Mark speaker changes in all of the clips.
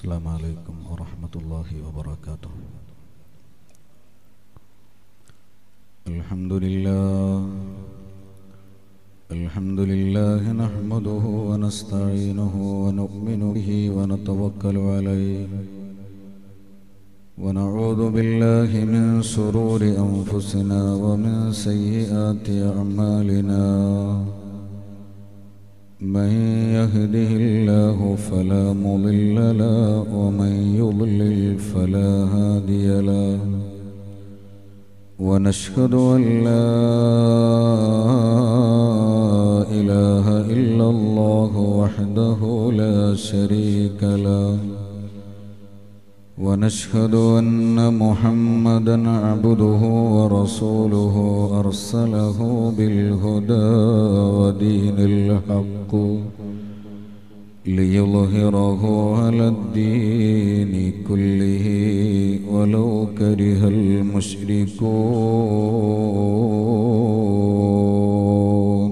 Speaker 1: السلام عليكم ورحمة الله وبركاته الحمد لله الحمد لله نحمده ونستعينه ونؤمن به ونتوكل عليه ونعوذ بالله من شرور أنفسنا ومن سيئات أعمالنا من يهده الله فلا مضل له ومن يضلل فلا هادي له ونشهد أن لا إله إلا الله وحده لا شريك له ونشهد أن محمدا عبده ورسوله أرسله بالهدى ودين الحق ليظهره على الدين كله ولو كره المشركون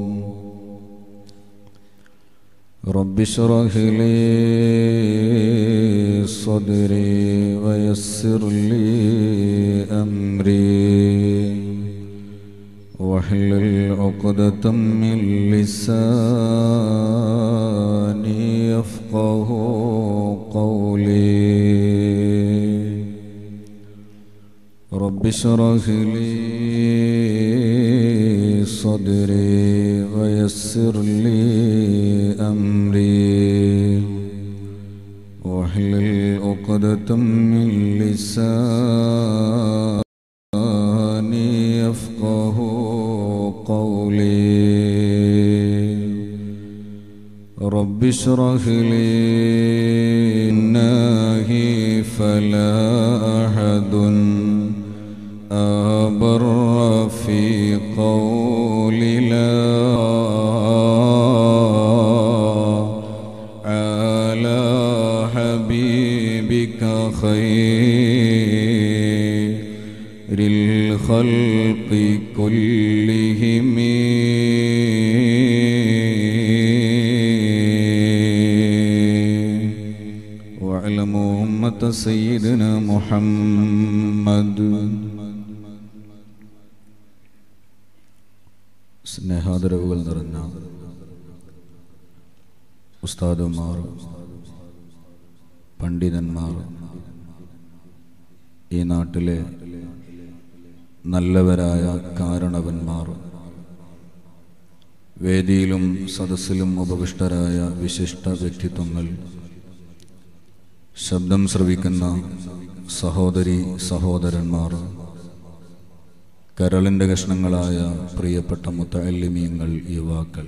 Speaker 1: رب اشرح لي صدري ويسر لي أمري واحلل عقدة من لساني يفقه قولي رب اشرح لي صدري ويسر لي أمري واحلل عقدة من لساني يفقه قولي رب اشرح لي ناهي فلا أحد أبر في قول لا على حبيبك خير الخلق كلهم واعلموا أمة سيدنا محمد സ്നേഹാദരവുകൾ നിറഞ്ഞ ഉസ്താദുമാർ പണ്ഡിതന്മാർ ഈ നാട്ടിലെ നല്ലവരായ കാരണവന്മാർ വേദിയിലും സദസ്സിലും ഉപവിഷ്ടരായ വിശിഷ്ട വ്യക്തിത്വങ്ങൾ ശബ്ദം ശ്രവിക്കുന്ന സഹോദരി സഹോദരന്മാർ കരളിൻ്റെ കഷ്ണങ്ങളായ പ്രിയപ്പെട്ട മുത്തല്ലിമീങ്ങൾ യുവാക്കൾ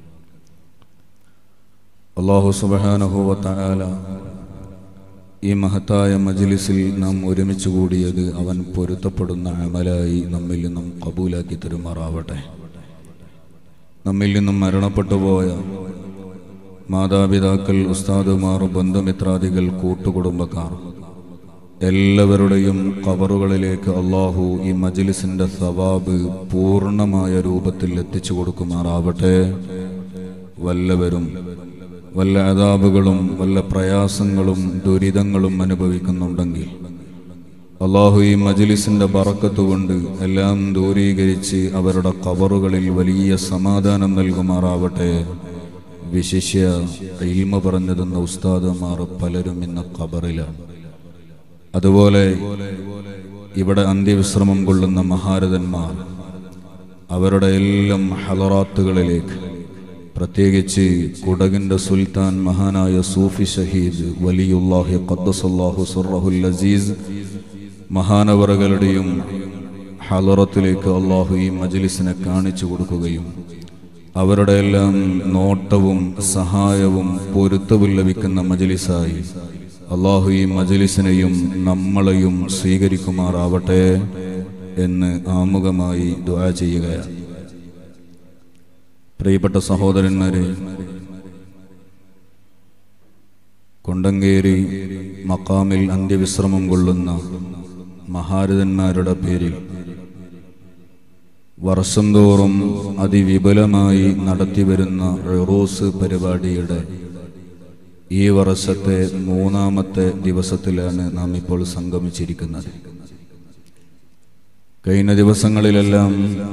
Speaker 1: അള്ളാഹു സുബഹാനഹുവത്തായാല ഈ മഹത്തായ മജ്ലിസിൽ നാം ഒരുമിച്ച് കൂടിയത് അവൻ പൊരുത്തപ്പെടുന്ന അമലായി നമ്മിൽ നിന്നും കബൂലാക്കി തരുമാറാവട്ടെ നമ്മിൽ നിന്നും മരണപ്പെട്ടുപോയ മാതാപിതാക്കൾ ഉസ്താദുമാർ ബന്ധുമിത്രാദികൾ കൂട്ടുകുടുംബക്കാർ എല്ലാവരുടെയും കബറുകളിലേക്ക് അള്ളാഹു ഈ മജ്ലിസിന്റെ സവാബ് പൂർണ്ണമായ രൂപത്തിൽ എത്തിച്ചു കൊടുക്കുമാറാവട്ടെ വല്ലവരും വല്ല അതാബുകളും വല്ല പ്രയാസങ്ങളും ദുരിതങ്ങളും അനുഭവിക്കുന്നുണ്ടെങ്കിൽ അള്ളാഹു ഈ മജ്ലിസിന്റെ ബറക്കത്ത് കൊണ്ട് എല്ലാം ദൂരീകരിച്ച് അവരുടെ കബറുകളിൽ വലിയ സമാധാനം നൽകുമാറാവട്ടെ വിശിഷ്യ ഇൽമ പറഞ്ഞു തന്ന ഉസ്താദുമാർ പലരും ഇന്ന് കബറിലാണ് അതുപോലെ ഇവിടെ അന്ത്യവിശ്രമം കൊള്ളുന്ന മഹാരഥന്മാർ അവരുടെ എല്ലാം ഹലറാത്തുകളിലേക്ക് പ്രത്യേകിച്ച് കുടകിന്റെ സുൽത്താൻ മഹാനായ സൂഫി ഷഹീദ് വലിയുല്ലാഹി ഖദ്ദസല്ലാഹു സുറഹുൽ അസീസ് മഹാനവറുകളുടെയും ഹലറത്തിലേക്ക് അള്ളാഹു ഈ മജ്ലിസിനെ കാണിച്ചു കൊടുക്കുകയും അവരുടെ എല്ലാം നോട്ടവും സഹായവും പൊരുത്തവും ലഭിക്കുന്ന മജ്ലിസായി അള്ളാഹു ഈ മജലിസിനെയും നമ്മളെയും സ്വീകരിക്കുമാറാവട്ടെ എന്ന് ആമുഖമായി ദുആ ചെയ്യുകയാണ് പ്രിയപ്പെട്ട സഹോദരന്മാരെ കൊണ്ടങ്കേരി മക്കാമിൽ അന്ത്യവിശ്രമം കൊള്ളുന്ന മഹാരഥന്മാരുടെ പേരിൽ വർഷം തോറും അതിവിപുലമായി നടത്തിവരുന്ന റോസ് പരിപാടിയുടെ ഈ വർഷത്തെ മൂന്നാമത്തെ ദിവസത്തിലാണ് നാം ഇപ്പോൾ സംഗമിച്ചിരിക്കുന്നത് കഴിഞ്ഞ ദിവസങ്ങളിലെല്ലാം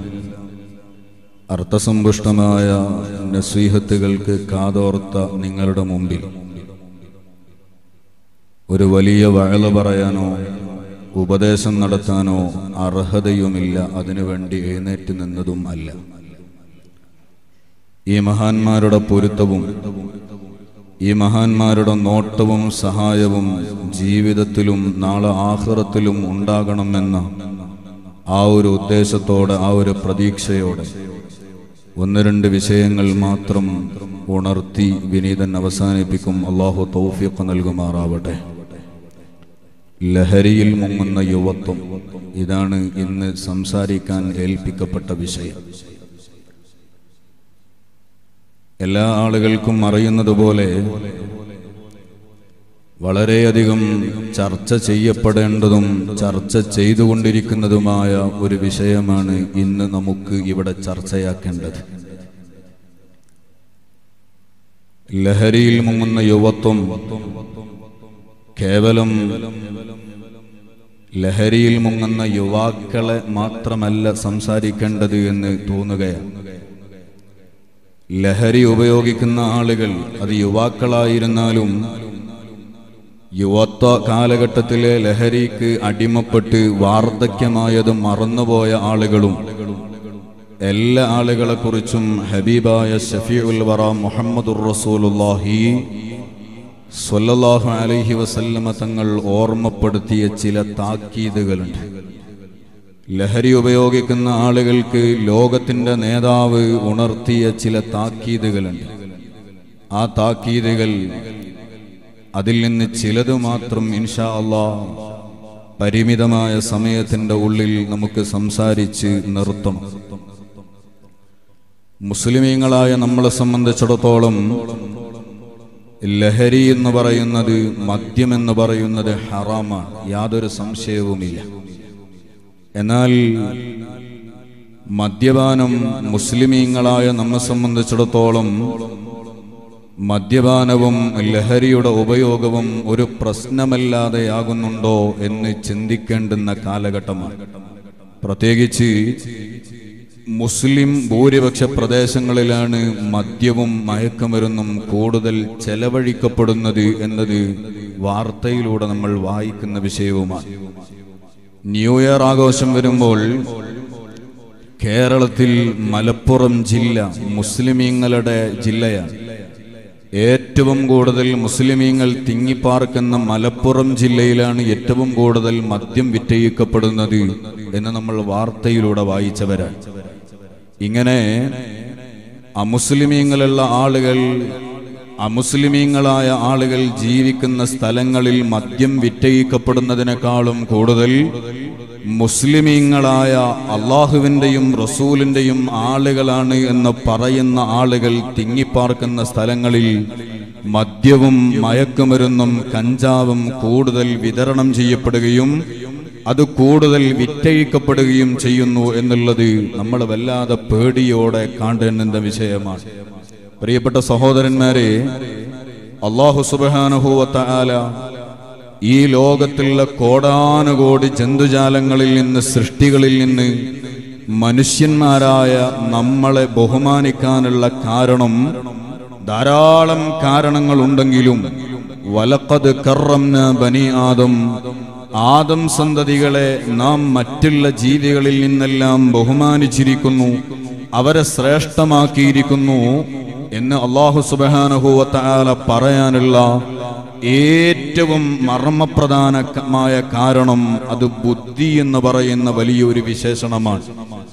Speaker 1: അർത്ഥസമ്പുഷ്ടമായ നസീഹത്തുകൾക്ക് കാതോർത്ത നിങ്ങളുടെ മുമ്പിൽ ഒരു വലിയ വഴല പറയാനോ ഉപദേശം നടത്താനോ അർഹതയുമില്ല അതിനുവേണ്ടി എഴുന്നേറ്റ് നിന്നതും അല്ല ഈ മഹാന്മാരുടെ പൊരുത്തവും ഈ മഹാന്മാരുടെ നോട്ടവും സഹായവും ജീവിതത്തിലും നാളെ ആഹ്റത്തിലും ഉണ്ടാകണമെന്ന ആ ഒരു ഉദ്ദേശത്തോടെ ആ ഒരു പ്രതീക്ഷയോടെ ഒന്ന് രണ്ട് വിഷയങ്ങൾ മാത്രം ഉണർത്തി വിനീതൻ അവസാനിപ്പിക്കും അള്ളാഹു തൗഫീഖ് നൽകുമാറാവട്ടെ ലഹരിയിൽ മുങ്ങുന്ന യുവത്വം ഇതാണ് ഇന്ന് സംസാരിക്കാൻ ഏൽപ്പിക്കപ്പെട്ട വിഷയം എല്ലാ ആളുകൾക്കും അറിയുന്നതുപോലെ വളരെയധികം ചർച്ച ചെയ്യപ്പെടേണ്ടതും ചർച്ച ചെയ്തുകൊണ്ടിരിക്കുന്നതുമായ ഒരു വിഷയമാണ് ഇന്ന് നമുക്ക് ഇവിടെ ചർച്ചയാക്കേണ്ടത് ലഹരിയിൽ മുങ്ങുന്ന യുവത്വം കേവലം ലഹരിയിൽ മുങ്ങുന്ന യുവാക്കളെ മാത്രമല്ല സംസാരിക്കേണ്ടത് എന്ന് തോന്നുകയാണ് ലഹരി ഉപയോഗിക്കുന്ന ആളുകൾ അത് യുവാക്കളായിരുന്നാലും യുവത്വ കാലഘട്ടത്തിലെ ലഹരിക്ക് അടിമപ്പെട്ട് വാർദ്ധക്യമായത് മറന്നുപോയ ആളുകളും എല്ലാ ആളുകളെ കുറിച്ചും ഹബീബായ ഷഫീഉൽ വറ മുഹമ്മദുർ റസൂലുള്ളാഹി സ്വല്ലല്ലാഹു അലൈഹി വസല്ലമ തങ്ങൾ ഓർമ്മപ്പെടുത്തിയ ചില താക്കീതുകളുണ്ട് ലഹരി ഉപയോഗിക്കുന്ന ആളുകൾക്ക് ലോകത്തിന്റെ നേതാവ് ഉണർത്തിയ ചില താക്കീതുകളുണ്ട് ആ താക്കീതുകൾ അതിൽ നിന്ന് ചിലത് മാത്രം ഇൻഷാ അള്ളാ പരിമിതമായ സമയത്തിന്റെ ഉള്ളിൽ നമുക്ക് സംസാരിച്ച് നിർത്തണം മുസ്ലിമീങ്ങളായ നമ്മളെ സംബന്ധിച്ചിടത്തോളം ലഹരി എന്ന് പറയുന്നത് മദ്യം എന്ന് പറയുന്നത് ഹറാമാണ് യാതൊരു സംശയവുമില്ല എന്നാൽ മദ്യപാനം മുസ്ലിമീങ്ങളായ നമ്മെ സംബന്ധിച്ചിടത്തോളം മദ്യപാനവും ലഹരിയുടെ ഉപയോഗവും ഒരു പ്രശ്നമല്ലാതെയാകുന്നുണ്ടോ എന്ന് ചിന്തിക്കേണ്ടുന്ന കാലഘട്ടമാണ് പ്രത്യേകിച്ച് മുസ്ലിം ഭൂരിപക്ഷ പ്രദേശങ്ങളിലാണ് മദ്യവും മയക്കുമരുന്നും കൂടുതൽ ചെലവഴിക്കപ്പെടുന്നത് എന്നത് വാർത്തയിലൂടെ നമ്മൾ വായിക്കുന്ന വിഷയവുമാണ് ന്യൂ ഇയർ ആഘോഷം വരുമ്പോൾ കേരളത്തിൽ മലപ്പുറം ജില്ല മുസ്ലിമീങ്ങളുടെ ജില്ലയാണ് ഏറ്റവും കൂടുതൽ മുസ്ലിമീങ്ങൾ തിങ്ങിപ്പാർക്കുന്ന മലപ്പുറം ജില്ലയിലാണ് ഏറ്റവും കൂടുതൽ മദ്യം വിറ്റയിക്കപ്പെടുന്നത് എന്ന് നമ്മൾ വാർത്തയിലൂടെ വായിച്ചവരാണ് ഇങ്ങനെ അമുസ്ലിമീങ്ങളുള്ള ആളുകൾ അമുസ്ലിമീങ്ങളായ ആളുകൾ ജീവിക്കുന്ന സ്ഥലങ്ങളിൽ മദ്യം വിറ്റയിക്കപ്പെടുന്നതിനേക്കാളും കൂടുതൽ മുസ്ലിമീങ്ങളായ അള്ളാഹുവിൻ്റെയും റസൂലിൻ്റെയും ആളുകളാണ് എന്ന് പറയുന്ന ആളുകൾ തിങ്ങിപ്പാർക്കുന്ന സ്ഥലങ്ങളിൽ മദ്യവും മയക്കുമരുന്നും കഞ്ചാവും കൂടുതൽ വിതരണം ചെയ്യപ്പെടുകയും അത് കൂടുതൽ വിറ്റഴിക്കപ്പെടുകയും ചെയ്യുന്നു എന്നുള്ളത് നമ്മൾ വല്ലാതെ പേടിയോടെ കാണേണ്ടുന്ന വിഷയമാണ് പ്രിയപ്പെട്ട സഹോദരന്മാരെ അള്ളാഹു സുബാനുഭൂവത്ത ആല ഈ ലോകത്തുള്ള കോടാനുകോടി ജന്തുജാലങ്ങളിൽ നിന്ന് സൃഷ്ടികളിൽ നിന്ന് മനുഷ്യന്മാരായ നമ്മളെ ബഹുമാനിക്കാനുള്ള കാരണം ധാരാളം കാരണങ്ങളുണ്ടെങ്കിലും വലക്കത് കറംന ബനി ആദം ആദം സന്തതികളെ നാം മറ്റുള്ള ജീവികളിൽ നിന്നെല്ലാം ബഹുമാനിച്ചിരിക്കുന്നു അവരെ ശ്രേഷ്ഠമാക്കിയിരിക്കുന്നു എന്ന് അള്ളാഹു സുബാനഹുവല പറയാനുള്ള ഏറ്റവും മർമ്മപ്രധാനമായ കാരണം അത് ബുദ്ധി എന്ന് പറയുന്ന വലിയൊരു വിശേഷണമാണ്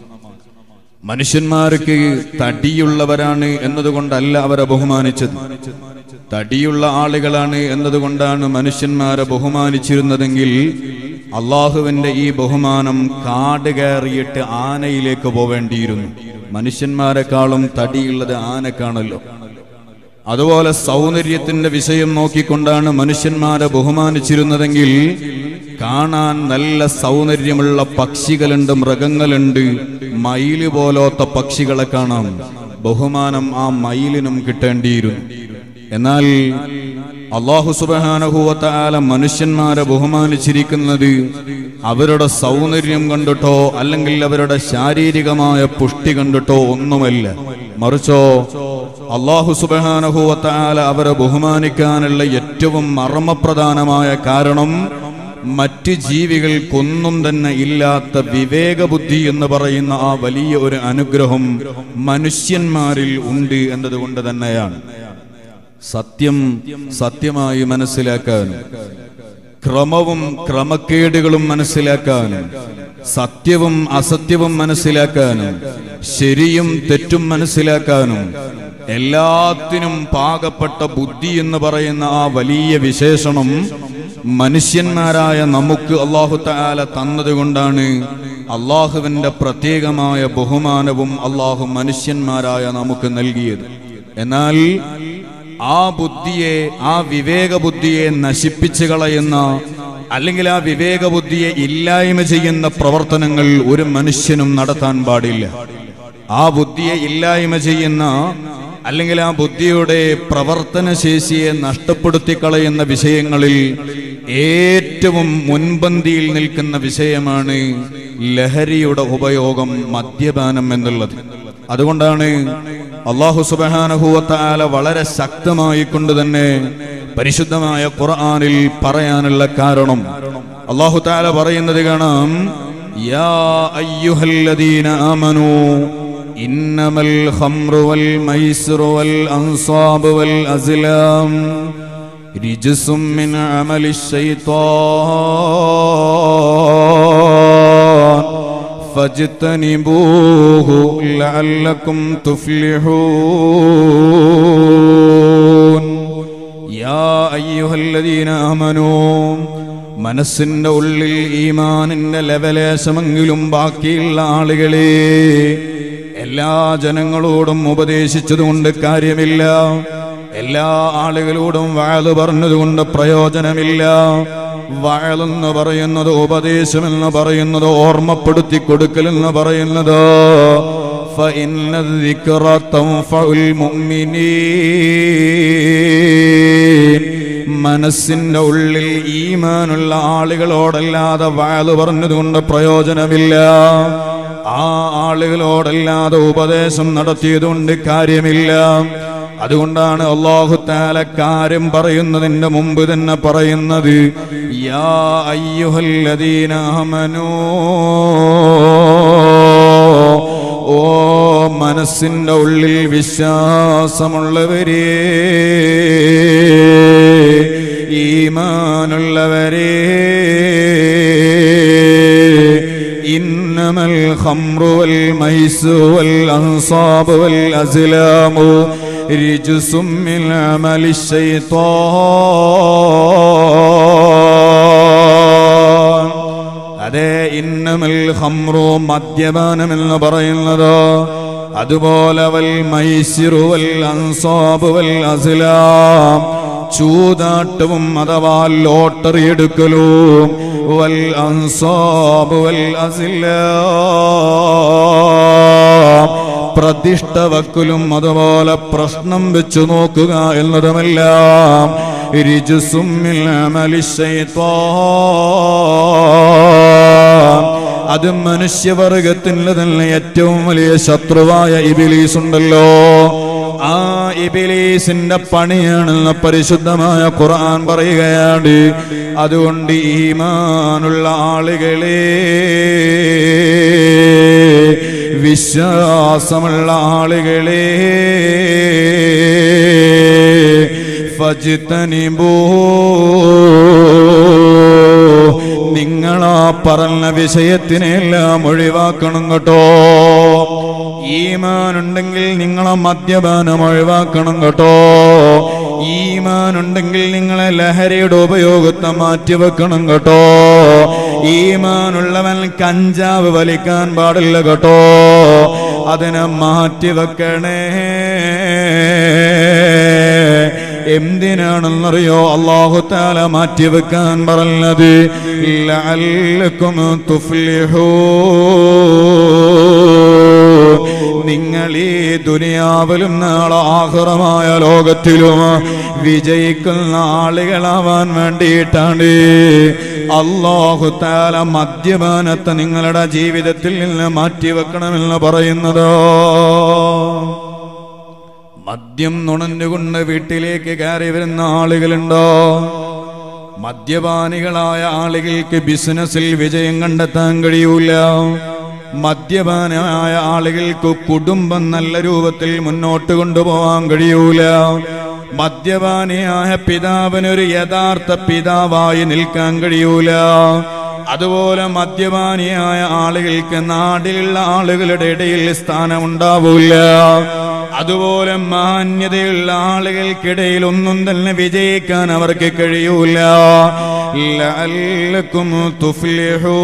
Speaker 1: മനുഷ്യന്മാർക്ക് തടിയുള്ളവരാണ് എന്നതുകൊണ്ടല്ല അവരെ ബഹുമാനിച്ചത് തടിയുള്ള ആളുകളാണ് എന്നതുകൊണ്ടാണ് മനുഷ്യന്മാരെ ബഹുമാനിച്ചിരുന്നതെങ്കിൽ അള്ളാഹുവിന്റെ ഈ ബഹുമാനം കാട് കയറിയിട്ട് ആനയിലേക്ക് പോവേണ്ടിയിരുന്നു മനുഷ്യന്മാരെക്കാളും തടിയുള്ളത് ആനക്കാണല്ലോ അതുപോലെ സൗന്ദര്യത്തിന്റെ വിഷയം നോക്കിക്കൊണ്ടാണ് മനുഷ്യന്മാരെ ബഹുമാനിച്ചിരുന്നതെങ്കിൽ കാണാൻ നല്ല സൗന്ദര്യമുള്ള പക്ഷികളുണ്ട് മൃഗങ്ങളുണ്ട് മയില് പോലോത്ത പക്ഷികളെ കാണാം ബഹുമാനം ആ മയിലിനും കിട്ടേണ്ടിയിരുന്നു എന്നാൽ അള്ളാഹു സുബാനഹുവത്താല മനുഷ്യന്മാരെ ബഹുമാനിച്ചിരിക്കുന്നത് അവരുടെ സൗന്ദര്യം കണ്ടിട്ടോ അല്ലെങ്കിൽ അവരുടെ ശാരീരികമായ പുഷ്ടി കണ്ടിട്ടോ ഒന്നുമല്ല മറിച്ചോ അള്ളാഹു സുബാനഹുവത്താല അവരെ ബഹുമാനിക്കാനുള്ള ഏറ്റവും മർമ്മപ്രധാനമായ കാരണം മറ്റ് ജീവികൾക്കൊന്നും തന്നെ ഇല്ലാത്ത വിവേകബുദ്ധി എന്ന് പറയുന്ന ആ വലിയ ഒരു അനുഗ്രഹം മനുഷ്യന്മാരിൽ ഉണ്ട് എന്നതുകൊണ്ട് തന്നെയാണ് സത്യം സത്യമായി മനസ്സിലാക്കാനും ക്രമവും ക്രമക്കേടുകളും മനസ്സിലാക്കാനും സത്യവും അസത്യവും മനസ്സിലാക്കാനും ശരിയും തെറ്റും മനസ്സിലാക്കാനും എല്ലാത്തിനും പാകപ്പെട്ട ബുദ്ധി എന്ന് പറയുന്ന ആ വലിയ വിശേഷണം മനുഷ്യന്മാരായ നമുക്ക് അള്ളാഹു താല തന്നതുകൊണ്ടാണ് അള്ളാഹുവിന്റെ പ്രത്യേകമായ ബഹുമാനവും അള്ളാഹു മനുഷ്യന്മാരായ നമുക്ക് നൽകിയത് എന്നാൽ ആ ബുദ്ധിയെ ആ വിവേക ബുദ്ധിയെ നശിപ്പിച്ചു കളയുന്ന അല്ലെങ്കിൽ ആ വിവേക ബുദ്ധിയെ ഇല്ലായ്മ ചെയ്യുന്ന പ്രവർത്തനങ്ങൾ ഒരു മനുഷ്യനും നടത്താൻ പാടില്ല ആ ബുദ്ധിയെ ഇല്ലായ്മ ചെയ്യുന്ന അല്ലെങ്കിൽ ആ ബുദ്ധിയുടെ പ്രവർത്തന ശേഷിയെ നഷ്ടപ്പെടുത്തി കളയുന്ന വിഷയങ്ങളിൽ ഏറ്റവും മുൻപന്തിയിൽ നിൽക്കുന്ന വിഷയമാണ് ലഹരിയുടെ ഉപയോഗം മദ്യപാനം എന്നുള്ളത് അതുകൊണ്ടാണ് അള്ളാഹു സുബാനഹുവത്താല വളരെ ശക്തമായി കൊണ്ട് തന്നെ പരിശുദ്ധമായ ഖുർആനിൽ പറയാനുള്ള കാരണം അള്ളാഹു താല പറയുന്നത് കാണാം യാ അയ്യുഹല്ലദീന ആമനു ഇന്നമൽ ഖംറു വൽ മൈസ്റു വൽ അൻസാബ് വൽ അസ്ലാം റിജ്സും മിൻ അമലി الشيطان فاجتنبوه لعلكم تفلحون يا أيها الذين آمنوا മനസ്സിന്റെ ഉള്ളിൽ ഈമാനിന്റെ ലെവലേശമെങ്കിലും ബാക്കിയുള്ള ആളുകളെ എല്ലാ ജനങ്ങളോടും ഉപദേശിച്ചതുകൊണ്ട് കാര്യമില്ല എല്ലാ ആളുകളോടും വയല് പറഞ്ഞതുകൊണ്ട് പ്രയോജനമില്ല വയലെന്ന് പറയുന്നത് ഉപദേശമെന്ന് പറയുന്നത് ഓർമ്മപ്പെടുത്തി കൊടുക്കലെന്ന് പറയുന്നത് فإن الذكرى تنفع المؤمنين മനസ്സിന്റെ ഉള്ളിൽ ഈമാനുള്ള ആളുകളോടല്ലാതെ വയല് പറഞ്ഞതുകൊണ്ട് പ്രയോജനമില്ല ആ ആളുകളോടല്ലാതെ ഉപദേശം നടത്തിയതുകൊണ്ട് കാര്യമില്ല അതുകൊണ്ടാണ് അള്ളാഹു താല കാര്യം പറയുന്നതിന്റെ മുമ്പ് തന്നെ പറയുന്നത് യാ അയ്യുഹല്ലദീന ആമനൂ ഓ മനസ്സിന്റെ ഉള്ളിൽ വിശ്വാസമുള്ളവരെ ഈമാനുള്ളവരെ ഇന്നമൽ ഖംറു വൽ മൈസു വൽ അൻസാബ് വൽ അസ്ലാമു റിജ്സും മിൻ അമലി ശൈത്താൻ അതെ ഇന്നമൽ ഖംറു മദ്യപാനം എന്ന് പറയുന്നത് അതുപോലെ വൽ മൈസിറു വൽ അൻസാബ് വൽ അസ്ലാം ചൂതാട്ടവും അഥവാ ലോട്ടറി എടുക്കലും വൽ അൻസാബ് വൽ അസ്ലാം പ്രതിഷ്ഠ വക്കലും അതുപോലെ പ്രശ്നം വെച്ചു നോക്കുക എന്നതുമെല്ലാം രിജുസും മിൻ അമലി ശൈത്താൻ അത് മനുഷ്യവർഗത്തിന്റെ തന്നെ ഏറ്റവും വലിയ ശത്രുവായ ഇബിലീസ് ഉണ്ടല്ലോ ആ ഇബിലീസിന്റെ പണിയാണെന്ന് പരിശുദ്ധമായ ഖുർആൻ പറയുകയാണ് അതുകൊണ്ട് ഈമാനുള്ള ആളുകളെ വിശ്വാസമുള്ള ആളുകളെ ഫജിത്തനിബൂ നിങ്ങളാ പറഞ്ഞ വിഷയത്തിനെല്ലാം ഒഴിവാക്കണം കേട്ടോ ഈമാനുണ്ടെങ്കിൽ നിങ്ങളെ മദ്യപാനം ഒഴിവാക്കണം കേട്ടോ ഈമാനുണ്ടെങ്കിൽ നിങ്ങളെ ലഹരിയുടെ ഉപയോഗത്തെ മാറ്റിവെക്കണം കേട്ടോ ഈമാനുള്ളവൻ കഞ്ചാവ് വലിക്കാൻ പാടില്ല കേട്ടോ അതിനെ മാറ്റിവെക്കണേ എന്തിനാണെന്നറിയോ അള്ളാഹു താല മാറ്റിവെക്കാൻ പറഞ്ഞത് ലഅല്ലക്കും തുഫ്ലിഹൂ നിങ്ങൾ ഈ ദുനിയാവിലും നാളെ ആഹ്റമായ ലോകത്തിലും വിജയിക്കുന്ന ആളുകളാവാൻ വേണ്ടിയിട്ടാണ് അള്ളാഹു താല മദ്യപാനത്തെ നിങ്ങളുടെ ജീവിതത്തിൽ നിന്ന് മാറ്റിവെക്കണമെന്ന് പറയുന്നത് മദ്യം നുണഞ്ഞുകൊണ്ട് വീട്ടിലേക്ക് കയറി വരുന്ന ആളുകളുണ്ടോ മദ്യപാനികളായ ആളുകൾക്ക് ബിസിനസ്സിൽ വിജയം കണ്ടെത്താൻ കഴിയൂല മദ്യപാനായ ആളുകൾക്ക് കുടുംബം നല്ല രൂപത്തിൽ മുന്നോട്ട് കൊണ്ടുപോകാൻ കഴിയൂല മദ്യപാനിയായ പിതാവിനൊരു യഥാർത്ഥ പിതാവായി നിൽക്കാൻ കഴിയൂല അതുപോലെ മദ്യപാനിയായ ആളുകൾക്ക് നാട്ടിലുള്ള ആളുകളുടെ ഇടയിൽ സ്ഥാനമുണ്ടാവൂല അതുപോലെ മാന്യതയുള്ള ആളുകൾക്കിടയിൽ ഒന്നും തന്നെ വിജയിക്കാൻ അവർക്ക് കഴിയൂല ലഅല്ലക്കും തുഫ്ലിഹൂ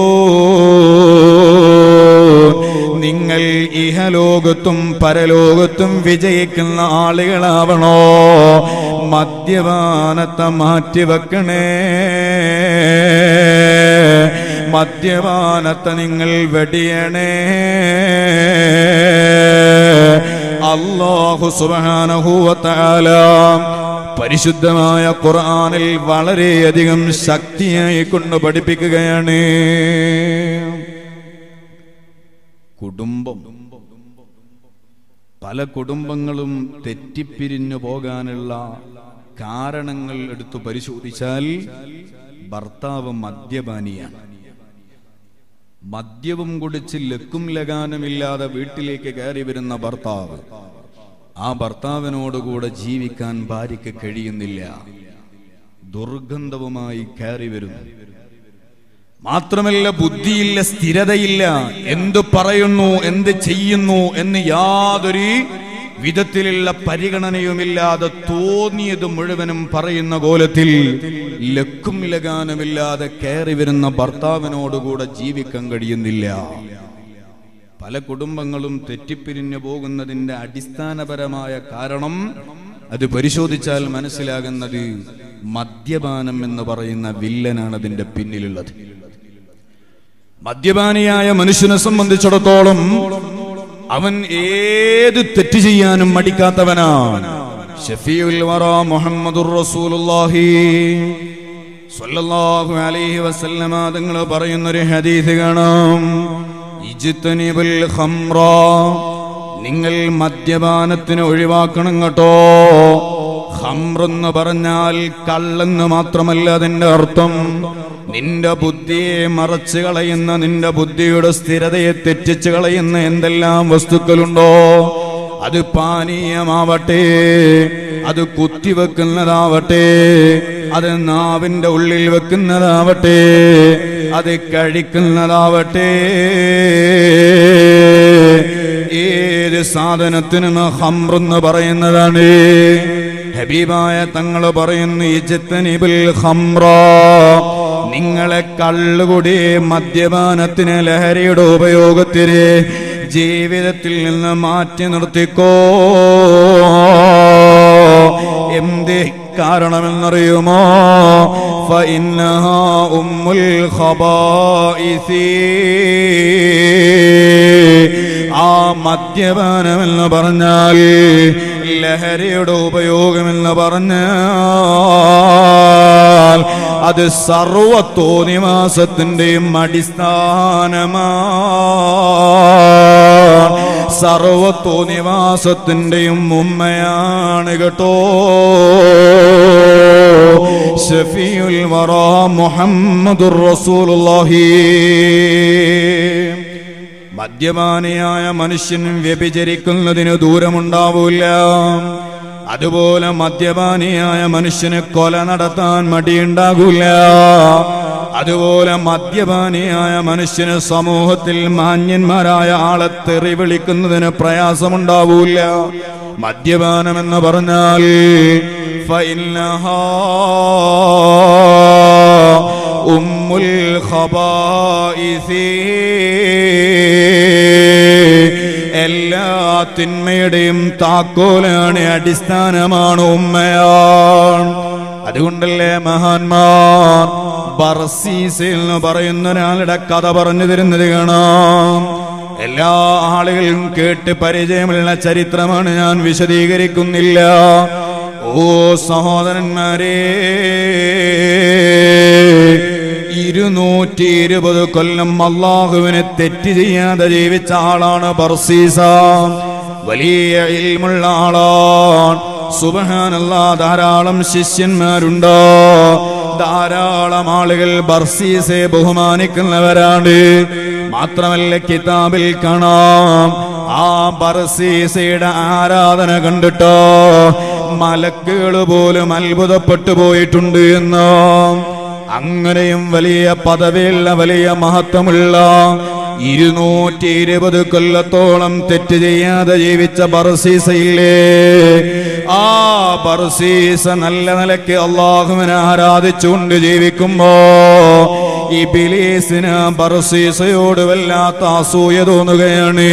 Speaker 1: നിങ്ങൾ ഇഹലോകത്തും പരലോകത്തും വിജയിക്കുന്ന ആളുകളാവണോ മദ്യപാനത്തെ മാറ്റിവെക്കണേ മദ്യപാനത്തെ നിങ്ങൾ വെടിയണേ അള്ളാഹു സുബാനഹൂവത്താല പരിശുദ്ധമായ ഖുർആനിൽ വളരെയധികം ശക്തിയായി കൊണ്ട് പഠിപ്പിക്കുകയാണ് കുടുംബം പല കുടുംബങ്ങളും തെറ്റിപ്പിരിഞ്ഞു പോകാനുള്ള കാരണങ്ങൾ എടുത്തു പരിശോധിച്ചാൽ ഭർത്താവ് മദ്യപാനിയാണ് മദ്യവും കുടിച്ച് ലക്കും ലഗാനമില്ലാതെ വീട്ടിലേക്ക് കയറി വരുന്ന ഭർത്താവ് ആ ഭർത്താവിനോടുകൂടെ ജീവിക്കാൻ ഭാര്യയ്ക്ക് കഴിയുന്നില്ല ദുർഗന്ധവുമായി കയറി വരുന്നു മാത്രമല്ല ബുദ്ധിയില്ല സ്ഥിരതയില്ല എന്തു പറയുന്നു എന്ത് ചെയ്യുന്നു എന്ന് യാതൊരു വിധത്തിലുള്ള പരിഗണനയുമില്ലാതെ തോന്നിയത് മുഴുവനും പറയുന്ന കോലത്തിൽ ലക്കും ലഗാനമില്ലാതെ കയറി വരുന്ന ഭർത്താവിനോടുകൂടെ ജീവിക്കാൻ കഴിയുന്നില്ല പല കുടുംബങ്ങളും തെറ്റിപ്പിരിഞ്ഞു പോകുന്നതിന്റെ അടിസ്ഥാനപരമായ കാരണം അത് പരിശോധിച്ചാൽ മനസ്സിലാകുന്നത് മദ്യപാനം എന്ന് പറയുന്ന വില്ലനാണ് അതിന്റെ പിന്നിലുള്ളത് മദ്യപാനിയായ മനുഷ്യനെ സംബന്ധിച്ചിടത്തോളം അവൻ ഏത് തെറ്റ് ചെയ്യാനും മടിക്കാത്തവനാണ് ഷഫീഉൽ വറ മുഹമ്മദുർ റസൂലുള്ളാഹി സ്വല്ലല്ലാഹു അലൈഹി വസല്ലമ തങ്ങൾ പറയുന്ന ഒരു ഹദീസ് കാണാം ഇജ്തനിബുൽ ഖംറ നിങ്ങൾ മദ്യപാനത്തിന് ഒഴിവാക്കണം കേട്ടോ ഖംറെന്ന് പറഞ്ഞാൽ കള്ളെന്ന് മാത്രമല്ല അതിന്റെ അർത്ഥം നിന്റെ ബുദ്ധിയെ മറച്ചു കളയുന്ന നിന്റെ ബുദ്ധിയുടെ സ്ഥിരതയെ തെറ്റിച്ചു കളയുന്ന എന്തെല്ലാം വസ്തുക്കളുണ്ടോ അത് പാനീയമാവട്ടെ അത് കുത്തിവെക്കുന്നതാവട്ടെ അത് നാവിന്റെ ഉള്ളിൽ വെക്കുന്നതാവട്ടെ അത് കഴിക്കുന്നതാവട്ടെ ഏത് സാധനത്തിനും ഹംറെന്ന് പറയുന്നതാണ് ഹബീബായ തങ്ങൾ പറയുന്നു ഇജത്തനിബിൽ ഹംറ നിങ്ങളെ കള്ളുകൂടി മദ്യപാനത്തിന് ലഹരിയുടെ ഉപയോഗത്തിന് ജീവിതത്തിൽ നിന്ന് മാറ്റി നിർത്തിക്കോ എന്തേ കാരണമെന്നറിയുമോ فإنها أم الخبائث ആ മദ്യപാനമെന്ന് പറഞ്ഞാൽ ലഹരിയുടെ ഉപയോഗമെന്ന് പറഞ്ഞാൽ അത് സർവത്തോനിവാസത്തിന്റെയും അടിസ്ഥാനമാണ് സർവത്തോനിവാസത്തിന്റെയും ഉമ്മയാണ് കേട്ടോ ഷഫീഉൽ വറ മുഹമ്മദുർ റസൂലുള്ളാഹി മദ്യപാനിയായ മനുഷ്യൻ വ്യഭിചരിക്കുന്നതിന് ദൂരമുണ്ടാവൂല അതുപോലെ മദ്യപാനിയായ മനുഷ്യന് കൊല നടത്താൻ മടിയുണ്ടാകൂല അതുപോലെ മദ്യപാനിയായ മനുഷ്യന് സമൂഹത്തിൽ മാന്യന്മാരായ ആളെ തെറി വിളിക്കുന്നതിന് പ്രയാസമുണ്ടാവൂല മദ്യപാനമെന്ന് പറഞ്ഞാൽ ഫൈനഹാ ഉമ്മുൽ ഖബായിസി എല്ലാ തിന്മയുടെയും താക്കോലാണ് അടിസ്ഥാനമാണ് ഉമ്മയാണ് അതുകൊണ്ടല്ലേ മഹാന്മാർ ബർസീസ് എന്ന് പറയുന്ന ഒരാളുടെ കഥ പറഞ്ഞു തരുന്നത് കാണാം എല്ലാ ആളുകളും കേട്ട് പരിചയമുള്ള ചരിത്രമാണ് ഞാൻ വിശദീകരിക്കുന്നില്ല ഓ സഹോദരന്മാരെ ഇരുന്നൂറ്റി ഇരുപത് കൊല്ലം അള്ളാഹുവിനെ തെറ്റ് ചെയ്യാതെ ജീവിച്ച ആളാണ് ബർസീസ വലിയ ഇൽമുള്ള ആളാണ് സുബഹാനല്ല ധാരാളം ശിഷ്യന്മാരുണ്ടോ ധാരാളം ആളുകൾ ബർസീസെ ബഹുമാനിക്കുന്നവരാണ് മാത്രമല്ല കിതാബിൽ കാണാം ആ ബർസീസയുടെ ആരാധന കണ്ടിട്ടോ മലക്കുകൾ പോലും അത്ഭുതപ്പെട്ടു പോയിട്ടുണ്ട് എന്ന് അങ്ങനെയും വലിയ പദവിയുള്ള വലിയ മഹത്വമുള്ള ഇരുന്നൂറ്റി ഇരുപത് കൊല്ലത്തോളം തെറ്റ് ചെയ്യാതെ ജീവിച്ച ബർസീസയില്ലേ ആ ബർസീസ നല്ല നിലയ്ക്ക് അള്ളാഹുവിനെ ആരാധിച്ചുകൊണ്ട് ജീവിക്കുമ്പോ ഈ ബിലീസിന് ബർസീസയോട് വല്ലാത്ത അസൂയ തോന്നുകയാണ്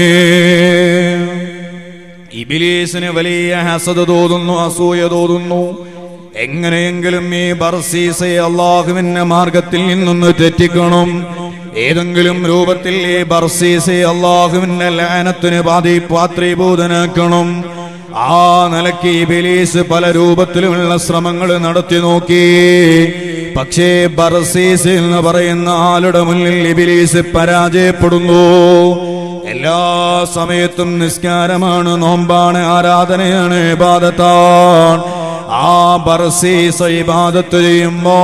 Speaker 1: ഇബിലീസിന് വലിയ ഹസത് തോന്നുന്നു അസൂയ തോന്നുന്നു എങ്ങനെയെങ്കിലും ഈ ബർസീസയെ അള്ളാഹുവിന്റെ മാർഗത്തിൽ നിന്നൊന്ന് തെറ്റിക്കണം ഏതെങ്കിലും രൂപത്തിൽ ഈ ബർസീസയെ അള്ളാഹുവിന്റെ ലാനത്തിന് പാതി പാത്രീഭൂതനാക്കണം ആ നിലയ്ക്ക് ഇബിലീസ് പല രൂപത്തിലുമുള്ള ശ്രമങ്ങൾ നടത്തി നോക്കി പക്ഷേ ബർസീസ് എന്ന് പറയുന്ന ആളുടെ മുന്നിൽ ഇബിലീസ് പരാജയപ്പെടുന്നു എല്ലാ സമയത്തും നിസ്കാരമാണ് നോമ്പാണ് ആരാധനയാണ് ഇബാദത്താണ് ആ ബർസീസ ഇബാദത്ത് ചെയ്യുമ്പോ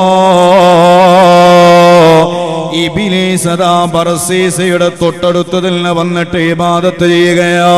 Speaker 1: ഇബിലീസ് അതാ ബർസീസയുടെ തൊട്ടടുത്ത് തന്നെ വന്നിട്ട് ഇബാദത്ത് ചെയ്യുകയാ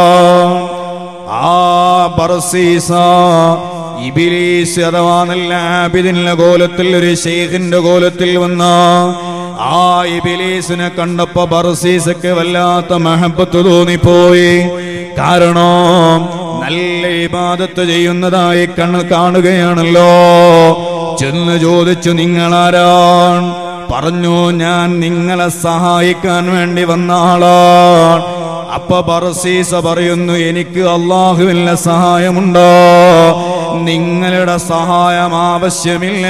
Speaker 1: ആ ബർസീസ ഇബിലീസ് അഥവാ നല്ല ആബിദിന്റെ കോലത്തിൽ ഒരു ഷെയ്ഖിന്റെ കോലത്തിൽ വന്ന ആ ഇബിലീസിനെ കണ്ടപ്പോ ബർസീസക്ക് വല്ലാത്ത മഹബത്ത് തോന്നിപ്പോയി കാരണം നല്ല ഇബാദത്ത് ചെയ്യുന്നതായി കണ്ണ് കാണുകയാണല്ലോ ചെന്ന് ചോദിച്ചു നിങ്ങളാരാണ് പറഞ്ഞു ഞാൻ നിങ്ങളെ സഹായിക്കാൻ വേണ്ടി വന്ന ആളാണ് അപ്പൊ ബർസീസ പറയുന്നു എനിക്ക് അള്ളാഹുവിന്റെ സഹായമുണ്ടോ നിങ്ങളുടെ സഹായം ആവശ്യമില്ല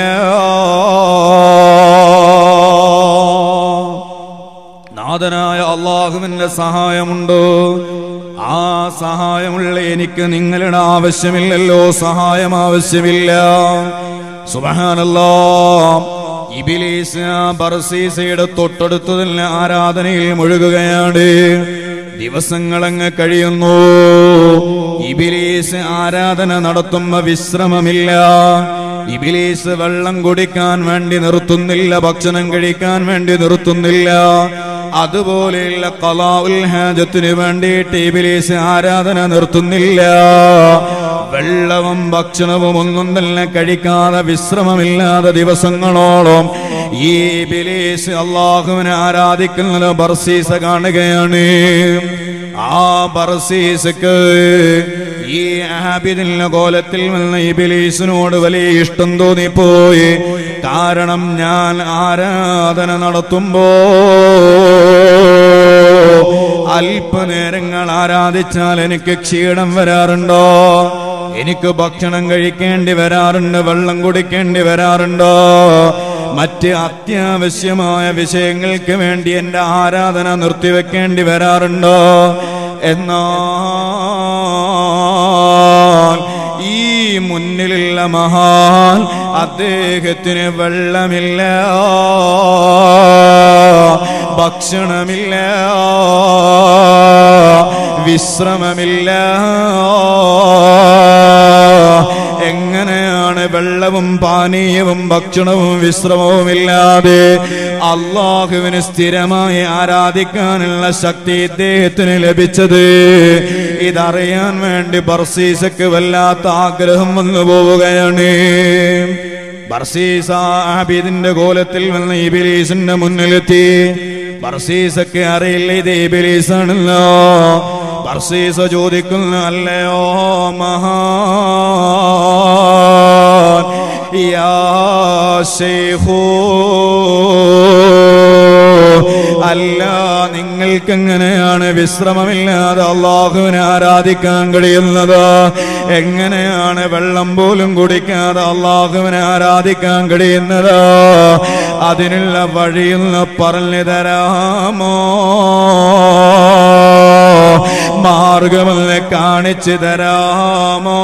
Speaker 1: നാഥനായ അള്ളാഹുവിന്റെ സഹായമുണ്ടോ ആ സഹായമുള്ള എനിക്ക് നിങ്ങളുടെ ആവശ്യമില്ലല്ലോ സഹായം ആവശ്യമില്ല സുബഹാനല്ലോ ഇബിലീസ് ആ ബർസീസയുടെ തൊട്ടടുത്ത് തന്നെ ആരാധനയിൽ മുഴുകുകയാണ് ദിവസങ്ങളങ്ങ് കഴിയുന്നു ഇബിലീസ് ആരാധന നടത്തുമ്പോ വിശ്രമമില്ല ഇബിലീസ് വെള്ളം കുടിക്കാൻ വേണ്ടി നിർത്തുന്നില്ല ഭക്ഷണം കഴിക്കാൻ വേണ്ടി നിർത്തുന്നില്ല അതുപോലെയുള്ള കലാഉൽ ഹാജത്തിന് വേണ്ടിയിട്ട് ഇബിലീസ് ആരാധന നിർത്തുന്നില്ല വെള്ളവും ഭക്ഷണവും ഒന്നും തന്നെ കഴിക്കാതെ വിശ്രമമില്ലാതെ ദിവസങ്ങളോളം ഈ ബിലീസ് അള്ളാഹുവിനെ ആരാധിക്കുന്നത് ബർസീസ കാണുകയാണ് ആ ബർസീസക്ക് ഈ ആബിദിന്റെ കോലത്തിൽ നിന്ന് ഈ ബിലീസിനോട് വലിയ ഇഷ്ടം തോന്നിപ്പോയി കാരണം ഞാൻ ആരാധന നടത്തുമ്പോ അല്പനേരങ്ങൾ ആരാധിച്ചാൽ എനിക്ക് ക്ഷീണം വരാറുണ്ടോ എനിക്ക് ഭക്ഷണം കഴിക്കേണ്ടി വരാറുണ്ട് വെള്ളം കുടിക്കേണ്ടി വരാറുണ്ടോ മറ്റ് അത്യാവശ്യമായ വിഷയങ്ങൾക്ക് വേണ്ടി എന്റെ ആരാധന നിർത്തിവെക്കേണ്ടി വരാറുണ്ടോ എന്നാൽ ഈ മുന്നിലുള്ള മഹാൻ അദ്ദേഹത്തിന് വെള്ളമില്ല ഭക്ഷണമില്ല വിശ്രമമില്ല എങ്ങനെയാണ് വെള്ളവും പാനീയവും ഭക്ഷണവും വിശ്രമവും ഇല്ലാതെ അള്ളാഹുവിന് സ്ഥിരമായി ആരാധിക്കാനുള്ള ശക്തി ഇദ്ദേഹത്തിന് ലഭിച്ചത് ഇതറിയാൻ വേണ്ടി ബർസീസക്ക് വല്ലാത്ത ആഗ്രഹം വന്നു പോവുകയാണ് ബർസീസ ആബിദിന്റെ കോലത്തിൽ വന്ന് ഇബിലീസിന്റെ മുന്നിലെത്തി ബർസീസക്ക് അറിയില്ല ഇത് ഇബിലീസാണല്ലോ ബർസീസ ചോദിക്കുന്നു അല്ലയോ മഹാൻ യാ ശൈഖൂ അല്ല നിങ്ങൾക്ക് എങ്ങനെയാണ് വിശ്രമമില്ലാതെ അള്ളാഹുവിനെ ആരാധിക്കാൻ കഴിയുന്നത് എങ്ങനെയാണ് വെള്ളം പോലും കുടിക്കാതെ അള്ളാഹുവിനെ ആരാധിക്കാൻ കഴിയുന്നത് അതിനുള്ള വഴിയൊന്ന് പറഞ്ഞു തരാമോ മാർഗമെന്ന് കാണിച്ചു തരാമോ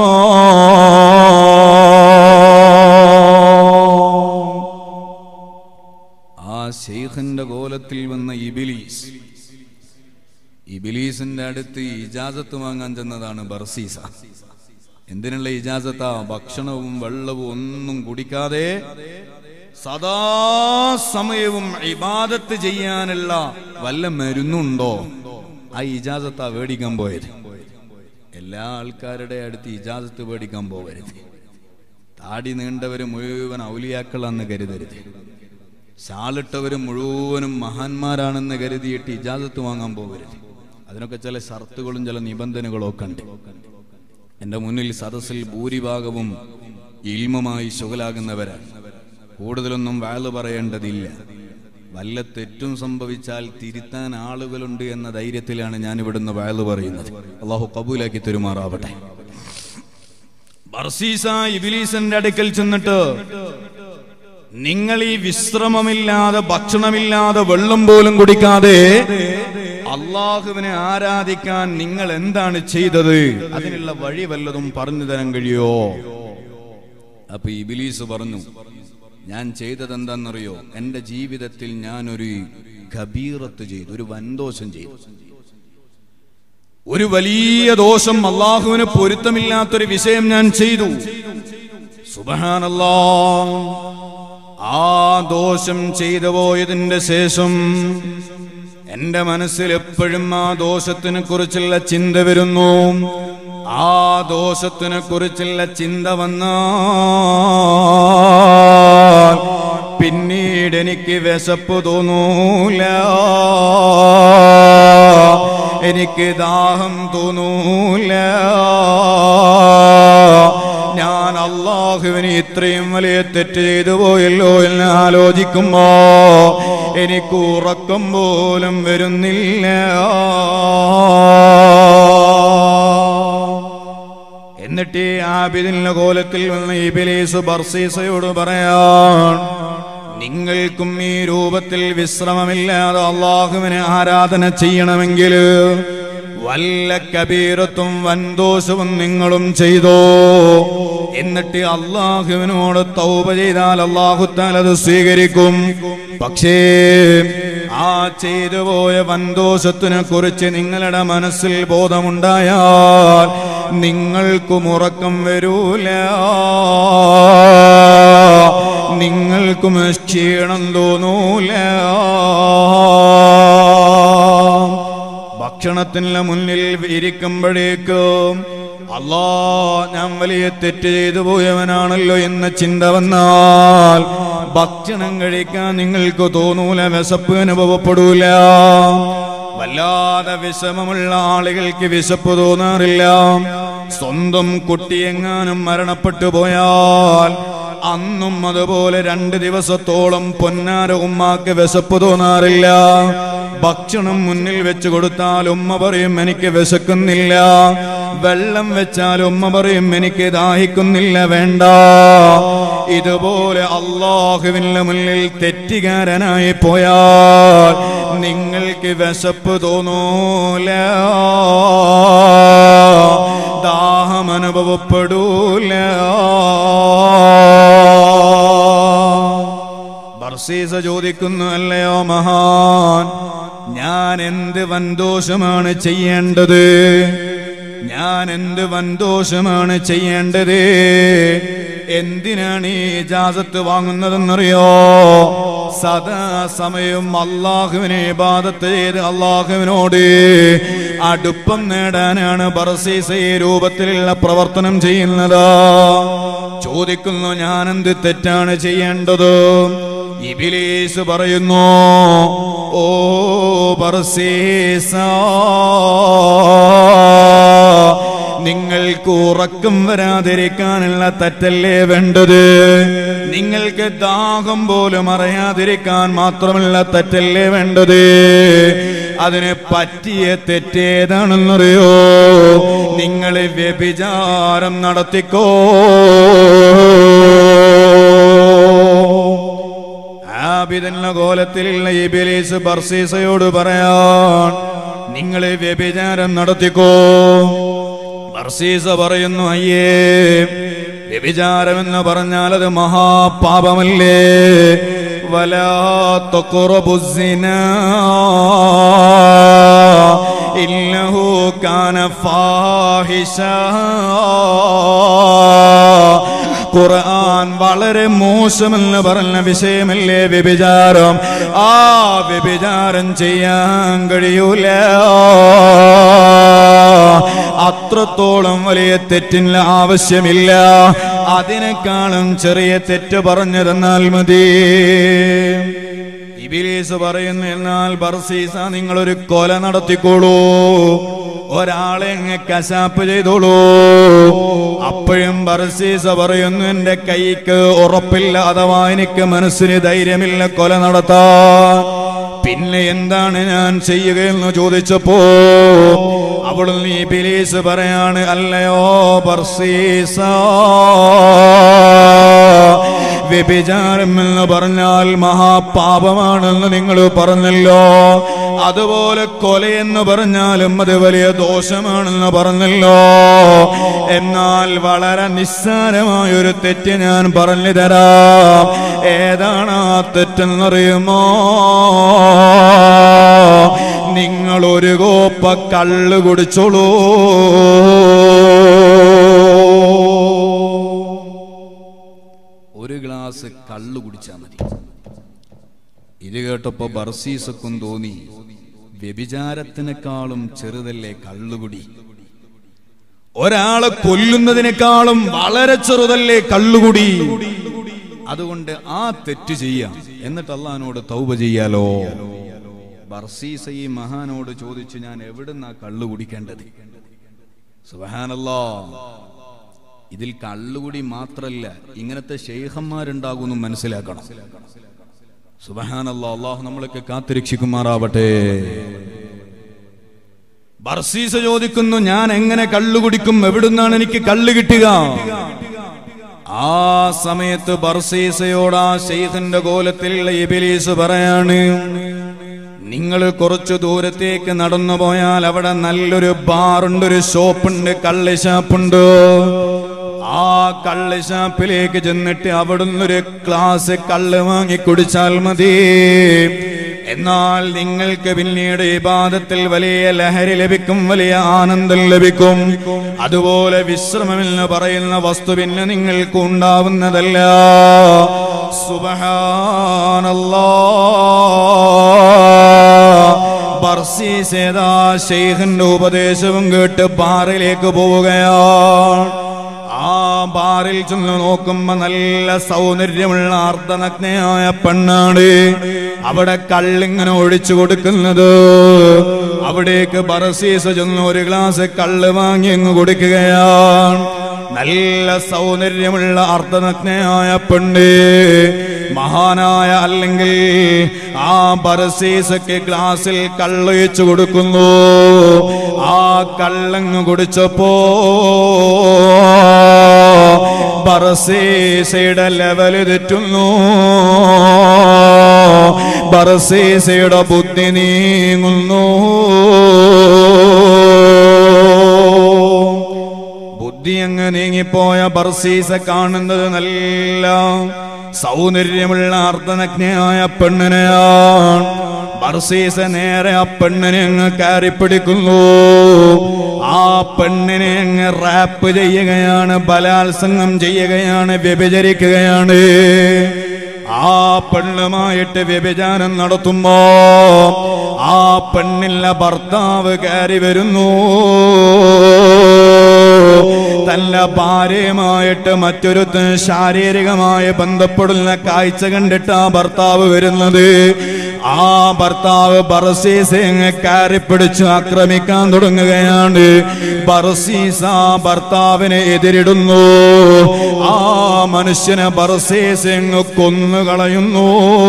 Speaker 1: ആ ശൈഖിന്റെ കോലത്തിൽ വന്ന ഇബിലീസ് ഇബിലീസിന്റെ അടുത്ത് ഇജാസത്ത് വാങ്ങാൻ ചെന്നതാണ് ബർസീസ എന്തിനുള്ള ഇജാസത്താ ഭക്ഷണവും വെള്ളവും ഒന്നും കുടിക്കാതെ സദാസമയവും ഇബാദത്ത് ചെയ്യാനുള്ള വല്ല മരുന്നുണ്ടോ ആ ഇജാസത്താ മേടിക്കാൻ പോയത് എല്ലാ ആൾക്കാരുടെ അടുത്ത് ഇജാസത്ത് മേടിക്കാൻ പോകരുത് താടി നീണ്ടവര് മുഴുവൻ ഔലിയാക്കളാന്ന് കരുതരുത് ശാലിട്ടവര് മുഴുവനും മഹാന്മാരാണെന്ന് കരുതിയിട്ട് ഇജാസത്ത് വാങ്ങാൻ പോകരുത് അതിനൊക്കെ ചില ഷർത്തുകളും ചില നിബന്ധനകളും ഒക്കെ ഉണ്ട് എന്റെ മുന്നിൽ സദസ്സിൽ ഭൂരിഭാഗവും ഇൽമമായി ശുഗലാകുന്നവരാണ് കൂടുതലൊന്നും വാള് പറയേണ്ടതില്ല വല്ല തെറ്റും സംഭവിച്ചാൽ തിരുത്താൻ ആളുകളുണ്ട് എന്ന ധൈര്യത്തിലാണ് ഞാൻ ഇവിടുന്ന് വാള് പറയുന്നത് അള്ളാഹു കബൂലാക്കി തെരുമാറാവട്ടെ ബർസീസ ഇബിലീസിന്റെ അടുക്കൽ ചെന്നിട്ട് നിങ്ങൾ ഈ വിശ്രമമില്ലാതെ ഭക്ഷണമില്ലാതെ വെള്ളം പോലും കുടിക്കാതെ അള്ളാഹുവിനെ ആരാധിക്കാൻ നിങ്ങൾ എന്താണ് ചെയ്തത് അതിനുള്ള വഴി വല്ലതും പറഞ്ഞു തരാൻ കഴിയോ അപ്പൊ ഇബിലീസ് പറഞ്ഞു ഞാൻ ചെയ്തത് എന്താണെന്നറിയോ എന്റെ ജീവിതത്തിൽ ഞാൻ ഒരു ഗബീറത്ത് ചെയ്തു ഒരു വൻദോഷം ചെയ്തു ഒരു വലിയ ദോഷം അള്ളാഹുവിന് പൊരുത്തമില്ലാത്തൊരു വിഷയം ഞാൻ ചെയ്തു സുബഹാനല്ലാ ആ ദോഷം ചെയ്തു പോയതിന്റെ ശേഷം എന്റെ മനസ്സിൽ എപ്പോഴും ആ ദോഷത്തിനെ കുറിച്ചുള്ള ചിന്ത വരുന്നു ആ ദോഷത്തിനെ കുറിച്ചുള്ള ചിന്ത വന്നാൽ പിന്നീട് എനിക്ക് വിശപ്പ് തോന്നൂല എനിക്ക് ദാഹം തോന്നൂല ഞാൻ അള്ളാഹുവിന് ഇത്രയും വലിയ തെറ്റ് ചെയ്തു പോയല്ലോ എന്ന് ആലോചിക്കുമ്പോ എനിക്ക് ഉറക്കം പോലും വരുന്നില്ല എന്നിട്ട് ഈ ആബിദിന്റെ കോലത്തിൽ വന്ന ഇബിലീസ് ബർസീസയോട് പറയാൻ നിങ്ങൾക്കും ഈ രൂപത്തിൽ വിശ്രമമില്ലാതെ അള്ളാഹുവിനെ ആരാധന ചെയ്യണമെങ്കിൽ വല്ല കബീരത്തും വൻദോഷവും നിങ്ങളും ചെയ്തോ എന്നിട്ട് അള്ളാഹുവിനോട് തൗബ ചെയ്താൽ അള്ളാഹുത്താൽ അത് സ്വീകരിക്കും പക്ഷേ ആ ചെയ്തു പോയ വൻദോഷത്തിനെ കുറിച്ച് നിങ്ങളുടെ മനസ്സിൽ ബോധമുണ്ടായാൽ നിങ്ങൾക്കും ഉറക്കം വരൂല നിങ്ങൾക്കും ക്ഷീണം തോന്നൂല ഭക്ഷണത്തിന് മുന്നിൽ ഇരിക്കുമ്പോഴേക്കും അല്ലാ ഞാൻ വലിയ തെറ്റ് ചെയ്തു പോയവനാണല്ലോ എന്ന ചിന്ത വന്നാൽ ഭക്ഷണം കഴിക്കാൻ നിങ്ങൾക്ക് തോന്നൂല വിശപ്പ് അനുഭവപ്പെടൂല വല്ലാതെ വിഷമമുള്ള ആളുകൾക്ക് വിശപ്പ് തോന്നാറില്ല സ്വന്തം കുട്ടിയെങ്ങാനും മരണപ്പെട്ടു പോയാൽ അന്നും അതുപോലെ രണ്ട് ദിവസത്തോളം പൊന്നാര ഉമ്മാക്ക് വിശപ്പ് തോന്നാറില്ല ഭക്ഷണം മുന്നിൽ വെച്ച് കൊടുത്താൽ ഉമ്മ പറയും എനിക്ക് വിശക്കുന്നില്ല വെള്ളം വെച്ചാൽ ഉമ്മ പറയും എനിക്ക് ദാഹിക്കുന്നില്ല വേണ്ട ഇതുപോലെ അള്ളാഹുവിന്റെ മുന്നിൽ തെറ്റുകാരനായി പോയാൽ നിങ്ങൾക്ക് വിശപ്പ് തോന്നൂല ദാഹം അനുഭവപ്പെടൂല ബർസീസ ചോദിക്കുന്നു അല്ലയോ മഹാൻ ഞാൻ എന്ത് വൻദോഷമാണ് ചെയ്യേണ്ടത് ഞാൻ എന്ത് വൻദോഷമാണ് ചെയ്യേണ്ടത് എന്തിനാണ് ഈ ഇജാസത്ത് വാങ്ങുന്നതെന്നറിയോ സദാസമയം അള്ളാഹുവിനെ ഇബാദത്ത് ചെയ്ത് അള്ളാഹുവിനോട് അടുപ്പം നേടാനാണ് ബർസീസ ഈ രൂപത്തിലുള്ള പ്രവർത്തനം ചെയ്യുന്നത് ചോദിക്കുന്നു ഞാൻ എന്ത് തെറ്റാണ് ചെയ്യേണ്ടത് ഇബിലീസ് പറയുന്നു ഓ ബർസീസ നിങ്ങൾക്ക് ഉറക്കം വരാതിരിക്കാനുള്ള തെറ്റല്ലേ വേണ്ടത് നിങ്ങൾക്ക് ദാഹം പോലും അറിയാതിരിക്കാൻ മാത്രമല്ല തെറ്റല്ലേ വേണ്ടത് അതിന് പറ്റിയ തെറ്റേതാണെന്നറിയോ നിങ്ങൾ വ്യഭിചാരം നടത്തിക്കോ ആബിദെന്ന കോലത്തിലുള്ള ഇബിലീസ് ബർസീസയോട് പറയാൻ നിങ്ങൾ വ്യഭിചാരം നടത്തിക്കോ ബർസീസ പറയുന്നു അയ്യേ വ്യഭിചാരം എന്ന് പറഞ്ഞാൽ അത് മഹാപാപമല്ലേ വലാത്ത കുറബുസിന ഇല്ലഹു കാന ഫാഹിഷ ഖുർആൻ വളരെ മോശമെന്ന് പറഞ്ഞ വിഷയമല്ലേ വ്യഭിചാരം ആ വ്യഭിചാരം ചെയ്യാൻ കഴിയൂല അത്രത്തോളം വലിയ തെറ്റിന് ആവശ്യമില്ല അതിനേക്കാളും ചെറിയ തെറ്റ് പറഞ്ഞു തന്നാൽ മതി ഇബിലീസ് പറയുന്നു എന്നാൽ ബർസീസ നിങ്ങളൊരു കൊല നടത്തിക്കോളൂ ഒരാളെ അങ്ങ് കശാപ്പ് ചെയ്തോളൂ അപ്പോഴും ബർസീസ പറയുന്നു എന്റെ കൈക്ക് ഉറപ്പില്ല അഥവാ എനിക്ക് മനസ്സിന് ധൈര്യമില്ല കൊല നടത്താൻ പിന്നെ എന്താണ് ഞാൻ ചെയ്യുകയെന്ന് ചോദിച്ചപ്പോ അവൾ നീ ബിലീസ് പറയാണ് അല്ലയോ ബർസീസ വ്യഭിചാരം എന്ന് പറഞ്ഞാൽ മഹാപാപമാണെന്ന് നിങ്ങൾ പറഞ്ഞല്ലോ അതുപോലെ കൊലയെന്ന് പറഞ്ഞാലും അത് വലിയ ദോഷമാണെന്ന് പറഞ്ഞല്ലോ എന്നാൽ വളരെ നിസ്സാരമായ ഒരു തെറ്റ് ഞാൻ പറഞ്ഞു തരാം ഏതാണ് ആ തെറ്റെന്നറിയുമോ നിങ്ങൾ ഒരു കോപ്പ കള്ള് കുടിച്ചോളൂ ഒരു ഗ്ലാസ് കള്ള് കുടിച്ചാൽ മതി ഇത് കേട്ടപ്പോ ബർസീസക്കും തോന്നി വ്യഭിചാരത്തിനേക്കാളും ചെറുതല്ലേ കള്ളുകുടി ഒരാളെ കൊല്ലുന്നതിനേക്കാളും വളരെ ചെറുതല്ലേ കള്ളുകുടി അതുകൊണ്ട് ആ തെറ്റ് ചെയ്യാം എന്നിട്ട് അള്ളഹാനോട് തൗബ ചെയ്യാലോ ബർസീസ ഈ മഹാനോട് ചോദിച്ചു ഞാൻ എവിടുന്നാ കള്ളു കുടിക്കേണ്ടത് സുബഹാനല്ലോ ഇതിൽ കള്ളുകുടി മാത്രല്ല ഇങ്ങനത്തെ ഷെയ്ഖന്മാരുണ്ടാകുമെന്നും മനസ്സിലാക്കണം സുബഹാനല്ലോ അള്ളാഹു നമ്മളൊക്കെ കാത്തുരക്ഷിക്കുമാറാവട്ടെ ബർസീസ ചോദിക്കുന്നു ഞാൻ എങ്ങനെ കള്ളു കുടിക്കും എവിടുന്നാണ് എനിക്ക് കള്ളു കിട്ടുക ആ സമയത്ത് ബർസീസയോട് ആ ഷെയ്ഖിന്റെ കോലത്തിലുള്ള ഇബിലീസ് പറയാണ് നിങ്ങൾ കുറച്ചു ദൂരത്തേക്ക് നടന്നു പോയാൽ അവിടെ നല്ലൊരു ബാറുണ്ട് ഒരു ഷോപ്പുണ്ട് കള്ള് ഷാപ്പുണ്ട് ആ കള്ള് ഷാപ്പിലേക്ക് ചെന്നിട്ട് അവിടുന്ന് ഒരു ഗ്ലാസ് കള്ള് വാങ്ങി കുടിച്ചാൽ മതി എന്നാൽ നിങ്ങൾക്ക് പിന്നീട് ഇബാദത്തിൽ വലിയ ലഹരി ലഭിക്കും വലിയ ആനന്ദം ലഭിക്കും അതുപോലെ വിശ്രമമെന്ന് പറയുന്ന വസ്തു പിന്നെ നിങ്ങൾക്ക് ഉണ്ടാവുന്നതല്ല സുബഹാനല്ലാ ബർസീസേതാ ഷെയ്ഖിന്റെ ഉപദേശവും കേട്ട് ബാറിലേക്ക് പോവുകയാണ് ആ ബാറിൽ ചെന്ന് നോക്കുമ്പോ നല്ല സൗന്ദര്യമുള്ള അർദ്ധനഗ്നയായ പെണ്ണാണ് അവിടെ കള്ളിങ്ങനെ ഒഴിച്ചു കൊടുക്കുന്നത് അവിടേക്ക് ബറസീസ ചെന്ന് ഒരു ഗ്ലാസ് കള്ള് വാങ്ങി അങ്ങ് കൊടുക്കുകയാണ് നല്ല സൗന്ദര്യമുള്ള അർദ്ധനഗ്നയായ പെണ്ണ് മഹാനായ അല്ലെങ്കിൽ ആ ബറസീസക്ക് ഗ്ലാസ്സിൽ കള്ളൊഴിച്ചു കൊടുക്കുന്നു ആ കള്ളങ്ങ് കുടിച്ചപ്പോ ബറസീസയുടെ ലെവല് തെറ്റുന്നു ബറസീസയുടെ ബുദ്ധി നീങ്ങുന്നു ബുദ്ധി അങ്ങ് നീങ്ങിപ്പോയ ബർസീസ കാണുന്നത് നല്ല സൗന്ദര്യമുള്ള അർദ്ധനഗ്നയായ പെണ്ണിനെയാണ് ബർസീസ നേരെ ആ പെണ്ണിനെ അങ്ങ് കയറിപ്പിടിക്കുന്നു ആ പെണ്ണിനെ അങ്ങ് റാപ്പ് ചെയ്യുകയാണ് ബലാത്സംഗം ചെയ്യുകയാണ് വ്യഭിചരിക്കുകയാണ് ആ പെണ്ണുമായിട്ട് വ്യഭിചാരം നടത്തുമ്പോ ആ പെണ്ണില്ല ഭർത്താവ് കയറി വരുന്നു തന്റെ ഭാര്യയുമായിട്ട് മറ്റൊരു ശാരീരികമായി ബന്ധപ്പെടുന്ന കാഴ്ച കണ്ടിട്ട് ആ ഭർത്താവ് വരുന്നത് ആ ഭർത്താവ് ബർസീസ് കയറി പിടിച്ച് ആക്രമിക്കാൻ തുടങ്ങുകയാണ് ബർസീസ് ആ ഭർത്താവിനെ എതിരിടുന്നു ആ മനുഷ്യനെ ബർസീസ് എങ്ങ് കൊന്നുകളയുന്നു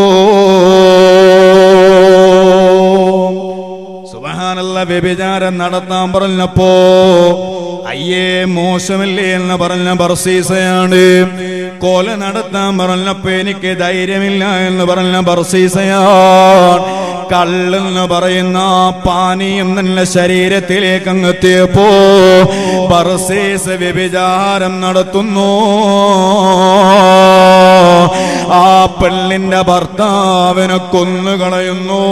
Speaker 1: സുബഹാനല്ല വ്യഭിചാരം നടത്താൻ പറഞ്ഞപ്പോ അയ്യേ മോശമല്ലേ എന്ന് പറഞ്ഞ ബർസീസയാണ് കൊല നടത്താൻ പറഞ്ഞപ്പോ എനിക്ക് ധൈര്യമില്ല എന്ന് പറഞ്ഞ ബർസീസയാണ് കള്ളെന്ന് പറയുന്ന ആ പാനീയം നല്ല ശരീരത്തിലേക്ക് അങ്ങെത്തിയപ്പോ ബർസേസ് വ്യഭിചാരം നടത്തുന്നു ആ പെണ്ണിന്റെ ഭർത്താവിനെ കൊന്നുകളയുന്നു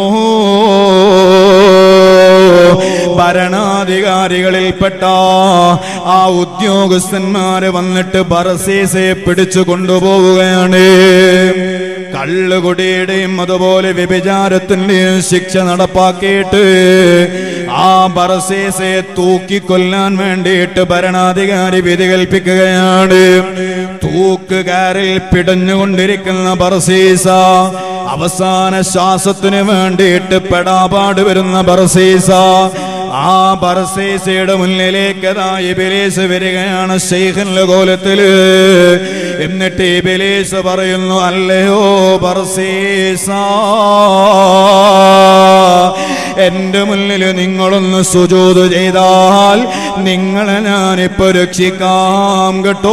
Speaker 1: ഭരണാധികാരികളിൽപ്പെട്ട ആ ഉദ്യോഗസ്ഥന്മാര് വന്നിട്ട് ബറസീസയെ പിടിച്ചു കൊണ്ടുപോവുകയാണ് കള്ളുകുടിയുടെയും അതുപോലെ വ്യഭിചാരത്തിന്റെയും ശിക്ഷ നടപ്പാക്കിയിട്ട് ആ ബറസീസയെ തൂക്കിക്കൊല്ലാൻ വേണ്ടിയിട്ട് ഭരണാധികാരി വിധി കൽപ്പിക്കുകയാണ് തൂക്കുകാരിൽ പിടഞ്ഞുകൊണ്ടിരിക്കുന്ന ബർസീസ അവസാന ശ്വാസത്തിന് വേണ്ടിയിട്ട് പെടാപാട് വരുന്ന ബർസീസ ആ ബർസീസയുടെ മുന്നിലേക്ക് അതാ ഇബിലീസ് വരികയാണ് ശൈഖന്റെ കോലത്തില് എന്നിട്ട് ഇബിലീസ് പറയുന്നു അല്ലയോ ബർസീസ എന്റെ മുന്നിൽ നിങ്ങളൊന്ന് സുജൂത് ചെയ്താൽ നിങ്ങളെ ഞാനിപ്പോ രക്ഷിക്കാം കേട്ടോ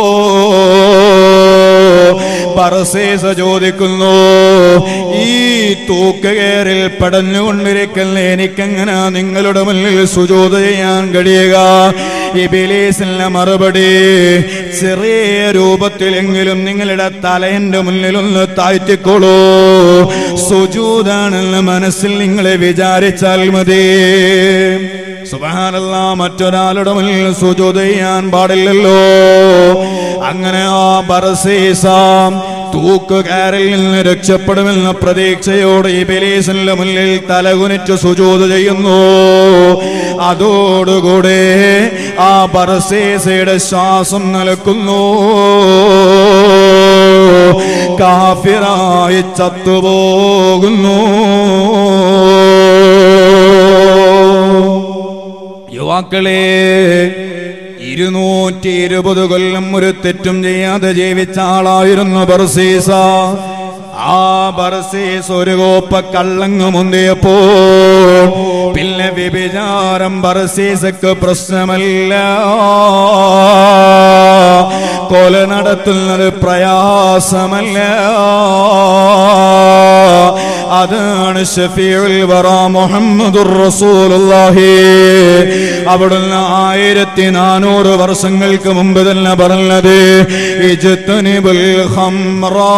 Speaker 1: പർസേസ ചോദിക്കുന്നു ഈ തൂക്കുകയറിൽ പടഞ്ഞുകൊണ്ടിരിക്കുന്ന എനിക്കെങ്ങനെ നിങ്ങളുടെ മുന്നിൽ സുജൂത് ചെയ്യാൻ കഴിയുക ഈ ബിലീസിന്റെ മറുപടി ചെറിയ രൂപത്തിലെങ്കിലും നിങ്ങളുടെ തലയന്റെ മുന്നിലൊന്ന് താഴ്ത്തിക്കോളൂ സുജൂതാണെന്ന് മനസ്സിൽ നിങ്ങളെ വിചാരിച്ചാൽ മതി സുബാനല്ല മറ്റൊരാളുടെ മുന്നിൽ സുജൂത് ചെയ്യാൻ പാടില്ലല്ലോ അങ്ങനെ ആ ബറസീസാം തൂക്കുകാരിൽ നിന്ന് രക്ഷപ്പെടുമെന്ന പ്രതീക്ഷയോടെ ഈ ബലീസിന്റെ മുന്നിൽ തലകുനിച്ച് സുജൂത് ചെയ്യുന്നു അതോടുകൂടെ ആ ബറസീസയുടെ ശ്വാസം നിലക്കുന്നു കാഫിറായി ചത്തുപോകുന്നു യുവാക്കളെ ഇരുന്നൂറ്റി ഇരുപത് കൊല്ലം ഒരു തെറ്റും ചെയ്യാതെ ജീവിച്ച ആളായിരുന്നു ബർസീസ ആ ബർസീസ് ഒരു കോപ്പ കള്ളങ്ങ് മുന്തിയപ്പോ പിന്നെ വ്യഭിചാരം ബർസീസക്ക് പ്രശ്നമല്ല കൊല നടത്തുന്നത് പ്രയാസമല്ല അതാണ് ഷഫീഉൽ വറ മുഹമ്മദുർ റസൂലുള്ളാഹി അവിടുന്ന് ആയിരത്തി നാനൂറ് വർഷങ്ങൾക്ക് മുമ്പ് തന്നെ പറഞ്ഞത് ഇജ്തനിബുൽ ഖംറാ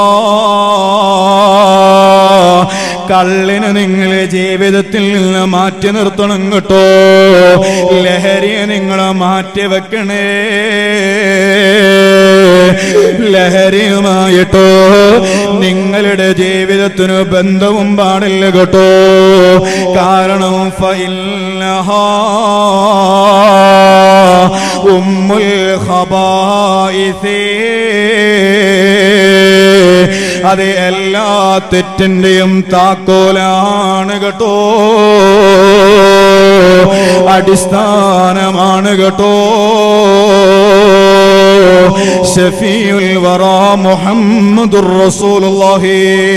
Speaker 1: കള്ളിന് നിങ്ങൾ ജീവിതത്തിൽ നിന്ന് മാറ്റി നിർത്തണം കേട്ടോ ലഹരിയെ നിങ്ങൾ മാറ്റി വെക്കണേ ലഹരിയുമായിട്ടോ നിങ്ങളുടെ ജീവിതത്തിനു ബന്ധവും പാടില്ല കേട്ടോ കാരണം ഫൈൽനഹാ ഉമ്മുൽ ഖബായിസേ അത് എല്ലാ തെറ്റിന്റെയും താക്കോലാണ് കേട്ടോ അടിസ്ഥാനമാണ് കേട്ടോ ഷഫീഉൽ വറ മുഹമ്മദുർ റസൂലുള്ളാഹി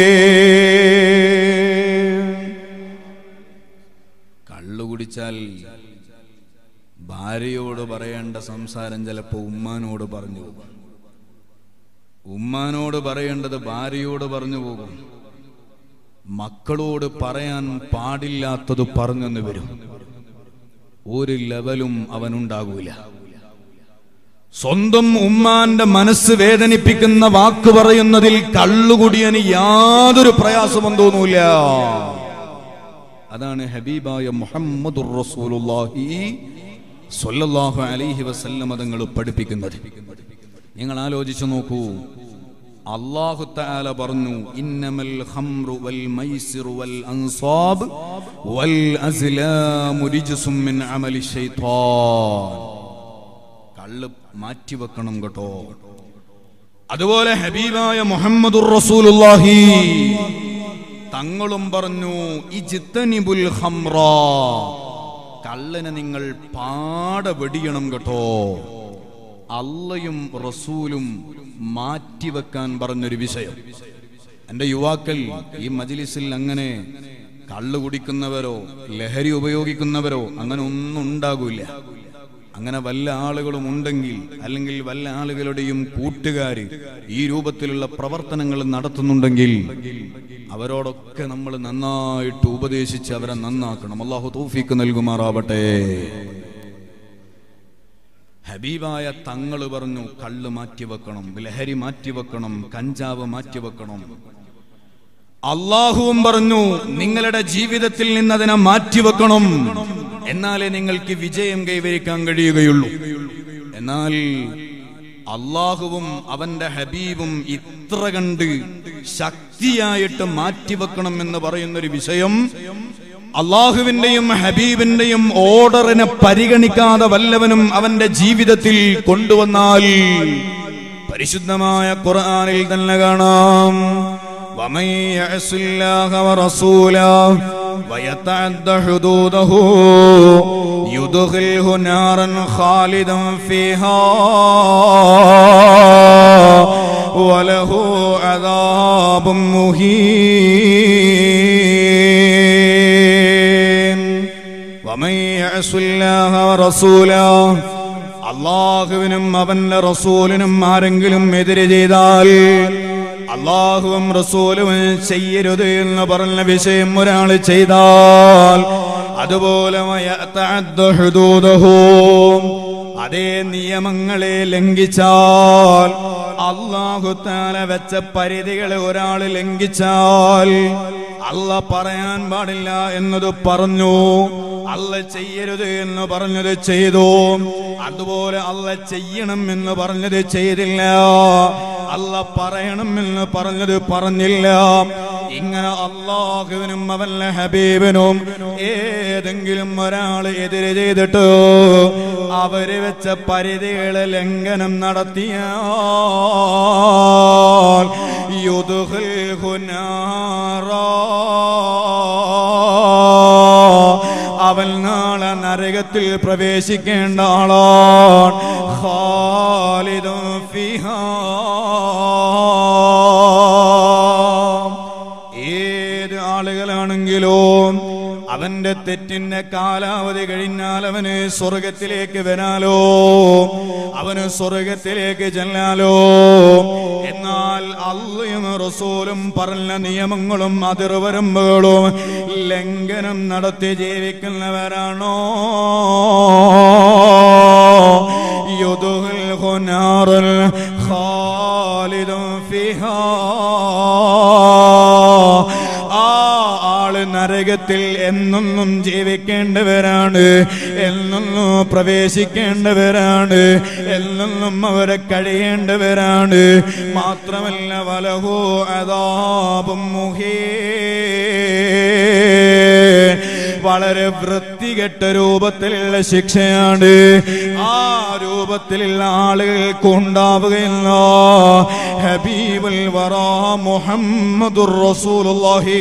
Speaker 1: കള്ളു കുടിച്ചാൽ ഭാര്യയോട് പറയേണ്ട സംസാരം ചിലപ്പോ ഉമ്മാനോട് പറഞ്ഞു പോകും ഉമ്മാനോട് പറയേണ്ടത് ഭാര്യയോട് പറഞ്ഞു പോകും മക്കളോട് പറയാൻ പാടില്ലാത്തത് പറഞ്ഞെന്ന് വരും ഒരു ലെവലും അവനുണ്ടാകൂല സ്വന്തം ഉമ്മാന്റെ മനസ്സ് വേദനിപ്പിക്കുന്ന വാക്ക് പറയുന്നതിൽ കള്ളുകുടിയന് യാതൊരു പ്രയാസവും തോന്നൂല അതാണ് ഹബീബായ മുഹമ്മദുർ റസൂലുള്ളാഹി സ്വല്ലല്ലാഹു അലൈഹി വസല്ലം തങ്ങൾ പഠിപ്പിക്കുന്നത് നിങ്ങൾ ആലോചിച്ചു നോക്കൂ അള്ളാഹു തആല പറഞ്ഞു ഇന്നമൽ ഖംറു വൽ മൈസിറു വൽ അൻസാബ് വൽ അസ്ലാമു റിജ്സും മിൻ അമലി ശൈത്താൻ കള്ള് മാറ്റിവെക്കണം കേട്ടോ അതുപോലെ ഹബീബായ മുഹമ്മദുർ റസൂലുള്ളാഹി തങ്ങളും പറഞ്ഞു ഇജ്തനിബുൽ ഖംറ കള്ളനെ നിങ്ങൾ പാടെ വെടിയണം കേട്ടോ അള്ളയും റസൂലും മാറ്റിവെക്കാൻ പറഞ്ഞൊരു വിഷയം എന്റെ യുവാക്കൾ ഈ മജിലിസിൽ അങ്ങനെ കള്ളു കുടിക്കുന്നവരോ ലഹരി ഉപയോഗിക്കുന്നവരോ അങ്ങനെ ഒന്നും ഉണ്ടാകൂല അങ്ങനെ വല്ല ആളുകളും ഉണ്ടെങ്കിൽ അല്ലെങ്കിൽ വല്ല ആളുകളുടെയും കൂട്ടുകാര് ഈ രൂപത്തിലുള്ള പ്രവർത്തനങ്ങൾ നടത്തുന്നുണ്ടെങ്കിൽ അവരോടൊക്കെ നമ്മൾ നന്നായിട്ട് ഉപദേശിച്ച് അവരെ നന്നാക്കണം അള്ളാഹു തൗഫീക്ക് നൽകുമാറാവട്ടെ ഹബീബായ തങ്ങൾ പറഞ്ഞു കള്ള് മാറ്റിവെക്കണം ലഹരി മാറ്റിവെക്കണം കഞ്ചാവ് മാറ്റിവെക്കണം അള്ളാഹുവും പറഞ്ഞു നിങ്ങളുടെ ജീവിതത്തിൽ നിന്ന് അതിനെ മാറ്റിവെക്കണം എന്നാലേ നിങ്ങൾക്ക് വിജയം കൈവരിക്കാൻ കഴിയുകയുള്ളൂ എന്നാൽ അള്ളാഹുവും അവന്റെ ഹബീബും ഇത്ര കണ്ട് ശക്തിയായിട്ട് മാറ്റിവെക്കണം എന്ന് പറയുന്നൊരു വിഷയം അള്ളാഹുവിന്റെയും ഹബീബിന്റെയും ഓർഡറിനെ പരിഗണിക്കാതെ വല്ലവനും അവന്റെ ജീവിതത്തിൽ കൊണ്ടുവന്നാൽ പരിശുദ്ധമായ ഖുർആനിൽ തന്നെ കാണാം ومن يعص الله ورسوله ويتعد حدوده يدخله نارا خالدا فيها وله عذاب مهين ومن يعص الله ورسوله അള്ളാഹുവിനും അവന്റെ റസൂലിനും ആരെങ്കിലും എതിര് ചെയ്താൽ അള്ളാഹുവും റസൂലും ചെയ്യരുത് എന്ന് പറഞ്ഞ വിഷയം ഒരാൾ ചെയ്താൽ അതുപോലെ വയതഅദ്ദ ഹുദൂദഹു. അതേ നിയമങ്ങളെ ലംഘിച്ചാൽ അള്ളാഹു താല വെച്ച പരിധികളെ ഒരാൾ ലംഘിച്ചാൽ അല്ല പറയാൻ പാടില്ല എന്നത് പറഞ്ഞു അല്ല ചെയ്യരുത് എന്ന് പറഞ്ഞത് ചെയ്തു അതുപോലെ അല്ല ചെയ്യണം എന്ന് പറഞ്ഞത് ചെയ്തില്ല അല്ല പറയണം എന്ന് പറഞ്ഞത് പറഞ്ഞില്ല ഇങ്ങനെ അള്ളാഹുവിനും അവന്റെ ഹബീബിനും ഏതെങ്കിലും ഒരാൾ എതിര് ചെയ്തിട്ട് അവര് വെച്ച പരിധികളെ ലംഘനം നടത്തിയാൽ യുദ്ഹുൽഹു നാറാ. അവൻ നാളെ നരകത്തിൽ പ്രവേശിക്കേണ്ട ആളാണ് ഖാലിദും ഫിഹാ. ഏത് ആളുകളാണെങ്കിലോ അവന്റെ തെറ്റിന്റെ കാലാവധി കഴിഞ്ഞാൽ അവന് സ്വർഗത്തിലേക്ക് വരാലോ അവന് സ്വർഗത്തിലേക്ക് ചെല്ലാലോ എന്നാൽ അള്ളയും റസൂലും പറഞ്ഞ നിയമങ്ങളും അതിർവരമ്പുകളും ലംഘനം നടത്തി ജീവിക്കുന്നവരാണോ യുദുഹുൽഹു നാറുൽ ഖാലിദും ഫിഹാ ആ ആള് നരകത്തിൽ എന്നൊന്നും ജീവിക്കേണ്ടവരാണ് എന്നൊന്നും പ്രവേശിക്കേണ്ടവരാണ് എന്നൊന്നും അവരെ കഴിയേണ്ടവരാണ് മാത്രമല്ല വലഹോ അതാപം മുഹേ വളരെ വൃത്തികെട്ട രൂപത്തിലുള്ള ശിക്ഷയാണ് ആ രൂപത്തിലുള്ള ആളുകൾക്ക് ഉണ്ടാവുകയില്ല ഹബീബുൽ വറാ മുഹമ്മദുർ റസൂലുള്ളാഹി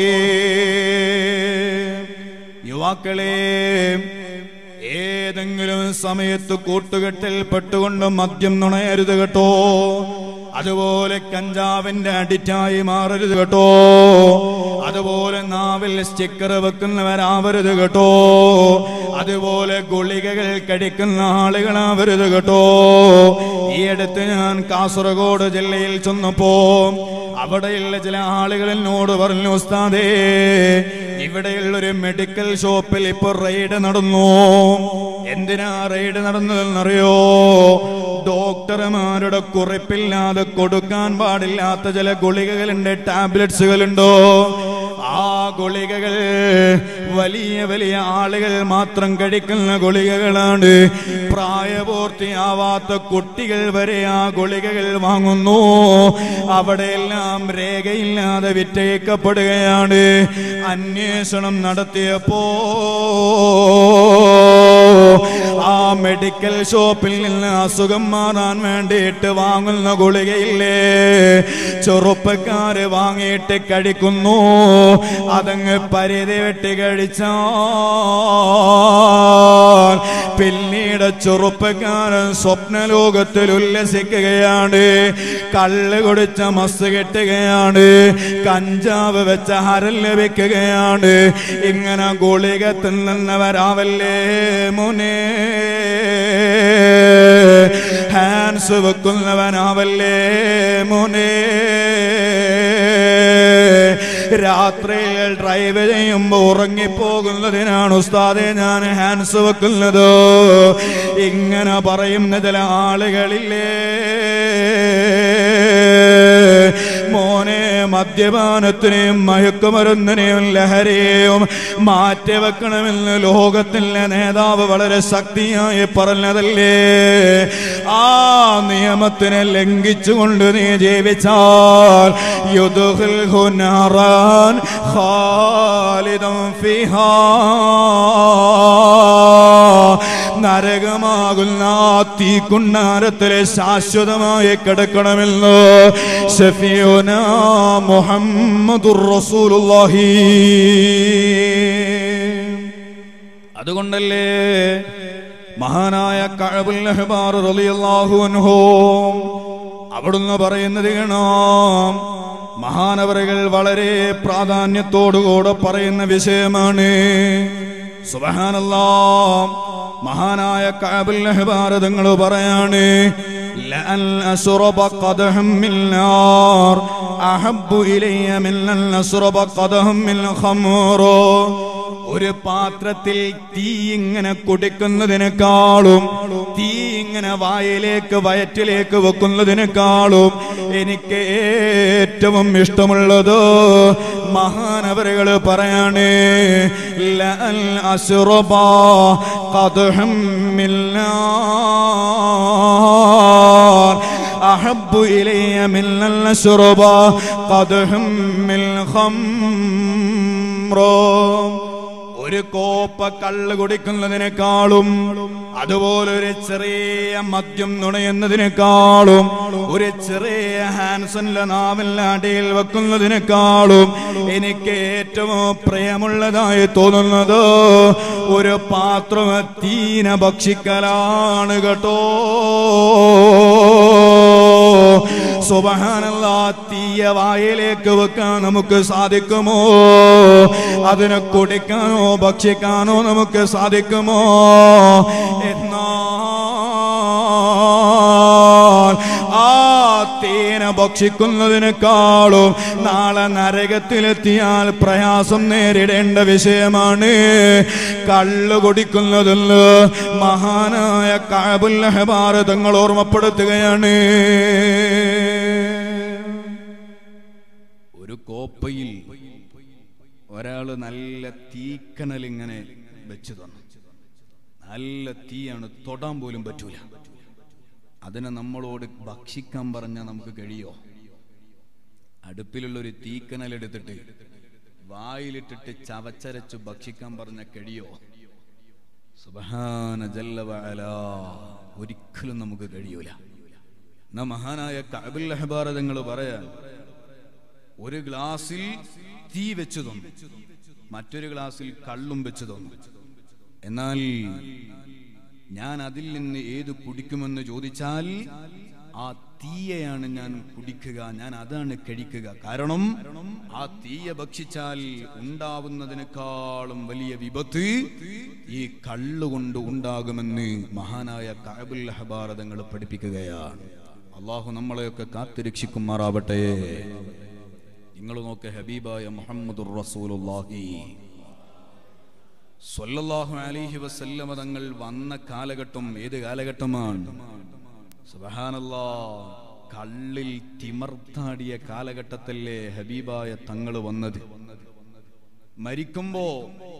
Speaker 1: യുവാക്കളെ ഏതെങ്കിലും സമയത്ത് കൂട്ടുകെട്ടിൽ പെട്ടുകൊണ്ട് മദ്യം നുണയരുത് കേട്ടോ അതുപോലെ കഞ്ചാവിന്റെ അഡിറ്റായി മാറരുത് കേട്ടോ അതുപോലെ നാവിൽ സ്റ്റിക്കർ വെക്കുന്നവരാവരുത് കേട്ടോ അതുപോലെ ഗുളികകൾ കഴിക്കുന്ന ആളുകളാവരുത് കേട്ടോ ഈ അടുത്ത് ഞാൻ കാസർഗോഡ് ജില്ലയിൽ ചെന്നപ്പോ അവിടെയുള്ള ചില ആളുകൾ എന്നോട് പറഞ്ഞു ഉസ്താദേ ഇവിടെയുള്ള ഒരു മെഡിക്കൽ ഷോപ്പിൽ ഇപ്പൊ റെയ്ഡ് നടന്നു എന്തിനാ റെയ്ഡ് നടന്നതെന്നറിയോ ഡോക്ടർമാരുടെ കുറിപ്പില്ലാതെ കൊടുക്കാൻ പാടില്ലാത്ത ചില ഗുളികകളുണ്ട് ടാബ്ലറ്റ്സുകളുണ്ടോ ആ ഗുളികകൾ വലിയ വലിയ ആളുകൾ മാത്രം കഴിക്കുന്ന ഗുളികകളാണ് പ്രായപൂർത്തിയാവാത്ത കുട്ടികൾ വരെ ആ ഗുളികകൾ വാങ്ങുന്നു അവിടെയെല്ലാം രേഖയില്ലാതെ വിറ്റയക്കപ്പെടുകയാണ് അന്വേഷണം നടത്തിയപ്പോ ആ മെഡിക്കൽ ഷോപ്പിൽ നിന്ന് അസുഖം മാറാൻ വേണ്ടിയിട്ട് വാങ്ങുന്ന ഗുളികയില്ലേ ചെറുപ്പക്കാര് വാങ്ങിയിട്ട് കഴിക്കുന്നു അതങ്ങ് പരിധി വെട്ടി കഴിച്ചാൽ പിന്നീട് ചെറുപ്പക്കാരൻ സ്വപ്നലോകത്തിൽ ഉല്ലസിക്കുകയാണ് കള്ള് കുടിച്ച മസ് കെട്ടുകയാണ് കഞ്ചാവ് വെച്ച ഹരം ലഭിക്കുകയാണ് ഇങ്ങനെ ഗുളിക തിന്നുന്നവരാവല്ലേ മുനേ ഹാൻസ് വെക്കുന്നവനാവല്ലേ മുനേ രാത്രിയിൽ ഡ്രൈവ് ചെയ്യുമ്പോ ഉറങ്ങിപ്പോകുന്നതിനാണ് ഉസ്താദെ ഞാൻ ഹാൻഡ്സ് വെക്കുന്നത് ഇങ്ങനെ പറയുന്ന ചില ആളുകളില്ലേ മോനെ മദ്യപാനത്തിനെയും മയക്കുമരുന്നിനെയും ലഹരിയെയും മാറ്റിവെക്കണമെന്ന് ലോകത്തിലെ നേതാവ് വളരെ ശക്തിയായി പറഞ്ഞതല്ലേ ആ നിയമത്തിനെ ലംഘിച്ചുകൊണ്ട് നീ ജീവിച്ചാൽ യുദ്ധിൽഹു നാറാൻ ഖാലിദൻ ഫിഹാ നരകമാകുന്ന ആ തീക്കുണ്ണാരത്തിലെ ശാശ്വതമായി കിടക്കണമെന്ന് ഷഫിയുന മുഹമ്മദുർ റസൂലുള്ളാഹി അതുകൊണ്ടല്ലേ മഹാനായ കഅബുൽ അഹ്ബാർ റളിയല്ലാഹു അൻഹു അവിടുന്ന് പറയുന്നത് കാണാം മഹാനവറുകൾ വളരെ പ്രാധാന്യത്തോടുകൂടെ പറയുന്ന വിഷയമാണ് സുബഹാനല്ലാ മഹാനായ കഅബുൽ അഹ്ബാർ തങ്ങൾ പറയാണ് ലഅൻ അസ്റബ ഖദഹം മിൻ നാർ അഹബ്ബു ഇലയ്യ മിൻ അൻ അസ്റബ ഖദഹം മിൻ ഖമറ ഒരു പാത്രത്തിൽ തീ ഇങ്ങനെ കുടിക്കുന്നതിനേക്കാളും തീ ഇങ്ങനെ വായിലേക്ക് വയറ്റിലേക്ക് വെക്കുന്നതിനേക്കാളും എനിക്ക് ഏറ്റവും ഇഷ്ടമുള്ളത് മഹാനവരുകൾ പറയാണ് ലഅൽ അസ്റബ ഖദഹം മിൻ നാർ أحب إلي من أن أشرب قدح من خمر ഒരു കോപ്പ കള്ള് കുടിക്കുന്നതിനേക്കാളും അതുപോലെ ഒരു ചെറിയ മദ്യം നുണയുന്നതിനേക്കാളും ഒരു ചെറിയ ഹാൻസന്റെ നാവിന്റെ അടിയിൽ വെക്കുന്നതിനേക്കാളും എനിക്ക് ഏറ്റവും പ്രിയമുള്ളതായി തോന്നുന്നത് ഒരു പാത്രം തീന ഭക്ഷിക്കലാണ് കേട്ടോ സുബഹാനല്ല തീയ വായിലേക്ക് വെക്കാൻ നമുക്ക് സാധിക്കുമോ അതിനെ കുടിക്കാനോ ഭക്ഷിക്കാനോ നമുക്ക് സാധിക്കുമോ എന്നാൽ ആ തേന ഭക്ഷിക്കുന്നതിനേക്കാളും നാളെ നരകത്തിലെത്തിയാൽ പ്രയാസം നേരിടേണ്ട വിഷയമാണ് കള്ളു കുടിക്കുന്നതെന്ന് മഹാനായ കാബുൽ ഹെബാർ തങ്ങൾ ഓർമ്മപ്പെടുത്തുകയാണ് ഒരു കോപ്പയിൽ ഒരാള് നല്ല തീക്കനൽ ഇങ്ങനെ വെച്ചു തന്നു നല്ല തീയാണ് തൊടാൻ പോലും പറ്റൂല അതിനെ നമ്മളോട് ഭക്ഷിക്കാൻ പറഞ്ഞാൽ നമുക്ക് കഴിയോ അടുപ്പിലുള്ള ഒരു തീക്കനൽ എടുത്തിട്ട് വായിലിട്ടിട്ട് ചവച്ചരച്ച് ഭക്ഷിക്കാൻ പറഞ്ഞ കഴിയോ സുബഹാന ജല്ല വഅല ഒരിക്കലും നമുക്ക് കഴിയൂല എന്നാ മഹാനായ കഅബുൽ അഹ്ബാർ തങ്ങൾ പറയാൻ ഒരു ഗ്ലാസിൽ തീ വെച്ചു തന്നു മറ്റൊരു ഗ്ലാസിൽ കള്ളും വെച്ചു തന്നു എന്നാൽ ഞാൻ അതിൽ നിന്ന് ഏത് കുടിക്കുമെന്ന് ചോദിച്ചാൽ ആ തീയയാണ് ഞാൻ കുടിക്കുക ഞാൻ അതാണ് കഴിക്കുക കാരണം ആ തീയ ഭക്ഷിച്ചാൽ ഉണ്ടാവുന്നതിനേക്കാളും വലിയ വിപത്ത് ഈ കള്ളുകൊണ്ട് ഉണ്ടാകുമെന്ന് മഹാനായ കാബുൽ ഹബാരതങ്ങൾ പഠിപ്പിക്കുകയാണ് അള്ളാഹു നമ്മളെയൊക്കെ കാത്തുരക്ഷിക്കുമാറാവട്ടെ നിങ്ങൾ നോക്ക് ഹബീബായ മുഹമ്മദുർ റസൂലുള്ളാഹി സ്വല്ലല്ലാഹു അലൈഹി വസല്ലമ തങ്ങൾ വന്ന കാലഘട്ടം ഏത് കാലഘട്ടമാണ് സുബ്ഹാനല്ലാ കള്ളിൽ തിമർത്താടിയ കാലഘട്ടത്തിലെ ഹബീബായ തങ്ങൾ വന്നത് മരിക്കുമ്പോ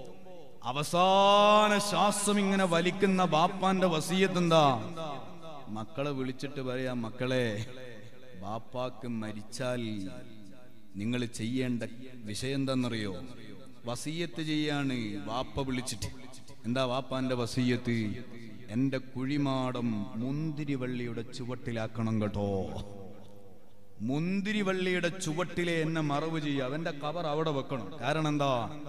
Speaker 1: അവസാന ശ്വാസം ഇങ്ങനെ വലിക്കുന്ന ബാപ്പാന്റെ വസീയത്ത് എന്താ മക്കളെ വിളിച്ചിട്ട് പറയാ മക്കളെ ബാപ്പാക്ക് മരിച്ചാൽ നിങ്ങൾ ചെയ്യേണ്ട വിഷയം എന്താണെന്നറിയോ വസീയത്ത് ചെയ്യാണ് വാപ്പ വിളിച്ചിട്ട് എന്താ വാപ്പാന്റെ വസീയത്ത് എന്റെ കുഴിമാടം മുന്തിരിവള്ളിയുടെ ചുവട്ടിലാക്കണം കേട്ടോ മുന്തിരിവള്ളിയുടെ ചുവട്ടിലെ എന്നെ മറവ് ചെയ്യുക അവന്റെ കവർ അവിടെ വെക്കണം കാരണം എന്താ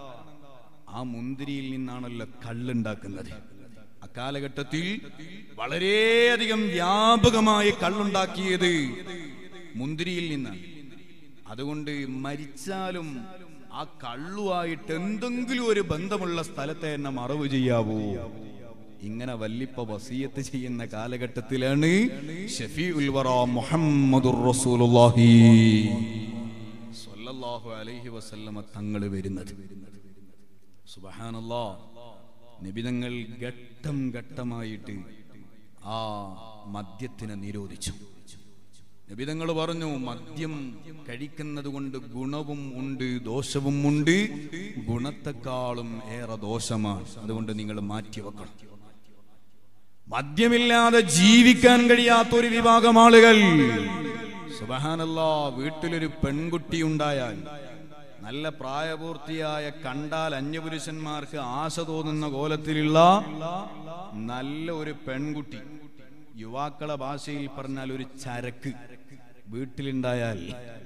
Speaker 1: ആ മുന്തിരിയിൽ നിന്നാണല്ലോ കള്ളുണ്ടാക്കുന്നത് അക്കാലഘട്ടത്തിൽ വളരെയധികം വ്യാപകമായി കള്ളുണ്ടാക്കിയത് മുന്തിരിയിൽ നിന്നാണ് അതുകൊണ്ട് മരിച്ചാലും ആ കള്ളുമായിട്ട് എന്തെങ്കിലും ഒരു ബന്ധമുള്ള സ്ഥലത്തെ എന്നെ മറവ് ചെയ്യാവൂ ഇങ്ങനെ വല്ലിപ്പ വസീയത്ത് ചെയ്യുന്ന കാലഘട്ടത്തിലാണ് ഷഫീഉൽ വറ മുഹമ്മദുർ റസൂലുള്ളാഹി സ്വല്ലല്ലാഹു സല്ലല്ലാഹു അലൈഹി വസല്ലമ തങ്ങൾ വരുന്നത് സുബ്ഹാനല്ലാ നിബിതങ്ങൾ ഘട്ടം ഘട്ടമായിട്ട് ആ മദ്യത്തിനെ നിരോധിച്ചു നിബിതങ്ങൾ പറഞ്ഞു മദ്യം കഴിക്കുന്നത് കൊണ്ട് ഗുണവും ഉണ്ട് ദോഷവും ഉണ്ട് ഗുണത്തെക്കാളും ഏറെ ദോഷമാണ് അതുകൊണ്ട് നിങ്ങൾ മാറ്റി വെക്കണം മദ്യമില്ലാതെ ജീവിക്കാൻ കഴിയാത്ത ഒരു വിഭാഗം ആളുകൾ സുബഹാനല്ല വീട്ടിലൊരു പെൺകുട്ടി ഉണ്ടായാൽ നല്ല പ്രായപൂർത്തിയായ കണ്ടാൽ അന്യപുരുഷന്മാർക്ക് ആശ തോന്നുന്ന കോലത്തിലുള്ള നല്ല ഒരു പെൺകുട്ടി യുവാക്കളെ ഭാഷയിൽ പറഞ്ഞാൽ ഒരു ചരക്ക് വീട്ടിലുണ്ടായാൽ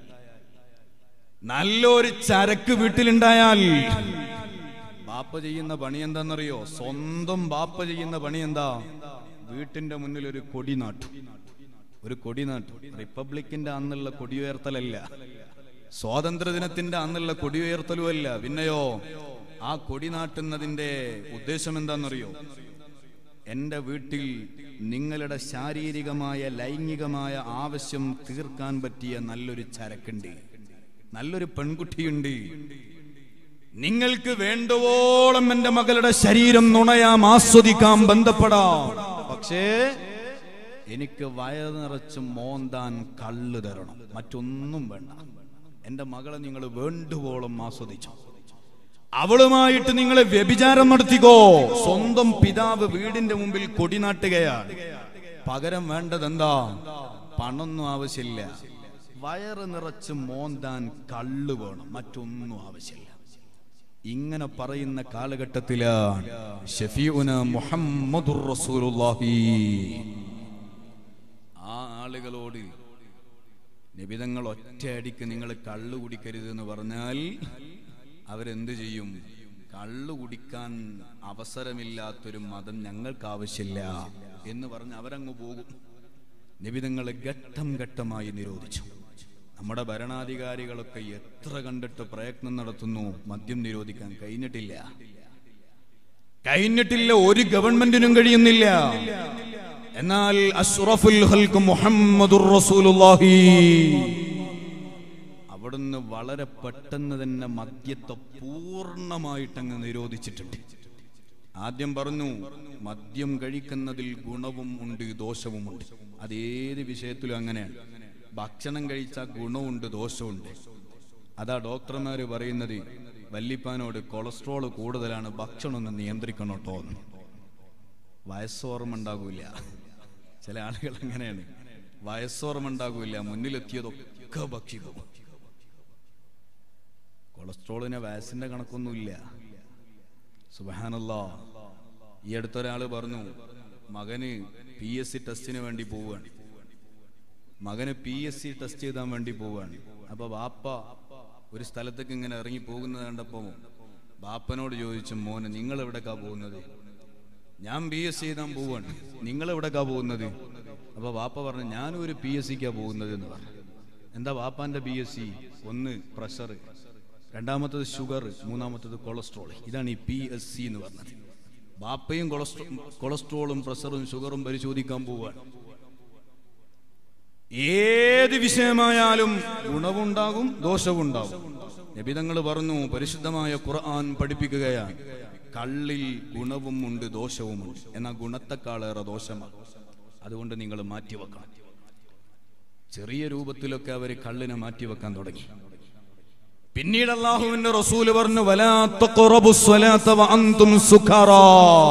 Speaker 1: നല്ലൊരു ചരക്ക് വീട്ടിലുണ്ടായാൽ ബാപ്പ ചെയ്യുന്ന പണി എന്താണെന്നറിയോ സ്വന്തം ബാപ്പ ചെയ്യുന്ന പണി എന്താ വീട്ടിന്റെ മുന്നിൽ ഒരു കൊടി നാട്ടു ഒരു കൊടി നാട്ടു റിപ്പബ്ലിക്കിന്റെ അന്നുള്ള കൊടിയുയർത്തലല്ല സ്വാതന്ത്ര്യദിനത്തിന്റെ അന്നുള്ള കൊടിയുയർത്തലുമല്ല പിന്നെയോ ആ കൊടി നാട്ടുന്നതിന്റെ ഉദ്ദേശം എന്താണെന്നറിയോ എന്റെ വീട്ടിൽ നിങ്ങളുടെ ശാരീരികമായ ലൈംഗികമായ ആവശ്യം തീർക്കാൻ പറ്റിയ നല്ലൊരു ചരക്കുണ്ട് നല്ലൊരു പെൺകുട്ടിയുണ്ട് നിങ്ങൾക്ക് വേണ്ടുവോളം എന്റെ മകളുടെ ശരീരം നുണയാം ആസ്വദിക്കാം ബന്ധപ്പെടാം പക്ഷേ എനിക്ക് വയറ് നിറച്ച് മോന്താൻ കള്ള് തരണം മറ്റൊന്നും വേണ്ട എന്റെ മകളെ നിങ്ങൾ വേണ്ടുവോളം ആസ്വദിച്ചു അവളുമായിട്ട് നിങ്ങൾ വ്യഭിചാരം നടത്തിക്കോ സ്വന്തം പിതാവ് വീടിന്റെ മുമ്പിൽ കൊടിനാട്ടുകയാണ് പകരം വേണ്ടത് എന്താ പണൊന്നും ആവശ്യമില്ല വയറ് നിറച്ച് മോന്താൻ കള്ള് വേണം മറ്റൊന്നും ആവശ്യമില്ല ഇങ്ങനെ പറയുന്ന കാലഘട്ടത്തിലാണ് ഷഫീഉന മുഹമ്മദുർ റസൂലുള്ളാഹി ആ ആളുകളോട് നിബിതങ്ങൾ ഒറ്റയടിക്ക് നിങ്ങൾ കള്ളു കുടിക്കരുത് എന്ന് പറഞ്ഞാൽ അവരെന്ത് ചെയ്യും കള്ളു കുടിക്കാൻ അവസരമില്ലാത്തൊരു മതം ഞങ്ങൾക്ക് ആവശ്യമില്ല എന്ന് പറഞ്ഞ് അവരങ്ങ് പോകും നിബിതങ്ങൾ ഘട്ടം ഘട്ടമായി നിരോധിച്ചു നമ്മുടെ ഭരണാധികാരികളൊക്കെ എത്ര കണ്ടിട്ട് പ്രയത്നം നടത്തുന്നു മദ്യം നിരോധിക്കാൻ കഴിഞ്ഞിട്ടില്ല കഴിഞ്ഞിട്ടില്ല ഒരു ഗവൺമെന്റിനും കഴിയുന്നില്ല എന്നാൽ അഷ്റഫുൽ ഹൽക്ക് മുഹമ്മദുർ റസൂലുള്ളാഹി അവിടുന്ന് വളരെ പെട്ടെന്ന് തന്നെ മദ്യത്തെ പൂർണ്ണമായിട്ടങ്ങ് നിരോധിച്ചിട്ടുണ്ട് ആദ്യം പറഞ്ഞു മദ്യം കഴിക്കുന്നതിൽ ഗുണവും ഉണ്ട് ദോഷവും ഉണ്ട് അത് ഏത് വിഷയത്തിലും അങ്ങനെയാണ് ഭക്ഷണം കഴിച്ചാൽ ഗുണമുണ്ട് ദോഷമുണ്ട് അതാ ഡോക്ടർമാര് പറയുന്നത് വല്ലിപ്പാനോട് കൊളസ്ട്രോൾ കൂടുതലാണ് ഭക്ഷണം ഒന്ന് നിയന്ത്രിക്കണം കേട്ടോ എന്ന്. വയസ്സോർമ്മ ഉണ്ടാകൂല ചില ആളുകൾ അങ്ങനെയാണ് വയസ്സോർമ്മ ഉണ്ടാകൂല മുന്നിലെത്തിയതൊക്കെ ഭക്ഷിക്കും കൊളസ്ട്രോളിന് വയസ്സിന്റെ കണക്കൊന്നുമില്ല സുബഹാനല്ലാ ഈ അടുത്തൊരാള് പറഞ്ഞു മകന് പി എസ് സി ടെസ്റ്റിന് വേണ്ടി പോവുകയാണ് മകന് പി എസ് സി ടെസ്റ്റ് ചെയ്താൻ വേണ്ടി പോവുകയാണ് അപ്പൊ ബാപ്പ ഒരു സ്ഥലത്തേക്ക് ഇങ്ങനെ ഇറങ്ങി പോകുന്നത് കണ്ടപ്പോ ബാപ്പനോട് ചോദിച്ചു മോനെ നിങ്ങൾ എവിടേക്കാ പോകുന്നത് ഞാൻ പി എസ് സി എഴുതാൻ പോവാണ് നിങ്ങൾ എവിടേക്കാ പോകുന്നത് അപ്പൊ ബാപ്പ പറഞ്ഞു ഞാനും ഒരു പി എസ് സിക്കാ പോകുന്നത് എന്ന് പറഞ്ഞു എന്താ ബാപ്പാന്റെ പി എസ് സി ഒന്ന് പ്രഷർ രണ്ടാമത്തത് ഷുഗർ മൂന്നാമത്തത് കൊളസ്ട്രോൾ ഇതാണ് ഈ പി എസ് സി എന്ന് പറഞ്ഞത് ബാപ്പയും കൊളസ്ട്രോ കൊളസ്ട്രോളും പ്രഷറും ഷുഗറും പരിശോധിക്കാൻ പോവുകയാണ് ഏത് വിഷയമായാലും ഗുണവുണ്ടാകും ദോഷവുണ്ടാകും നബിതങ്ങൾ പറഞ്ഞു പരിശുദ്ധമായ ഖുർആൻ പഠിപ്പിക്കുകയാണ് കള്ളിൽ ഗുണവും ഉണ്ട് ദോഷവുമുണ്ട് എന്നാൽ ഗുണത്തെക്കാളേറെ ദോഷമാണ് അതുകൊണ്ട് നിങ്ങൾ മാറ്റിവെക്കണം ചെറിയ രൂപത്തിലൊക്കെ അവർ കള്ളിനെ മാറ്റിവെക്കാൻ തുടങ്ങി പിന്നീട് അള്ളാഹുവിന്റെ റസൂല് പറഞ്ഞു വലാ തഖറബു സ്വലാത്ത വഅൻതും സുഖറാ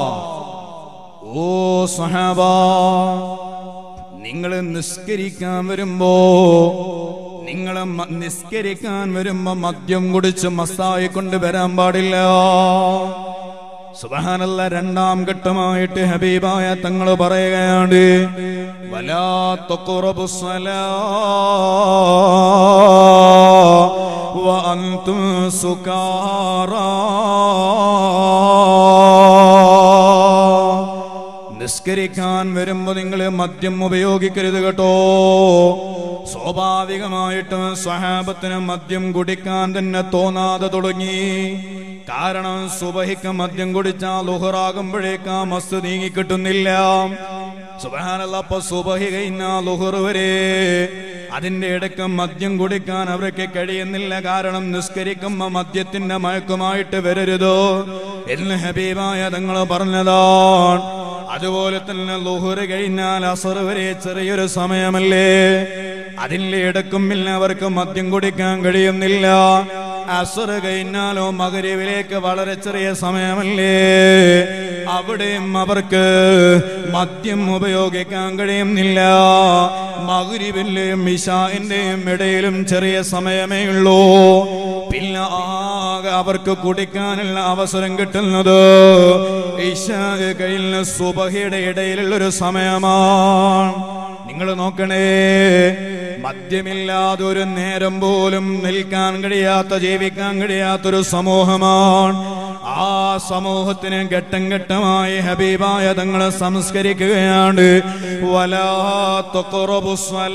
Speaker 1: ഓ സഹാബാ നിങ്ങൾ നിസ്കരിക്കാൻ വരുമ്പോ നിങ്ങളെ മ- നിസ്കരിക്കാൻ വരുമ്പോ മദ്യം കുടിച്ച് മസ്തായി കൊണ്ട് വരാൻ പാടില്ല സുബഹാനല്ല രണ്ടാം ഘട്ടമായിട്ട് ഹബീബായ തങ്ങൾ പറയുകയാണ് വലാത്ത കുറബുസ്വലാ وأنتم سكارى നിസ്കരിക്കാൻ വരുമ്പോ നിങ്ങൾ മദ്യം ഉപയോഗിക്കരുത് കേട്ടോ സ്വാഭാവികമായിട്ടും സ്വഹാബത്തിന് മദ്യം കുടിക്കാൻ തന്നെ തോന്നാതെ തുടങ്ങി കാരണം സുബഹിക്ക് മദ്യം കുടിച്ചാൽ ലുഹറാകുമ്പോഴേക്ക് ആ മസ് നീങ്ങിക്കിട്ടുന്നില്ല സുബഹാനല്ല അപ്പൊ സുബഹി കഴിഞ്ഞാ ലുഹർ വരെ അതിന്റെ ഇടയ്ക്ക് മദ്യം കുടിക്കാൻ അവർക്ക് കഴിയുന്നില്ല കാരണം നിസ്കരിക്കുമ്പോ മദ്യത്തിന്റെ മയക്കുമായിട്ട് വരരുതോ എന്ന് ഹബീബായ തങ്ങൾ പറഞ്ഞതാണ് അതുപോലെ തന്നെ ലുഹർ കഴിഞ്ഞാൽ അസർ വരെ ചെറിയൊരു സമയമല്ലേ അതിന്റെ ഇടക്കും പിന്നെ അവർക്ക് മദ്യം കുടിക്കാൻ കഴിയുന്നില്ല അസർ കഴിഞ്ഞാലോ മകരവിലേക്ക് വളരെ ചെറിയ സമയമല്ലേ അവിടെയും അവർക്ക് മദ്യം ഉപയോഗിക്കാൻ കഴിയുന്നില്ല മകുരിവിന്റെയും ഇഷാന്റെയും ഇടയിലും ചെറിയ സമയമേ ഉള്ളൂ പിന്നെ ആകെ അവർക്ക് കുടിക്കാനുള്ള അവസരം കിട്ടുന്നത് ഇഷാ കഴിഞ്ഞ സുബഹിയുടെ ഇടയിലുള്ളൊരു സമയമാണ് നിങ്ങൾ നോക്കണേ മദ്യമില്ലാതെ ഒരു നേരം പോലും നിൽക്കാൻ കഴിയാത്ത ജീവിക്കാൻ കഴിയാത്തൊരു സമൂഹമാണ് ആ സമൂഹത്തിന് ഘട്ടം ഘട്ടമായി ഹബീബായ തങ്ങളെ സംസ്കരിക്കുകയാണ് വലാത്തൊറബു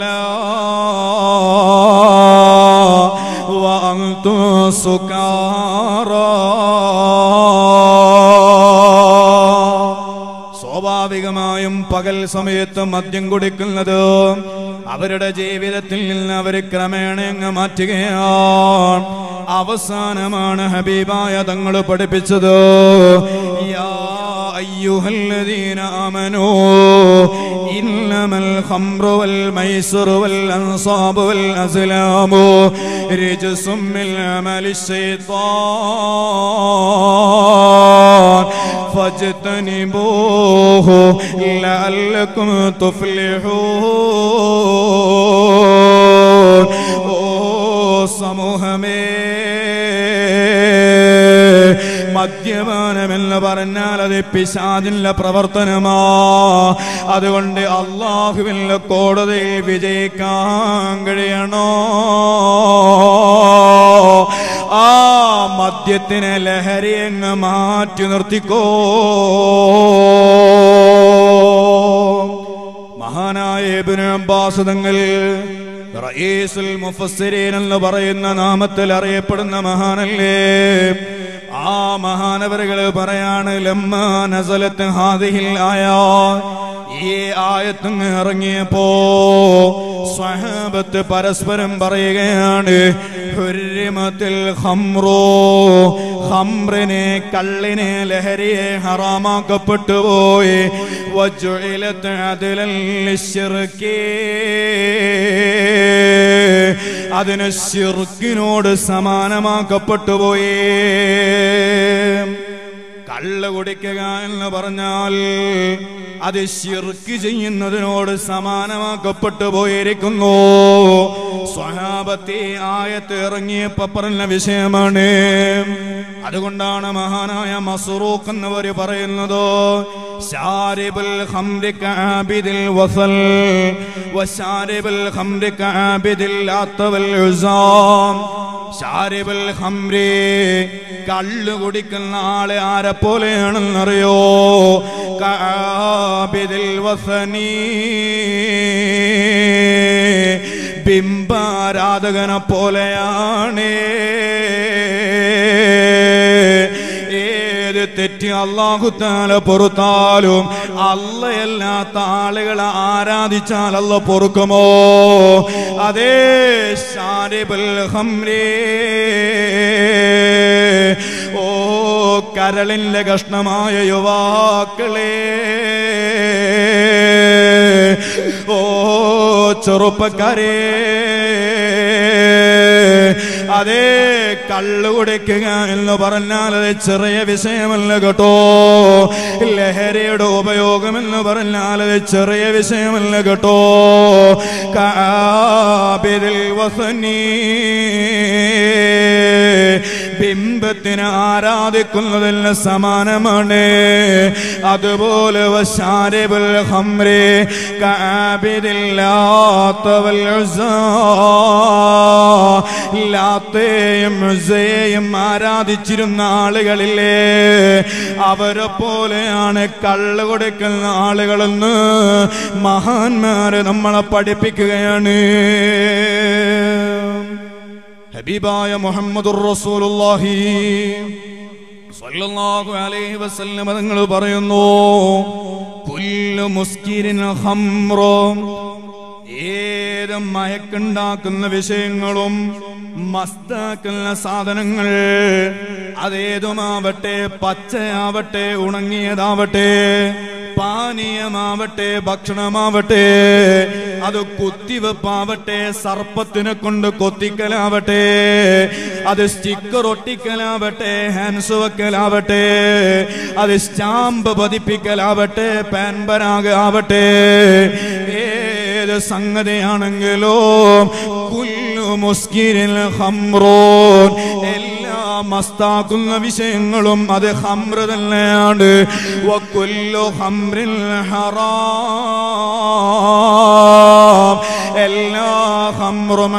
Speaker 1: സ്വാഭാവികമായും പകൽ സമയത്ത് മദ്യം കുടിക്കുന്നത് അവരുടെ ജീവിതത്തിൽ നിന്ന് അവർ ക്രമേണ അങ്ങ് മാറ്റുകയാണ് അവസാനമാണ് ഹബീബായ തങ്ങൾ പഠിപ്പിച്ചത് യാ അയ്യുഹല്ലദീന ആമനൂ ഇന്നമൽ ഖംറു വൽ മൈസറു വൽ അൻസാബു വൽ അസ്ലാമു റിജ്സും മിൻ അമലി ശൈത്താൻ فاجتنبوه لعلكم تفلحون ഓ സമൂഹമേ മദ്യപാനമെന്ന് പറഞ്ഞാൽ അത് പിശാദിന്റെ പ്രവർത്തനമാ അതുകൊണ്ട് അള്ളാഹുവിന്റെ കോടതിയിൽ വിജയിക്കാൻ കഴിയണോ ആ മദ്യത്തിനെ ലഹരി അങ്ങ് മാറ്റി നിർത്തിക്കോ മഹാനായ ഇബ്നു അബ്ബാസ് തങ്ങൾ റയീസുൽ മുഫസ്സിരീൻ എന്ന് പറയുന്ന നാമത്തിൽ അറിയപ്പെടുന്ന മഹാനല്ലേ ആ മഹാനവരുകൾ പറയാണ് ലമ്മ നസലത്ത് ഹാദിഹിൽ ആയാ ഈ ആയത്തങ്ങ് ഇറങ്ങിയപ്പോ സ്വഹാബത്ത് പരസ്പരം പറയുകയാണ് ഹുരിമത്തിൽ ഹംറോ ഹംറിനെ കള്ളിനെ ലഹരിയെ ഹറാമാക്കപ്പെട്ടു പോയി വജുഇലത്ത് അതിലൽ ശിർക്കേ അതിന് ശിർക്കിനോട് സമാനമാക്കപ്പെട്ടു പോയേ കള്ള് കുടിക്കുക എന്ന് പറഞ്ഞാൽ അത് ശിർക്ക് ചെയ്യുന്നതിനോട് സമാനമാക്കപ്പെട്ടു പോയിരിക്കുന്നു സ്വഹാബത്തി ആയത്ത് ഇറങ്ങിയപ്പോ പറഞ്ഞ വിഷയമാണ് അതുകൊണ്ടാണ് മഹാനായ മസറൂഖ് എന്നവർ പറയുന്നത് ശാരിബുൽ ഖംരി കഅബിദിൽ വസൽ വശാരിബുൽ ഖംരി കഅബിദിൽ ആത്തവൽ ഉസാം ഷാരിബുൽ ഹംരി കള്ളു കുടിക്കുന്ന ആളെ ആരെ പോലെയാണെന്നറിയോ കാബിദിൽ വസനീ ബിംബാരാധകനെ പോലെയാണ് ഏത് തെറ്റി അള്ളാഹുത്താല പൊറുത്താലും അല്ലയല്ലാത്ത ആളുകളെ ആരാധിച്ചാൽ അല്ല പൊറുക്കുമോ അതേ ഷാരിബുൽ ഹംരേ ഓ കരളിന്റെ കഷ്ണമായ യുവാക്കളെ ഓ ചെറുപ്പക്കാരെ അതേ കള്ളു കുടിക്കുക എന്ന് പറഞ്ഞാൽ അത് ചെറിയ വിഷയമല്ല കേട്ടോ ലഹരിയുടെ ഉപയോഗം എന്ന് പറഞ്ഞാൽ അത് ചെറിയ വിഷയമല്ല കേട്ടോ കാബിദിൽ വസനീ ബിംബത്തിനെ ആരാധിക്കുന്നതിന് സമാനമാണ് അതുപോലെ വശാരിബുൽ ഹംരി കാബിദില്ലാത്തവൽ ലാത്തേയും ഉസയെയും ആരാധിച്ചിരുന്ന ആളുകളില്ലേ അവരെ പോലെയാണ് കള്ള് കൊടുക്കുന്ന ആളുകളെന്ന് മഹാന്മാര് നമ്മളെ പഠിപ്പിക്കുകയാണ് ഹബീബായ മുഹമ്മദുർ റസൂലുള്ളാഹി സല്ലല്ലാഹു അലൈഹി വസല്ലം തങ്ങൾ പറയുന്നു കുല്ലു മുസ്കിരിൻ ഹംറും ഏത് മയക്കുണ്ടാക്കുന്ന വിഷയങ്ങളും മസ്താക്കുന്ന സാധനങ്ങൾ അതേതുമാവട്ടെ പച്ചയാവട്ടെ ഉണങ്ങിയതാവട്ടെ പാനീയമാവട്ടെ ഭക്ഷണമാവട്ടെ അത് കുത്തിവെപ്പാവട്ടെ സർപ്പത്തിനെ കൊണ്ട് കൊത്തിക്കലാവട്ടെ അത് സ്റ്റിക്കർ ഒട്ടിക്കലാവട്ടെ ഹാൻസ് വെക്കലാവട്ടെ അത് സ്റ്റാമ്പ് പതിപ്പിക്കലാവട്ടെ പാൻപരാഗ് ആവട്ടെ ഏത് സംഗതിയാണെങ്കിലോ കുല്ലു മുസ്കിരിൽ ഹംറോൻ എല്ലാ മസ്താക്കുന്ന വിഷയങ്ങളും അത് ഹംറ തന്നെയാണ് വക്കുല്ലു ഹംറിൽ ഹറാം എല്ലാ ഹംറും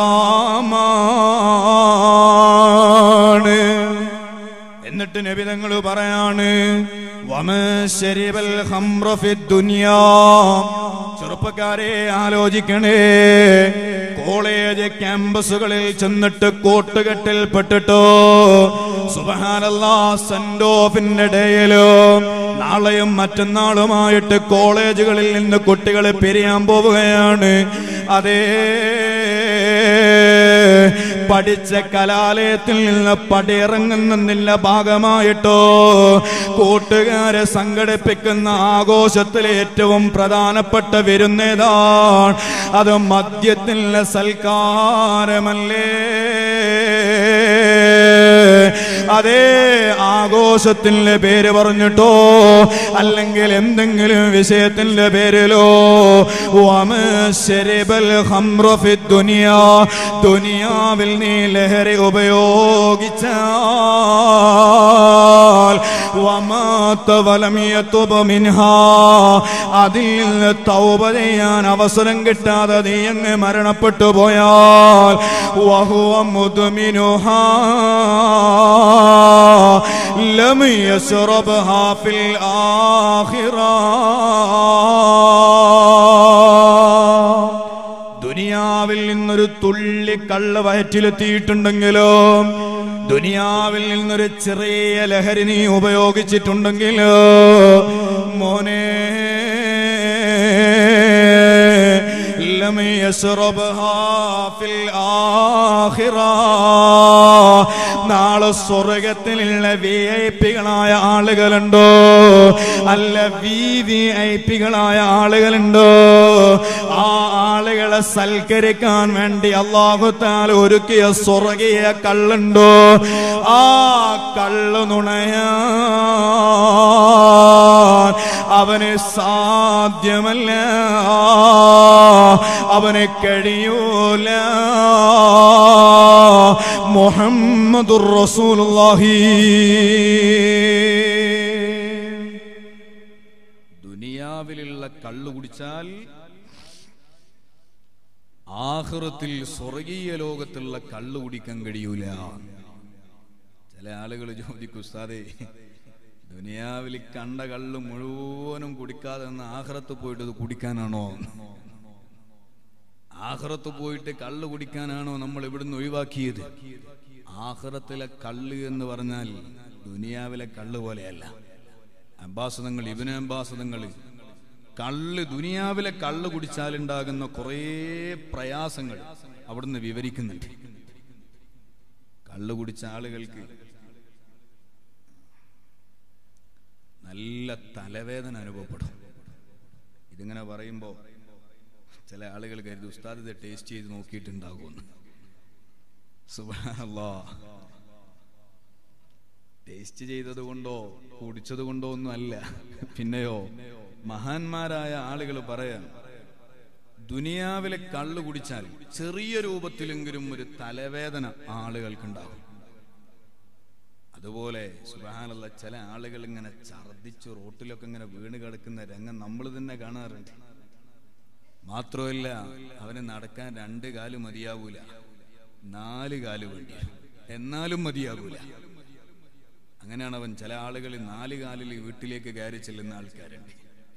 Speaker 1: ഹറാമാണ് എന്നിട്ട് നബിതങ്ങൾ പറയാണ് വമശരിബൽ ഖംറ ഫിദ് ദുനിയാ ചെറുപ്പക്കാരെ ആലോചിക്കണേ കോളേജ് ക്യാമ്പസുകളിൽ ചെന്നിട്ട് കോട്ടുകെട്ടിൽ പെട്ടിട്ടോ സുബഹാനല്ലാ സെന്റ് ഓഫിന്റെ ഡേയിലോ നാളെയും മറ്റന്നാളുമായിട്ട് കോളേജുകളിൽ നിന്ന് കുട്ടികളെ പിരിയാൻ പോവുകയാണ് അതേ പഠിച്ച കലാലയത്തിൽ നിന്ന് പടിയിറങ്ങുന്നതിന്റെ ഭാഗമായിട്ടോ കൂട്ടുകാരെ സംഘടിപ്പിക്കുന്ന ആഘോഷത്തിലെ ഏറ്റവും പ്രധാനപ്പെട്ട വിരുന്നേതാണ് അത് മദ്യത്തിലെ സൽക്കാരമല്ലേ അതേ ആഘോഷത്തിന്റെ പേര് പറഞ്ഞിട്ടോ അല്ലെങ്കിൽ എന്തെങ്കിലും വിഷയത്തിന്റെ പേരിലോ വമശരിബൽ ഖംറ ഫി ദുനിയാ ദുനിയാവിൽ നീ ലഹരി ഉപയോഗിച്ചാൽ വമാത വലം യതുബ് മിൻഹാ അതിൽ നിന്ന് തൗബ ചെയ്യാൻ അവസരം കിട്ടാതെ നീ അങ്ങ് മരണപ്പെട്ടു പോയാൽ വഹുവ മുദ്മിനുഹാ ലം യശ്റബ്ഹാ ഫിൽ ആഖിറ ദുനിയാവിൽ നിന്നൊരു തുള്ളി കള്ള വയറ്റിലെത്തിയിട്ടുണ്ടെങ്കിലോ ദുനിയാവിൽ നിന്നൊരു ചെറിയ ലഹരി നീ ഉപയോഗിച്ചിട്ടുണ്ടെങ്കിലോ മോനെ ലം യശ്റബ്ഹാ ഫിൽ ആഖിറ നാളെ സ്വർഗത്തിലുള്ള വി ഐ പികളായ ആളുകളുണ്ടോ അല്ല വി വി ഐ പികളായ ആളുകളുണ്ടോ ആ ആളുകളെ സൽക്കരിക്കാൻ വേണ്ടി അള്ളാഹുത്താൽ ഒരുക്കിയ സ്വർഗീയ കള്ളുണ്ടോ ആ കള്ളു നുണയാ അവന് സാധ്യമല്ല അവന് കഴിയൂല മുഹമ്മദുർ റസൂലുള്ളാഹി ദുനിയാവിലുള്ള കള്ളു കുടിച്ചാൽ ആഹൃത്തിൽ സ്വർഗീയ ലോകത്തുള്ള കള്ളു കുടിക്കാൻ കഴിയൂല ചില ആളുകൾ ചോദിക്കും ഉസ്താദേ ദുനിയാവിൽ കണ്ട കള്ള് മുഴുവനും കുടിക്കാതെ നിന്ന് ആഹ്റത്ത് പോയിട്ട് ഇത് കുടിക്കാനാണോ ആഹ്റത്ത് പോയിട്ട് കള്ള് കുടിക്കാനാണോ നമ്മൾ ഇവിടുന്ന് ഒഴിവാക്കിയത് ആഹ്റത്തിലെ കള്ള് എന്ന് പറഞ്ഞാൽ ദുനിയാവിലെ കള്ള് പോലെയല്ല അംബാസദങ്ങൾ ഇബിന് അംബാസദങ്ങൾ കള്ള് ദുനിയാവിലെ കള്ള് കുടിച്ചാലുണ്ടാകുന്ന കുറേ പ്രയാസങ്ങൾ അവിടുന്ന് വിവരിക്കുന്നുണ്ട് കള്ള് കുടിച്ച ആളുകൾക്ക് നല്ല തലവേദന അനുഭവപ്പെടും ഇതിങ്ങനെ പറയുമ്പോൾ ചില ആളുകൾ കരുതി ഉസ്താദ് ഇത് ടേസ്റ്റ് ചെയ്ത് നോക്കിയിട്ടുണ്ടാകുമെന്ന് സുബ്ഹാനല്ലാ ടേസ്റ്റ് ചെയ്തത് കൊണ്ടോ കുടിച്ചത് കൊണ്ടോ ഒന്നും അല്ല പിന്നെയോ മഹാന്മാരായ ആളുകൾ പറയാം ദുനിയാവിലെ കള്ളു കുടിച്ചാൽ ചെറിയ രൂപത്തിലെങ്കിലും ഒരു തലവേദന ആളുകൾക്കുണ്ടാകും അതുപോലെ സുബാനുള്ള ചില ആളുകൾ ഇങ്ങനെ ഛർദിച്ച് റോട്ടിലൊക്കെ ഇങ്ങനെ വീണ് കിടക്കുന്ന രംഗം നമ്മൾ തന്നെ കാണാറുണ്ട് മാത്രമല്ല അവന് നടക്കാൻ രണ്ട് കാല് മതിയാവൂല നാല് കാല് വേണ്ടി വരും. എന്നാലും മതിയാകൂല അങ്ങനെയാണ് അവൻ ചില ആളുകൾ നാല് കാലിൽ വീട്ടിലേക്ക് കയറി ചെല്ലുന്ന ആൾക്കാരുണ്ട്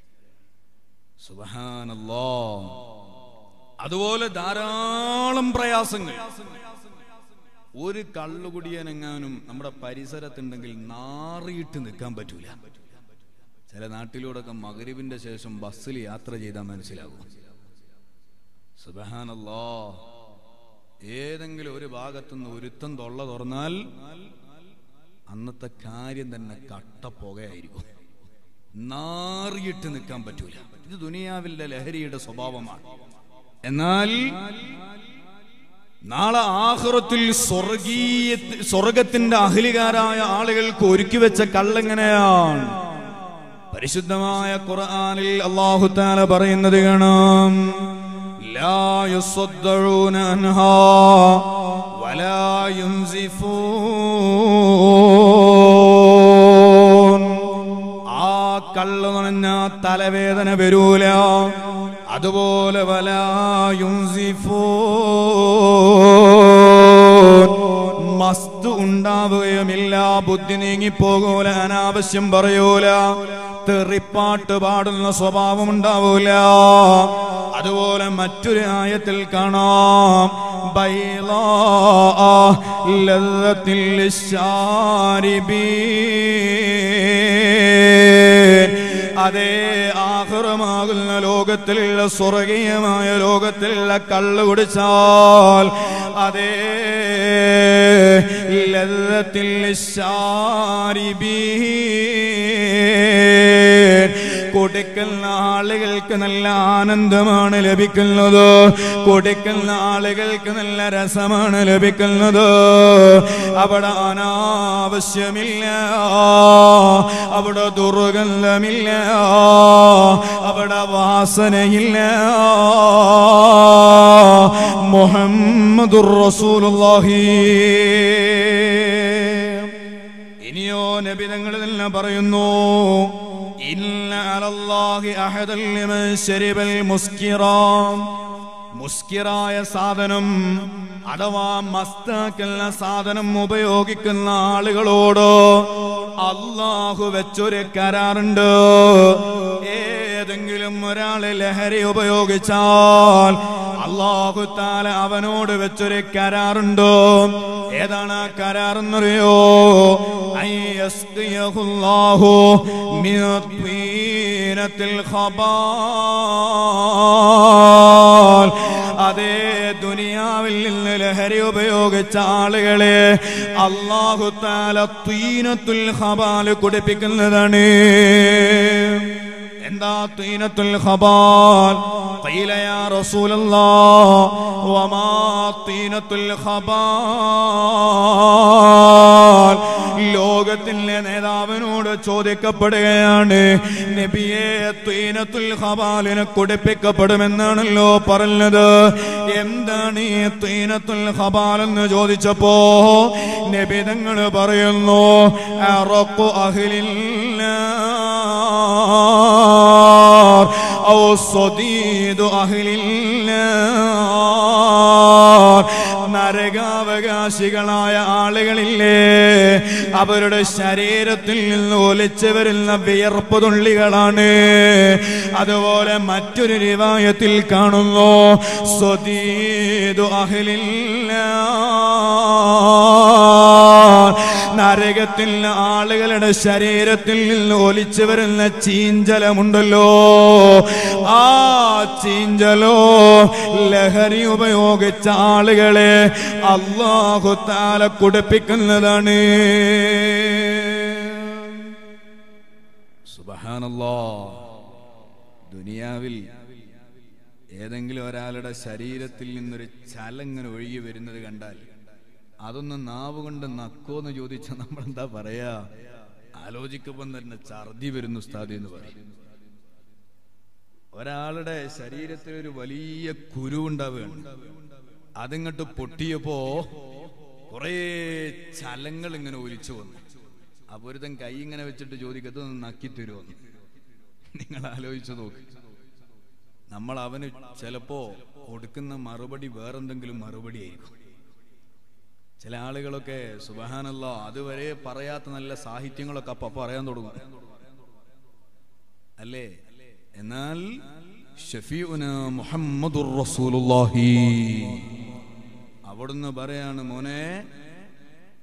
Speaker 1: സുബഹാനല്ലോ അതുപോലെ ധാരാളം പ്രയാസങ്ങൾ ഒരു കള്ളുകുടിയനെങ്ങാനും നമ്മുടെ പരിസരത്തുണ്ടെങ്കിൽ നാറിയിട്ട് നിൽക്കാൻ പറ്റൂല ചില നാട്ടിലൂടെയൊക്കെ മകരിവിന്റെ ശേഷം ബസ്സിൽ യാത്ര ചെയ്താൽ മനസ്സിലാകും സുബഹാനല്ലോ ഏതെങ്കിലും ഒരു ഭാഗത്തുനിന്ന് ഒരുത്തം തൊള്ള തുറന്നാൽ അന്നത്തെ കാര്യം തന്നെ കട്ടപ്പുകയായിരിക്കും നാറിയിട്ട് നിൽക്കാൻ പറ്റൂല ഇത് ദുനിയാവിലെ ലഹരിയുടെ സ്വഭാവമാണ് എന്നാൽ നാളെ ആഹ്റത്തിൽ സ്വർഗീയ സ്വർഗത്തിന്റെ അഹ്ലികാരായ ആളുകൾക്ക് ഒരുക്കി വെച്ച കള്ളെങ്ങനെയാണ് പരിശുദ്ധമായ ഖുർആനിൽ അല്ലാഹു തആല പറയുന്നത് കാണാം ലാ യുസ്ദഊന അൻഹാ വലാ യുൻസിഫൂൻ ആ കള്ളു നനഞ്ഞ തലവേദന വരൂല അതുപോലെ വലാ യുൻസിഫൂൻ മസ്ത് ഉണ്ടാവുകയുമില്ല ബുദ്ധി നീങ്ങിപ്പോകൂല അനാവശ്യം പറയൂല തെറിപ്പാട്ട് പാടുന്ന സ്വഭാവം ഉണ്ടാവൂല അതുപോലെ മറ്റൊരു ആയത്തിൽ കാണാം ബൈളാ ലദ്ദത്തിൽ ലിശ്ശാരിബീൻ. അതേ ആഹ്റമാകുന്ന ലോകത്തിലുള്ള സ്വർഗീയമായ ലോകത്തിലുള്ള കള്ള് കുടിച്ചാൽ അതേ ലദ്ദത്തിൽ ലിശ്ശാരിബീൻ. കൊടുക്കുന്ന ആളുകൾക്ക് നല്ല ആനന്ദമാണ് ലഭിക്കുന്നത് കൊടുക്കുന്ന ആളുകൾക്ക് നല്ല രസമാണ് ലഭിക്കുന്നത് അവിടെ അനാവശ്യമില്ല അവിടെ ദുർഗന്ധമില്ല അവിടെ വാസനയില്ല മുഹമ്മദുർ റസൂലുള്ളാഹി ഇനിയോ നബി തങ്ങൾ തന്നെ പറയുന്നു ഇന്ന അലല്ലാഹി അഹദൽ ലിമൻ ശരിബൽ മുസ്കിറാം മുസ്കിറായ സാധനം അഥവാ മസ്താക്കുന്ന സാധനം ഉപയോഗിക്കുന്ന ആളുകളോട് അള്ളാഹു വെച്ചൊരു കരാറുണ്ട് ഏതെങ്കിലും ഒരാള് ലഹരി ഉപയോഗിച്ചാൽ അള്ളാഹു താല അവനോട് വെച്ചൊരു കരാറുണ്ടോ ഏതാണ് ആ കരാറെന്നറിയോ അയ്യസ്തിയഹുല്ലാഹു മിനത്തീനത്തിൽ ഖബാൽ അതേ ദുനിയാവിൽ നിന്ന് ലഹരി ഉപയോഗിച്ച ആളുകളെ അള്ളാഹു താല തീനത്തുൽ ഖബാൽ കുടിപ്പിക്കുന്നതാണ് എന്താ തീനത്തുൽ ഖബാൽ قيل يا رسول الله وما طينة الخبال ലോകത്തിലെ നേതാവിനോട് ചോദിക്കപ്പെടുകയാണ് നബിയെ തീനത്തുൽ ഖബാലിനെ കുടിപ്പിക്കപ്പെടുമെന്നാണല്ലോ പറഞ്ഞത് എന്താണ് ഈ തീനത്തുൽ ഖബാൽ എന്ന് ചോദിച്ചപ്പോ നബി തങ്ങൾ പറയുന്നു അറഖു അഹ്ലില്ലാർ ഔ സ്വദീദു അഹ്ലില്ലാർ നരകാവകാശികളായ ആളുകളില്ലേ അവരുടെ ശരീരത്തിൽ നിന്ന് ഒലിച്ചു വരുന്ന വിയർപ്പ് തുള്ളികളാണ് അതുപോലെ മറ്റൊരു റിവായത്തിൽ കാണുന്നു സ്വദീദു അഹ്ലില്ല നരകത്തിൽ ആളുകളുടെ ശരീരത്തിൽ നിന്ന് ഒലിച്ചു വരുന്ന ചീഞ്ചലമുണ്ടല്ലോ ആ ചീഞ്ചലോ ലഹരി ഉപയോഗിച്ച ആളുകളെ അള്ളാഹു താല കുടിപ്പിക്കുന്നതാണ് സുബഹാനല്ലോ ദുനിയാവിൽ ഏതെങ്കിലും ഒരാളുടെ ശരീരത്തിൽ നിന്നൊരു ചലങ്ങനെ ഒഴുകി വരുന്നത് കണ്ടാൽ അതൊന്ന് നാവ് കൊണ്ട് നക്കോന്ന് ചോദിച്ചാൽ നമ്മൾ എന്താ പറയാ ആലോചിക്കുമ്പോൾ തന്നെ ഛർദി വരുന്നു ഉസ്താദി എന്ന് പറയും ഒരാളുടെ ശരീരത്തിൽ ഒരു വലിയ കുരു ഉണ്ടാവുകയാണ് അതിങ്ങോട്ട് പൊട്ടിയപ്പോ കുറേ ചലങ്ങൾ ഇങ്ങനെ ഒലിച്ചു വന്നു അപ്പൊ ഒരുത്തൻ കൈ ഇങ്ങനെ വെച്ചിട്ട് ചോദിക്കും ഇതൊന്ന് നക്കി തരുമെന്ന് നിങ്ങൾ ആലോചിച്ചു നോക്ക് നമ്മൾ അവന് ചിലപ്പോ കൊടുക്കുന്ന മറുപടി വേറെന്തെങ്കിലും മറുപടി ആയിരിക്കും ചില ആളുകളൊക്കെ സുബഹാനല്ല അതുവരെ പറയാത്ത നല്ല സാഹിത്യങ്ങളൊക്കെ അപ്പൊ പറയാൻ തുടങ്ങും അല്ലേ എന്നാൽ ഷഫീഉന മുഹമ്മദുർ റസൂലുള്ളാഹി അവിടുന്ന് പറയാണ് മോനെ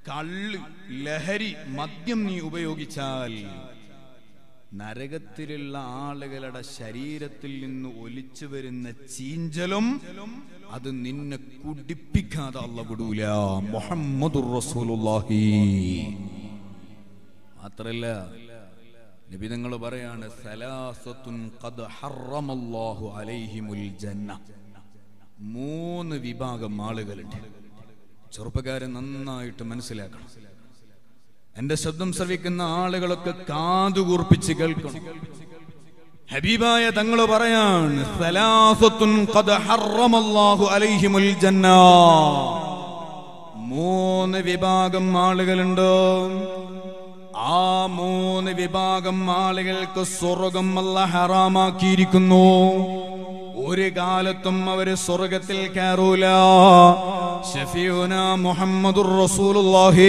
Speaker 1: കള്ള് ലഹരി മദ്യം നീ ഉപയോഗിച്ചാൽ നരകത്തിലുള്ള ആളുകളുടെ ശരീരത്തിൽ നിന്ന് ഒലിച്ചു വരുന്ന ചീഞ്ചലും അത് നിന്നെ കുടിപ്പിക്കാതെ അല്ല വിടൂല മുഹമ്മദുർ റസൂലുള്ളാഹി മാത്രല്ല നിബിതങ്ങൾ പറയാണ് സലാസത്തുൻ ഖദ് ഹറമല്ലാഹു അലൈഹിമുൽ ജന്ന മൂന്ന് വിഭാഗം ആളുകളുണ്ട് ചെറുപ്പക്കാരെ നന്നായിട്ട് മനസ്സിലാക്കണം എന്റെ ശബ്ദം ശ്രവിക്കുന്ന ആളുകളൊക്കെ കാതുകൂർപ്പിച്ച് കേൾക്കണം ഹബീബായ തങ്ങൾ പറയാണ് സലാസത്തുൻ ഖദ് ഹറമല്ലാഹു അലൈഹിമുൽ ജന്ന മൂന്ന് വിഭാഗം ആളുകളുണ്ട് ആ മൂന്ന് വിഭാഗം ആളുകൾക്ക് സ്വർഗം അല്ല ഹറാമാക്കിയിരിക്കുന്നു ഒരു കാലത്തും അവര് സ്വർഗത്തിൽ കയറൂല ഷഫിയുന മുഹമ്മദുർ റസൂലുള്ളാഹി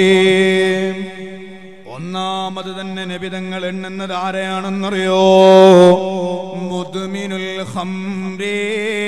Speaker 1: ഒന്നാമത് തന്നെ നബിതങ്ങൾ എണ്ണുന്നത് ആരെയാണെന്നറിയോ മുദ്മിനുൽ ഹംറേ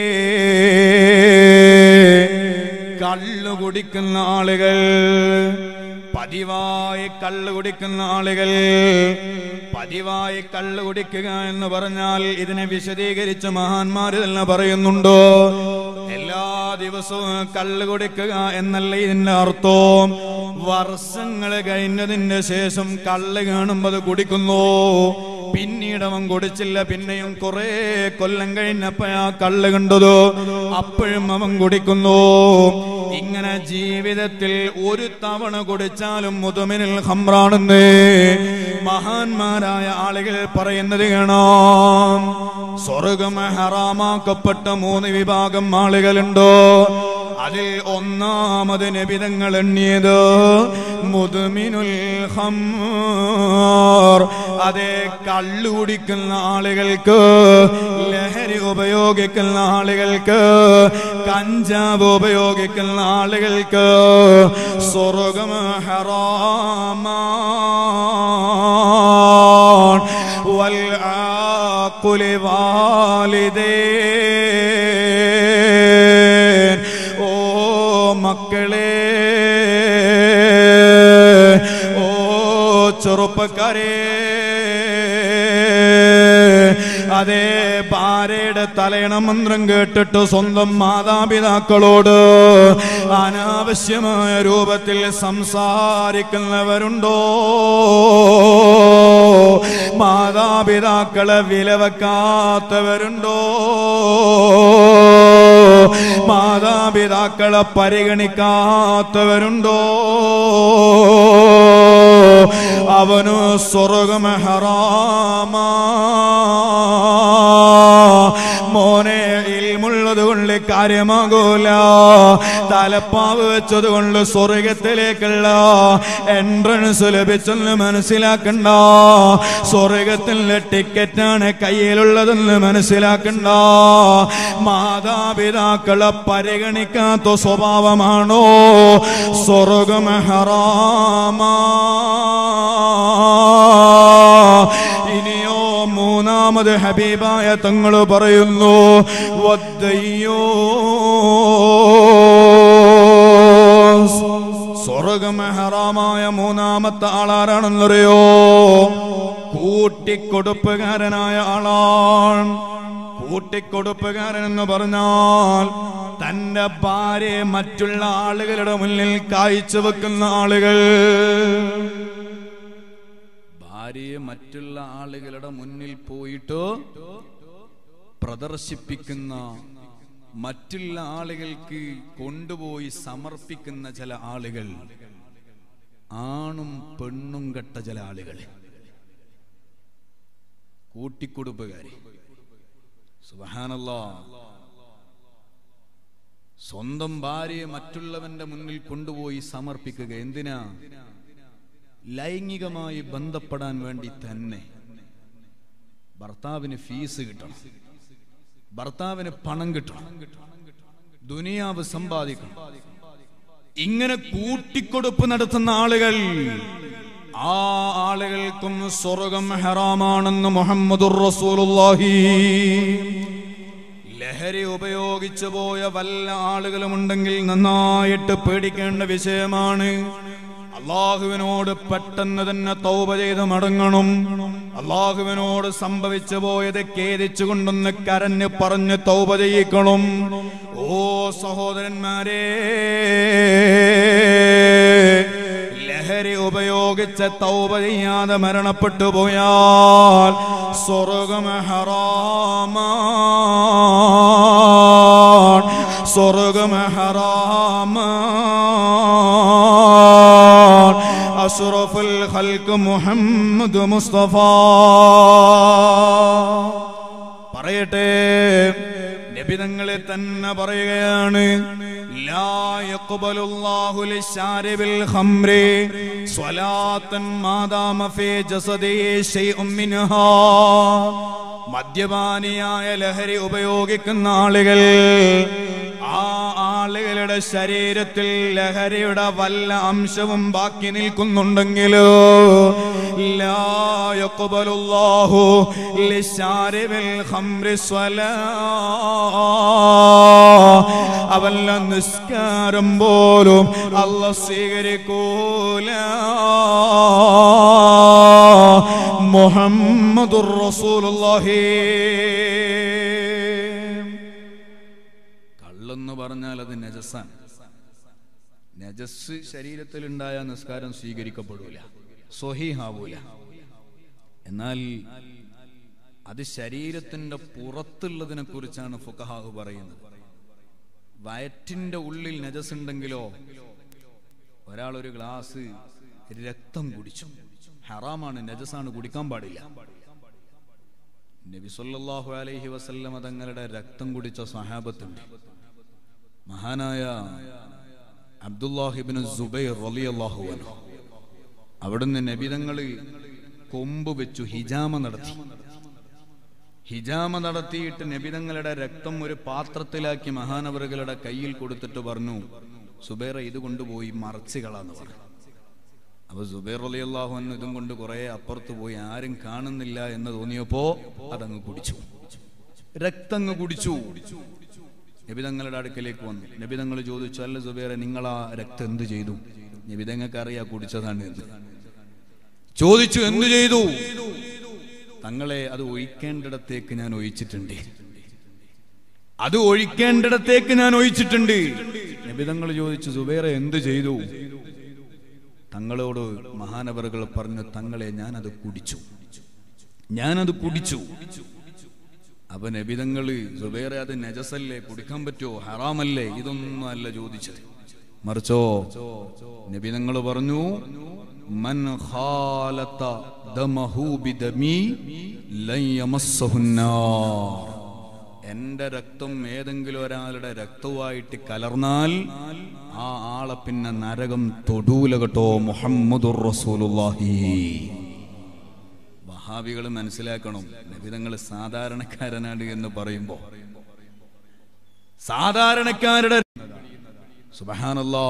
Speaker 1: കള്ളു കുടിക്കുന്ന ആളുകൾ പതിവായി കള്ളു കുടിക്കുന്ന ആളുകൾ പതിവായി കള്ളു കുടിക്കുക എന്ന് പറഞ്ഞാൽ ഇതിനെ വിശദീകരിച്ച് മഹാന്മാര് തന്നെ പറയുന്നുണ്ടോ എല്ലാ ദിവസവും കള്ളു കുടിക്കുക എന്നല്ല ഇതിന്റെ അർത്ഥം വർഷങ്ങൾ കഴിഞ്ഞതിന്റെ ശേഷം കള്ള് കാണുമ്പോൾ അത് കുടിക്കുന്നു പിന്നീട് അവൻ കുടിച്ചില്ല പിന്നെയും കുറെ കൊല്ലം കഴിഞ്ഞപ്പോഴാ കള്ള് കണ്ടത് അപ്പോഴും അവൻ കുടിക്കുന്നു ഇങ്ങനെ ജീവിതത്തിൽ ഒരു തവണ കുടിച്ചാലും മുതുമിനിൽ ഹംറാണെന്ന് മഹാന്മാരായ ആളുകൾ പറയുന്നത് കാണാം സ്വർഗം ഹറാമാക്കപ്പെട്ട മൂന്ന് വിഭാഗം ആളുകളുണ്ടോ അതിൽ ഒന്നാമത് നബിതങ്ങൾ എണ്ണിയത് മുതുമിനുൽ ഹംർ അതെ കള്ളു കുടിക്കുന്ന ആളുകൾക്ക് ലഹരി ഉപയോഗിക്കുന്ന ആളുകൾക്ക് കഞ്ചാവ് ഉപയോഗിക്കുന്ന ആളുകൾക്ക് സ്വർഗം ഹറാമാൻ വൽ ആഖുലി വാലിദൈൻ ഓ മക്കളെ ഓ ചെറുപ്പക്കാരെ അതേ ഭാര്യയുടെ തലയണ മന്ത്രം കേട്ടിട്ട് സ്വന്തം മാതാപിതാക്കളോട് അനാവശ്യമായ രൂപത്തിൽ സംസാരിക്കുന്നവരുണ്ടോ മാതാപിതാക്കളെ വിലവെക്കാത്തവരുണ്ടോ മാതാപിതാക്കളെ പരിഗണിക്കാത്തവരുണ്ടോ അവനു സ്വർഗം ഹറാമാ മോനെ ഇൽമുള്ളത് കൊണ്ട് കാര്യമാകൂല തലപ്പാവ് വെച്ചത് കൊണ്ട് സ്വർഗത്തിലേക്കുള്ള എൻട്രൻസ് ലഭിച്ചെന്ന് മനസ്സിലാക്കണ്ട സ്വർഗത്തിലെ ടിക്കറ്റാണ് കയ്യിലുള്ളതെന്ന് മനസ്സിലാക്കണ്ട മാതാപിതാക്കളെ പരിഗണിക്കാത്ത സ്വഭാവമാണോ സ്വർഗം ഹറാമാ ഇനിയോ മൂന്നാമത് ഹബീബായ തങ്ങൾ പറയുന്നു വദ്ദയ്യോ സ്വർഗം ഹറാമായ മൂന്നാമത്തെ ആളാരാണെന്നറിയോ കൂട്ടിക്കൊടുപ്പുകാരനായ ആളാണ് കൂട്ടിക്കൊടുപ്പുകാരൻ എന്ന് പറഞ്ഞാൽ തന്റെ ഭാര്യയെ മറ്റുള്ള ആളുകളുടെ മുന്നിൽ കാഴ്ചവെക്കുന്ന ആളുകൾ ഭാര്യയെ മറ്റുള്ള ആളുകളുടെ മുന്നിൽ പോയിട്ട് പ്രദർശിപ്പിക്കുന്ന മറ്റുള്ള ആളുകൾക്ക് കൊണ്ടുപോയി സമർപ്പിക്കുന്ന ചില ആളുകൾ ആണും പെണ്ണും കെട്ട ചില ആളുകൾ കൂട്ടിക്കൊടുപ്പുകാരി സുബഹാനല്ലാ സ്വന്തം ഭാര്യയെ മറ്റുള്ളവന്റെ മുന്നിൽ കൊണ്ടുപോയി സമർപ്പിക്കുക എന്തിനാ ലൈംഗികമായി ബന്ധപ്പെടാൻ വേണ്ടി തന്നെ ഭർത്താവിന് ഫീസ് കിട്ടണം ഭർത്താവിന് പണം കിട്ടണം ദുനിയാവ് സമ്പാദിക്കണം ഇങ്ങനെ കൂട്ടിക്കൊടുപ്പ് നടത്തുന്ന ആളുകൾ ആ ആളുകൾക്കും സ്വർഗം ഹറാമാണെന്ന് മുഹമ്മദുർ റസൂലുള്ളാഹി ലഹരി ഉപയോഗിച്ചു പോയ വല്ല ആളുകളുമുണ്ടെങ്കിൽ നന്നായിട്ട് പേടിക്കേണ്ട വിഷയമാണ് അള്ളാഹുവിനോട് പെട്ടെന്ന് തന്നെ തൗബ ചെയ്ത് മടങ്ങണം അള്ളാഹുവിനോട് സംഭവിച്ചു പോയത് ഖേദിച്ചു കൊണ്ടൊന്ന് കരഞ്ഞ് പറഞ്ഞ് തൗബ ചെയ്യിക്കണം ഓ സഹോദരന്മാരെ ലഹരി ഉപയോഗിച്ച് തൗബ ചെയ്യാതെ മരണപ്പെട്ടു പോയാൽ സ്വർഗം ഹറാമാൻ സ്വർഗം ഹറാമാൻ അഷ്റഫുൽ ഖൽഖ് മുഹമ്മദ് മുസ്തഫ പറയട്ടെ നബിതങ്ങളെ തന്നെ പറയുകയാണ് ലാ യഖ്ബലുല്ലാഹു ലിശാരിബിൽ ഖംറി സ്വലാത്തൻ മാദാമ ഫീ ജസദി ശൈഉം മിൻഹാ മദ്യപാനിയായ ലഹരി ഉപയോഗിക്കുന്ന ആളുകൾ ആ ആളുകളുടെ ശരീരത്തിൽ ലഹരിയുടെ വല്ല അംശവും ബാക്കി നിൽക്കുന്നുണ്ടെങ്കിലോ ലാ യഖ്ബലുല്ലാഹു ലിശാരിബിൽ ഖംറി സ്വലാ അവല്ല നിസ്കാരം പോലും അല്ല സ്വീകരിക്കൂല മുഹമ്മദുർ റസൂലുള്ളാഹി കള്ളെന്ന് പറഞ്ഞാൽ അത് നജസാണ് നജസ് ശരീരത്തിലുണ്ടായ നിസ്കാരം സ്വീകരിക്കപ്പെടൂല സ്വഹീഹാവൂല എന്നാൽ അത് ശരീരത്തിന്റെ പുറത്തുള്ളതിനെ കുറിച്ചാണ് ഫുഖഹാവ് പറയുന്നത് വയറ്റിന്റെ ഉള്ളിൽ നജസ് ഉണ്ടെങ്കിലോ ഒരാൾ ഒരു ഗ്ലാസ് രക്തം കുടിച്ചു ഹറാമാണ് നജസാണ് കുടിക്കാൻ പാടില്ല നബി സല്ലല്ലാഹു അലൈഹി വസല്ലമ തങ്ങളുടെ രക്തം കുടിച്ച സഹാബത്തുണ്ട് മഹാനായ അബ്ദുല്ലാഹിബിൻ സുബൈർ റളിയല്ലാഹു അൻഹു അവിടുന്ന് നബിതങ്ങള് കൊമ്പ് വെച്ചു ഹിജാമ നടത്തി ഹിജാമ നടത്തിയിട്ട് നബിതങ്ങളുടെ രക്തം ഒരു പാത്രത്തിലാക്കി മഹാനവറുകളുടെ കയ്യിൽ കൊടുത്തിട്ട് പറഞ്ഞു സുബൈറ ഇത് കൊണ്ടുപോയി മറച്ചു കളാന്ന് പറഞ്ഞു അപ്പൊ സുബൈർ അലി അള്ളാഹു ഇതും കൊണ്ട് കുറെ അപ്പുറത്ത് പോയി ആരും കാണുന്നില്ല എന്ന് തോന്നിയപ്പോ അതങ്ങ് കുടിച്ചു രക്തങ്ങ് കുടിച്ചു നബിതങ്ങളുടെ അടുക്കലേക്ക് വന്നു നബിതങ്ങൾ ചോദിച്ചു അല്ല സുബൈറെ നിങ്ങൾ ആ രക്തം എന്ത് ചെയ്തു നബിതങ്ങൾക്ക് അറിയാ കുടിച്ചതാണ് എന്ന് ചോദിച്ചു എന്തു ചെയ്തു തങ്ങളെ അത് ഒഴിക്കേണ്ടിടത്തേക്ക് ഞാൻ ഒഴിച്ചിട്ടുണ്ട് അത് ഒഴിക്കേണ്ടിടത്തേക്ക് ഞാൻ ഒഴിച്ചിട്ടുണ്ട് നബിതങ്ങൾ ചോദിച്ചു സുബൈറെ എന്ത് ചെയ്തു തങ്ങളോട് മഹാനവറുകൾ പറഞ്ഞു തങ്ങളെ ഞാനത് കുടിച്ചു ഞാനത് കുടിച്ചു അപ്പൊ നബിതങ്ങള് സുബൈറെ അത് നജസല്ലേ കുടിക്കാൻ പറ്റുമോ ഹറാമല്ലേ ഇതൊന്നും അല്ല ചോദിച്ചത് മറിച്ചോ നബിതങ്ങൾ പറഞ്ഞു മൻ ഖാലത ദമഹു ബിദമി ലൻ യമസ്സഹുന്നാർ എന്റെ രക്തം ഏതെങ്കിലും ഒരാളുടെ രക്തവുമായിട്ട് കലർന്നാൽ ആ ആളെ പിന്നെ നരകം തൊടൂല കേട്ടോ മുഹമ്മദുർ റസൂലുള്ളാഹി വഹാബികൾ മനസ്സിലാക്കണം നബിതങ്ങൾ സാധാരണക്കാരനാണ് എന്ന് പറയുമ്പോ സാധാരണക്കാരുടെ സുബഹാനല്ലാ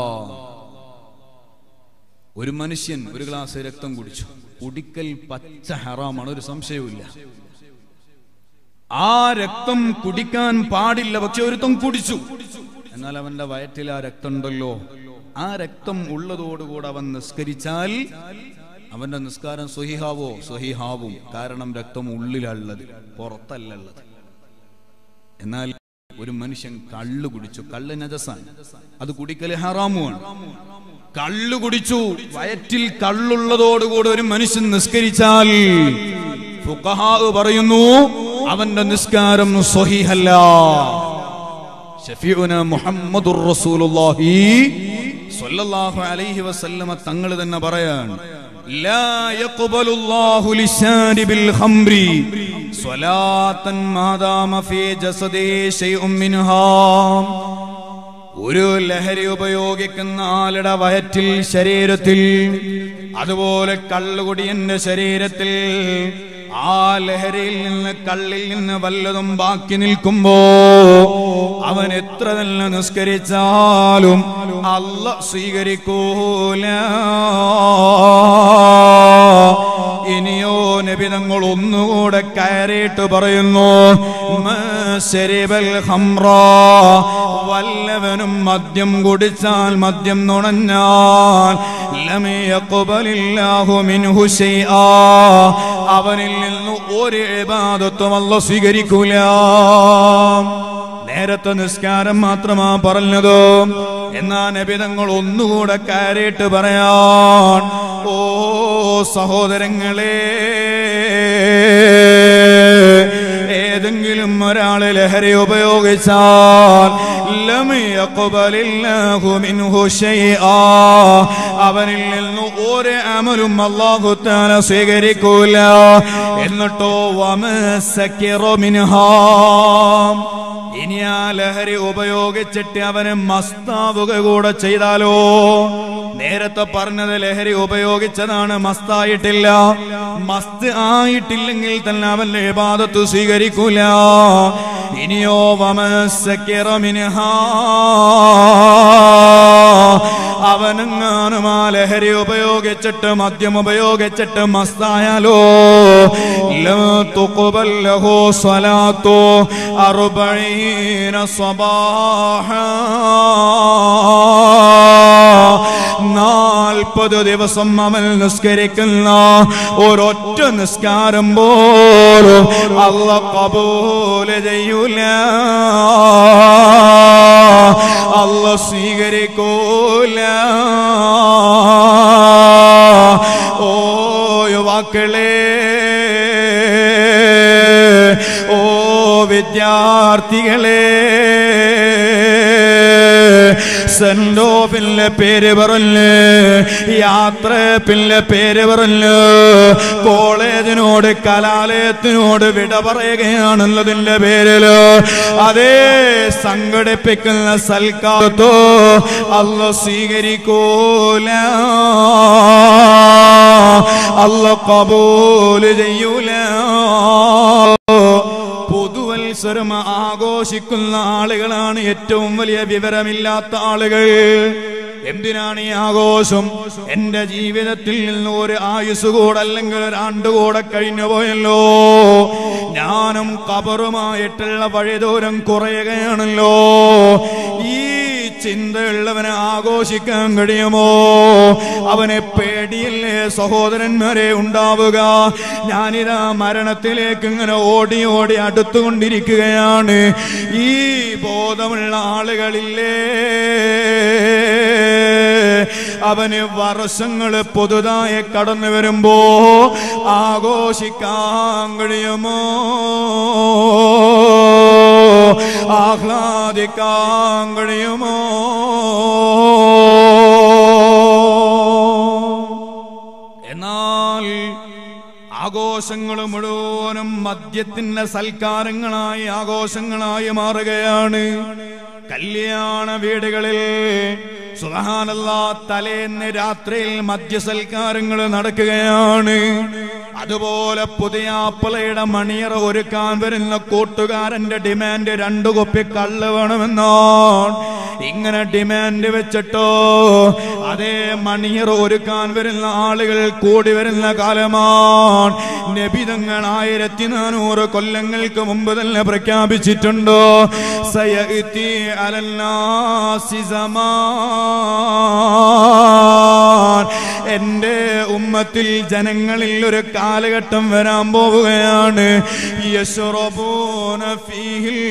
Speaker 1: ഒരു മനുഷ്യൻ ഒരു ഗ്ലാസ് രക്തം കുടിച്ചു കുടിക്കൽ പച്ച ഹറാമാണ് ഒരു സംശയവുമില്ല ആ രക്തം കുടിക്കാൻ പാടില്ല പക്ഷെ ഒരുത്തം കുടിച്ചു എന്നാൽ അവന്റെ വയറ്റിൽ ആ രക്തം ഉണ്ടല്ലോ ആ രക്തം ഉള്ളതോടുകൂടെ അവൻ നിസ്കരിച്ചാൽ അവന്റെ നിസ്കാരം സ്വഹിഹാവോ സ്വഹിഹാവും കാരണം രക്തം ഉള്ളിലുള്ളത് പുറത്തല്ല ഉള്ളത് എന്നാൽ ഒരു മനുഷ്യൻ കള്ളു കുടിച്ചു കള്ള് നജസാണ് അത് കുടിക്കല് ഹറാമുമാണ് കള്ളു കുടിച്ചു വയറ്റിൽ കള്ളുള്ളതോടുകൂടി ഒരു മനുഷ്യൻ നിസ്കരിച്ചാൽ ഫുഖഹാവ് പറയുന്നു അവന്റെ നിസ്കാരം സ്വഹിഹല്ല ഷഫീഉന മുഹമ്മദുർ റസൂലുള്ളാഹി സ്വല്ലല്ലാഹു അലൈഹി വസല്ലമ തങ്ങൾ തന്നെ പറയാൻ ലാ യഖ്ബലുല്ലാഹു ലിശാരിബിൽ ഖംറി സ്വലാത്തൻ മാദാമ ഫീ ജസദി ശൈഉം മിൻഹാ ഒരു ലഹരി ഉപയോഗിക്കുന്ന ആളുടെ വയറ്റിൽ ശരീരത്തിൽ അതുപോലെ കള്ളുകുടിയന്റെ ശരീരത്തിൽ ആ ലഹരിയിൽ നിന്ന് കള്ളിൽ നിന്ന് വല്ലതും ബാക്കി നിൽക്കുമ്പോ അവൻ എത്ര തന്നെ നിസ്കരിച്ചാലും അല്ല സ്വീകരിക്കൂല ഇനിയോ നബിതങ്ങൾ ഒന്നുകൂടെ കയറിയിട്ട് പറയുന്നു മശരിബൽ ഹംറ വല്ലവനും മദ്യം കുടിച്ചാൽ മദ്യം നുണഞ്ഞാൽ ലം യഖ്ബലില്ലാഹു മിൻഹു ശൈആ അവനിൽ നിന്ന് ഒരു ഇബാദത്തും അല്ലാഹു സ്വീകരിക്കൂല നേരത്തെ നിസ്കാരം മാത്രമാ പറഞ്ഞത് എന്നാ നബിതങ്ങൾ ഒന്നുകൂടെ കയറിയിട്ട് പറയാൻ ഓ സഹോദരങ്ങളെ ഏതെങ്കിലും ഒരാള് ലഹരി ഉപയോഗിച്ചാൽ ലം യഖ്ബലില്ലാഹു മിൻഹു ശൈആ അവനിൽ നിന്ന് ഒരു അമലും അല്ലാഹു തആല സ്വീകരിക്കൂല എന്നിട്ടോ വമസക്കിറു മിൻഹാ ഇനി ആ ലഹരി ഉപയോഗിച്ചിട്ട് അവന് മസ്താവുക കൂടെ ചെയ്താലോ നേരത്തെ പറഞ്ഞത് ലഹരി ഉപയോഗിച്ചതാണ് മസ്തായിട്ടില്ല മസ്ത് ആയിട്ടില്ലെങ്കിൽ തന്നെ അവന്റെ ഇബാദത്ത് സ്വീകരിക്കൂല ഇനിയോ വമസക്കിറമിൻഹാ അവനെങ്ങാനും ആ ലഹരി ഉപയോഗിച്ചിട്ട് മദ്യം ഉപയോഗിച്ചിട്ട് മസ്തായാലോ ലം തുഖ്ബൽ ലഹു സ്വലാത്തു അർബഈന സ്വബാഹ നാൽപ്പത് ദിവസം അവൻ നിസ്കരിക്കുന്ന ഒരൊറ്റ നിസ്കാരം പോലും അല്ല കബൂല് ചെയ്യൂല അല്ല സ്വീകരിക്കൂല ഓ യുവാക്കളെ ഓ വിദ്യാർത്ഥികളെ സെൻഡോപ്പിന്റെ പേര് പറഞ്ഞ് യാത്ര പിന്നെ പേര് പറഞ്ഞ് കോളേജിനോട് കലാലയത്തിനോട് വിട പറയുകയാണെന്നതിന്റെ പേരില് അതേ സംഘടിപ്പിക്കുന്ന സൽക്കാരത്തോ അല്ല സ്വീകരിക്കൂല അല്ല കബൂല് ചെയ്യൂല പുതുവത്സരം ആഘോഷിക്കുന്ന ആളുകളാണ് ഏറ്റവും വലിയ വിവരമില്ലാത്ത ആളുകൾ എന്തിനാണ് ഈ ആഘോഷം എന്റെ ജീവിതത്തിൽ നിന്ന് ഒരു ആയുസ് കൂടെ അല്ലെങ്കിൽ ഒരു ആണ്ടുകൂടെ കഴിഞ്ഞു പോയല്ലോ ഞാനും കബറുമായിട്ടുള്ള വഴിദൂരം കുറയുകയാണല്ലോ ഈ ചിന്തയുള്ളവനെ ആഘോഷിക്കാൻ കഴിയുമോ അവനെ പേടിയല്ലേ സഹോദരന്മാരെ ഉണ്ടാവുക ഞാനിതാ മരണത്തിലേക്ക് ഇങ്ങനെ ഓടി ഓടി അടുത്തുകൊണ്ടിരിക്കുകയാണ് ഈ ബോധമുള്ള ആളുകളില്ലേ അവന് വർഷങ്ങൾ പുതുതായി കടന്നു വരുമ്പോ ആഘോഷിക്കാൻ കഴിയുമോ ആഹ്ലാദിക്കാൻ കഴിയുമോ എന്നാൽ ആഘോഷങ്ങൾ മുഴുവനും മദ്യത്തിന്റെ സൽക്കാരങ്ങളായി ആഘോഷങ്ങളായി മാറുകയാണ് കല്യാണ വീടുകളിൽ സുഹാനല്ല തലേന്ന് രാത്രിയിൽ മദ്യസൽക്കാരങ്ങൾ നടക്കുകയാണ് അതുപോലെ പുതിയാപ്പളയുടെ മണിയറ ഒരുക്കാൻ വരുന്ന കൂട്ടുകാരന്റെ ഡിമാൻഡ് രണ്ടു കൊപ്പി കള്ള് വേണമെന്നാണ് ഇങ്ങനെ ഡിമാൻഡ് വെച്ചിട്ടോ അതേ മണിയറ ഒരുക്കാൻ വരുന്ന ആളുകൾ കൂടി വരുന്ന കാലമാണ് നബിതങ്ങൾ ആയിരത്തി നാനൂറ് കൊല്ലങ്ങൾക്ക് മുമ്പ് തന്നെ പ്രഖ്യാപിച്ചിട്ടുണ്ടോ സയഇതി അലന്നാസി സമാൻ എന്റെ ഉമ്മത്തിൽ ജനങ്ങളിൽ ഒരു കാലഘട്ടം വരാൻ പോവുകയാണ് യശ്റബൂന ഫീഹിൽ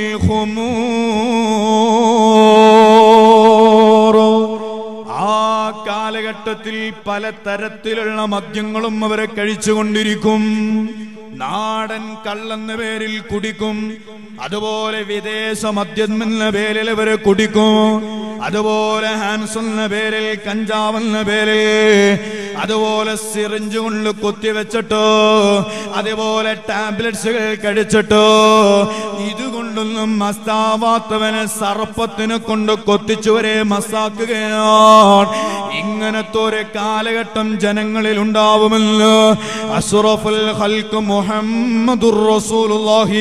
Speaker 1: ഖുമൂർ ആ കാലഘട്ടത്തിൽ പല തരത്തിലുള്ള മദ്യങ്ങളും അവരെ കഴിച്ചുകൊണ്ടിരിക്കും നാടൻ കള്ളെന്ന പേരിൽ കുടിക്കും അതുപോലെ വിദേശ മദ്യം എന്ന പേരിൽ അവര് കുടിക്കും അതുപോലെ ഹാൻസ് എന്ന പേരിൽ കഞ്ചാവ് എന്ന പേരിൽ അതുപോലെ സിറിഞ്ച് കൊണ്ട് കുത്തിവെച്ചിട്ടോ അതുപോലെ ടാബ്ലറ്റ്സുകൾ കഴിച്ചിട്ടോ ഇതുകൊണ്ടൊന്നും മസ്താവാത്തവനെ സർപ്പത്തിനെ കൊണ്ട് കൊത്തിച്ചുവരെ മസാക്കുകയാണ് ഇങ്ങനത്തെ ഒരു കാലഘട്ടം ജനങ്ങളിൽ ഉണ്ടാവുമെന്ന് അസുറഫുൽ ഹൽക്ക് മുഹമ്മദുർ റസൂലുള്ളാഹി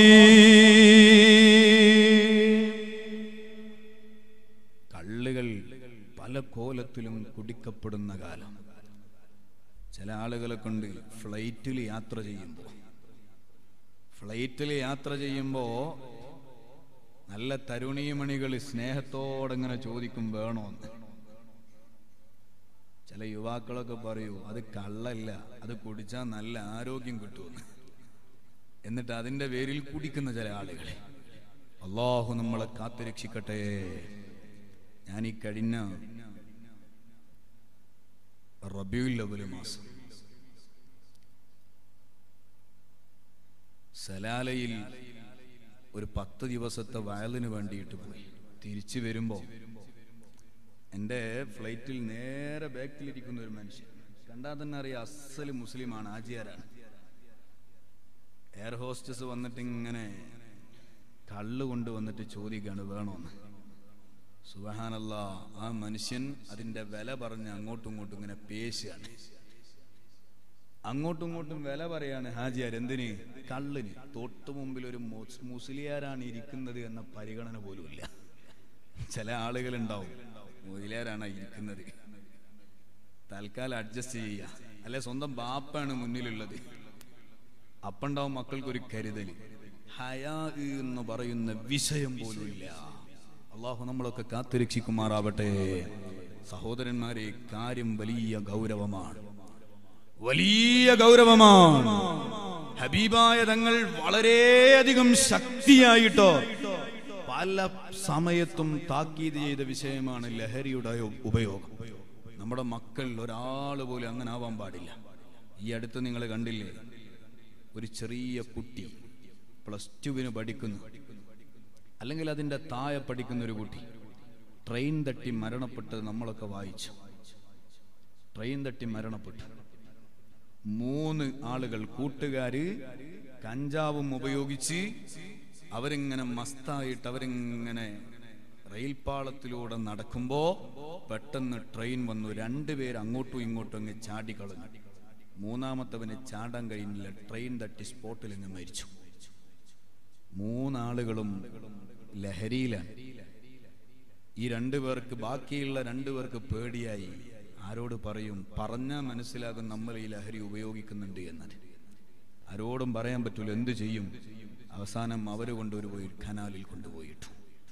Speaker 1: കള്ളുകൾ പല കോലത്തിലും കുടിക്കപ്പെടുന്ന കാലം ചില ആളുകളെ കൊണ്ട് ഫ്ലൈറ്റിൽ യാത്ര ചെയ്യുമ്പോൾ ഫ്ലൈറ്റിൽ യാത്ര ചെയ്യുമ്പോൾ നല്ല തരുണീമണികൾ സ്നേഹത്തോടെ ഇങ്ങനെ ചോദിക്കും വേണോന്ന് ചില യുവാക്കളൊക്കെ പറയൂ അത് കള്ളല്ല അത് കുടിച്ചാൽ നല്ല ആരോഗ്യം കിട്ടുമെന്ന് എന്നിട്ട് അതിന്റെ പേരിൽ കുടിക്കുന്ന ചില ആളുകളെ അള്ളാഹു നമ്മളെ കാത്തുരക്ഷിക്കട്ടെ ഞാൻ ഈ കഴിഞ്ഞ റബിയുൽ അവല് മാസം സലാലയിൽ ഒരു പത്ത് ദിവസത്തെ വയലിന് വേണ്ടിയിട്ട് പോയി തിരിച്ചു വരുമ്പോ എൻ്റെ ഫ്ലൈറ്റിൽ നേരെ ബാക്കിലിരിക്കുന്ന ഒരു മനുഷ്യൻ കണ്ടാൽ തന്നെ അറിയാം അസല് മുസ്ലിമാണ് ആചാരാണ് എയർ ഹോസ്റ്റസ് വന്നിട്ട് ഇങ്ങനെ കള്ള് കൊണ്ട് വന്നിട്ട് ചോദിക്കാണ് വേണോന്ന് സുബഹാനല്ല ആ മനുഷ്യൻ അതിന്റെ വില പറഞ്ഞ് അങ്ങോട്ടും ഇങ്ങോട്ടും ഇങ്ങനെ പേശുകയാണ് അങ്ങോട്ടും ഇങ്ങോട്ടും വില പറയാണ് ഹാജിയാർ എന്തിന് കള്ളിന് തൊട്ടു മുമ്പിൽ ഒരു മുസ്- മുസ്ലിയാരാണ് ഇരിക്കുന്നത് എന്ന പരിഗണന പോലുമില്ല ചില ആളുകൾ ഉണ്ടാവും മുസ്ലിയാരാണ് ഇരിക്കുന്നത് തൽക്കാലം അഡ്ജസ്റ്റ് ചെയ്യുക അല്ലെ സ്വന്തം ബാപ്പാണ് മുന്നിലുള്ളത് അപ്പണ്ടാവും മക്കൾക്ക് ഒരു കരുതൽ ഹയാ എന്ന് പറയുന്ന വിഷയം പോലുമില്ല അള്ളാഹു നമ്മളൊക്കെ കാത്തുരക്ഷിക്കുമാറാവട്ടെ സഹോദരന്മാരെ കാര്യം വലിയ ഗൗരവമാണ് വലിയ ഗൗരവമാണ് ഹബീബായ തങ്ങൾ വളരെയധികം ശക്തിയായിട്ടോ പല സമയത്തും താക്കീത് ചെയ്ത വിഷയമാണ് ലഹരിയുടെ ഉപയോഗം നമ്മുടെ മക്കൾ ഒരാൾ പോലും അങ്ങനെ ആവാൻ പാടില്ല ഈ അടുത്ത് നിങ്ങൾ കണ്ടില്ലേ ഒരു ചെറിയ കുട്ടി പ്ലസ് ടുവിന് പഠിക്കുന്നു അല്ലെങ്കിൽ അതിൻ്റെ താഴെ പഠിക്കുന്ന ഒരു കുട്ടി ട്രെയിൻ തട്ടി മരണപ്പെട്ടത് നമ്മളൊക്കെ വായിച്ചു ട്രെയിൻ തട്ടി മരണപ്പെട്ടു മൂന്ന് ആളുകൾ കൂട്ടുകാര് കഞ്ചാവും ഉപയോഗിച്ച് അവരിങ്ങനെ മസ്തായിട്ട് അവരിങ്ങനെ റെയിൽപാളത്തിലൂടെ നടക്കുമ്പോ പെട്ടെന്ന് ട്രെയിൻ വന്നു രണ്ടുപേര് അങ്ങോട്ടും ഇങ്ങോട്ടും അങ്ങ് ചാടിക്കളഞ്ഞു മൂന്നാമത്തവന് ചാടാൻ കഴിഞ്ഞില്ല ട്രെയിൻ തട്ടി സ്പോട്ടിൽ അങ്ങ് മരിച്ചു മൂന്നാളുകളും ലഹരിയിലാണ് ഈ രണ്ടുപേർക്ക് ബാക്കിയുള്ള രണ്ടുപേർക്ക് പേടിയായി ആരോട് പറയും പറഞ്ഞാൽ മനസ്സിലാകും നമ്മൾ ഈ ലഹരി ഉപയോഗിക്കുന്നുണ്ട് എന്നത് ആരോടും പറയാൻ പറ്റൂല എന്തു ചെയ്യും അവസാനം അവർ കൊണ്ടുപോയി കനാലിൽ കൊണ്ടുപോയിട്ടു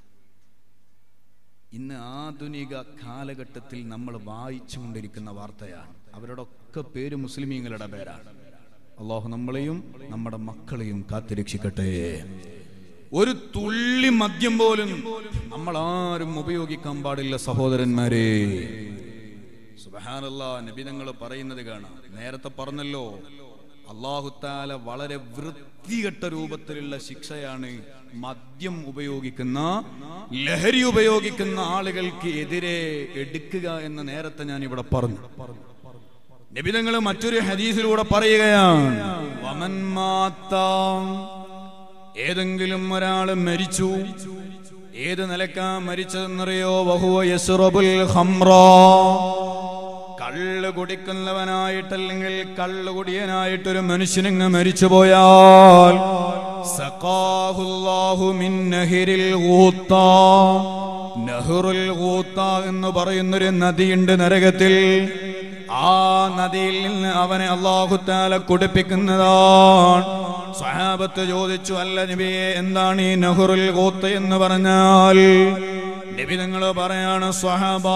Speaker 1: ഇന്ന് ആധുനിക കാലഘട്ടത്തിൽ നമ്മൾ വായിച്ചുകൊണ്ടിരിക്കുന്ന വാർത്തയാണ് അവരുടെയൊക്കെ പേര് മുസ്ലിമീങ്ങളുടെ പേരാണ് അള്ളാഹു നമ്മളെയും നമ്മുടെ മക്കളെയും കാത്തുരക്ഷിക്കട്ടെ ഒരു തുള്ളി മദ്യം പോലും നമ്മൾ ആരും ഉപയോഗിക്കാൻ പാടില്ല സഹോദരന്മാരെ സുബഹാനല്ലാ നബിതങ്ങൾ പറയുന്നത് കാണാം നേരത്തെ പറഞ്ഞല്ലോ അള്ളാഹുത്താല വളരെ വൃത്തികെട്ട രൂപത്തിലുള്ള ശിക്ഷയാണ് മദ്യം ഉപയോഗിക്കുന്ന ലഹരി ഉപയോഗിക്കുന്ന ആളുകൾക്ക് എതിരെ എടുക്കുക എന്ന് നേരത്തെ ഞാൻ ഇവിടെ പറഞ്ഞു നബിതങ്ങൾ മറ്റൊരു ഹദീസിലൂടെ പറയുകയാണ് വമൻ മാത്ത ഏതെങ്കിലും ഒരാൾ മരിച്ചു ഏത് നിലക്കാ മരിച്ചതെന്നറിയോ വഹുവ യസ്റബുൽ ഖംറ കള്ള് കുടിക്കുന്നവനായിട്ടല്ലെങ്കിൽ കള്ള് കുടിയനായിട്ടൊരു മനുഷ്യനങ്ങ് മരിച്ചു പോയാൽ സഖാഹുല്ലാഹു മിൻ നഹിരിൽ ഊത്ത നഹ്റുൽ ഊത്ത എന്ന് പറയുന്നൊരു നദിയുണ്ട് നരകത്തിൽ ആ നദിയിൽ നിന്ന് അവനെ അള്ളാഹുത്താല കുടിപ്പിക്കുന്നതാണ് സ്വഹാബത്ത് ചോദിച്ചു അല്ല നബിയെ എന്താണ് ഈ നഹുറുൽ കൂത്ത് എന്ന് പറഞ്ഞാൽ നബി നിങ്ങൾ പറയാണ് സ്വഹബ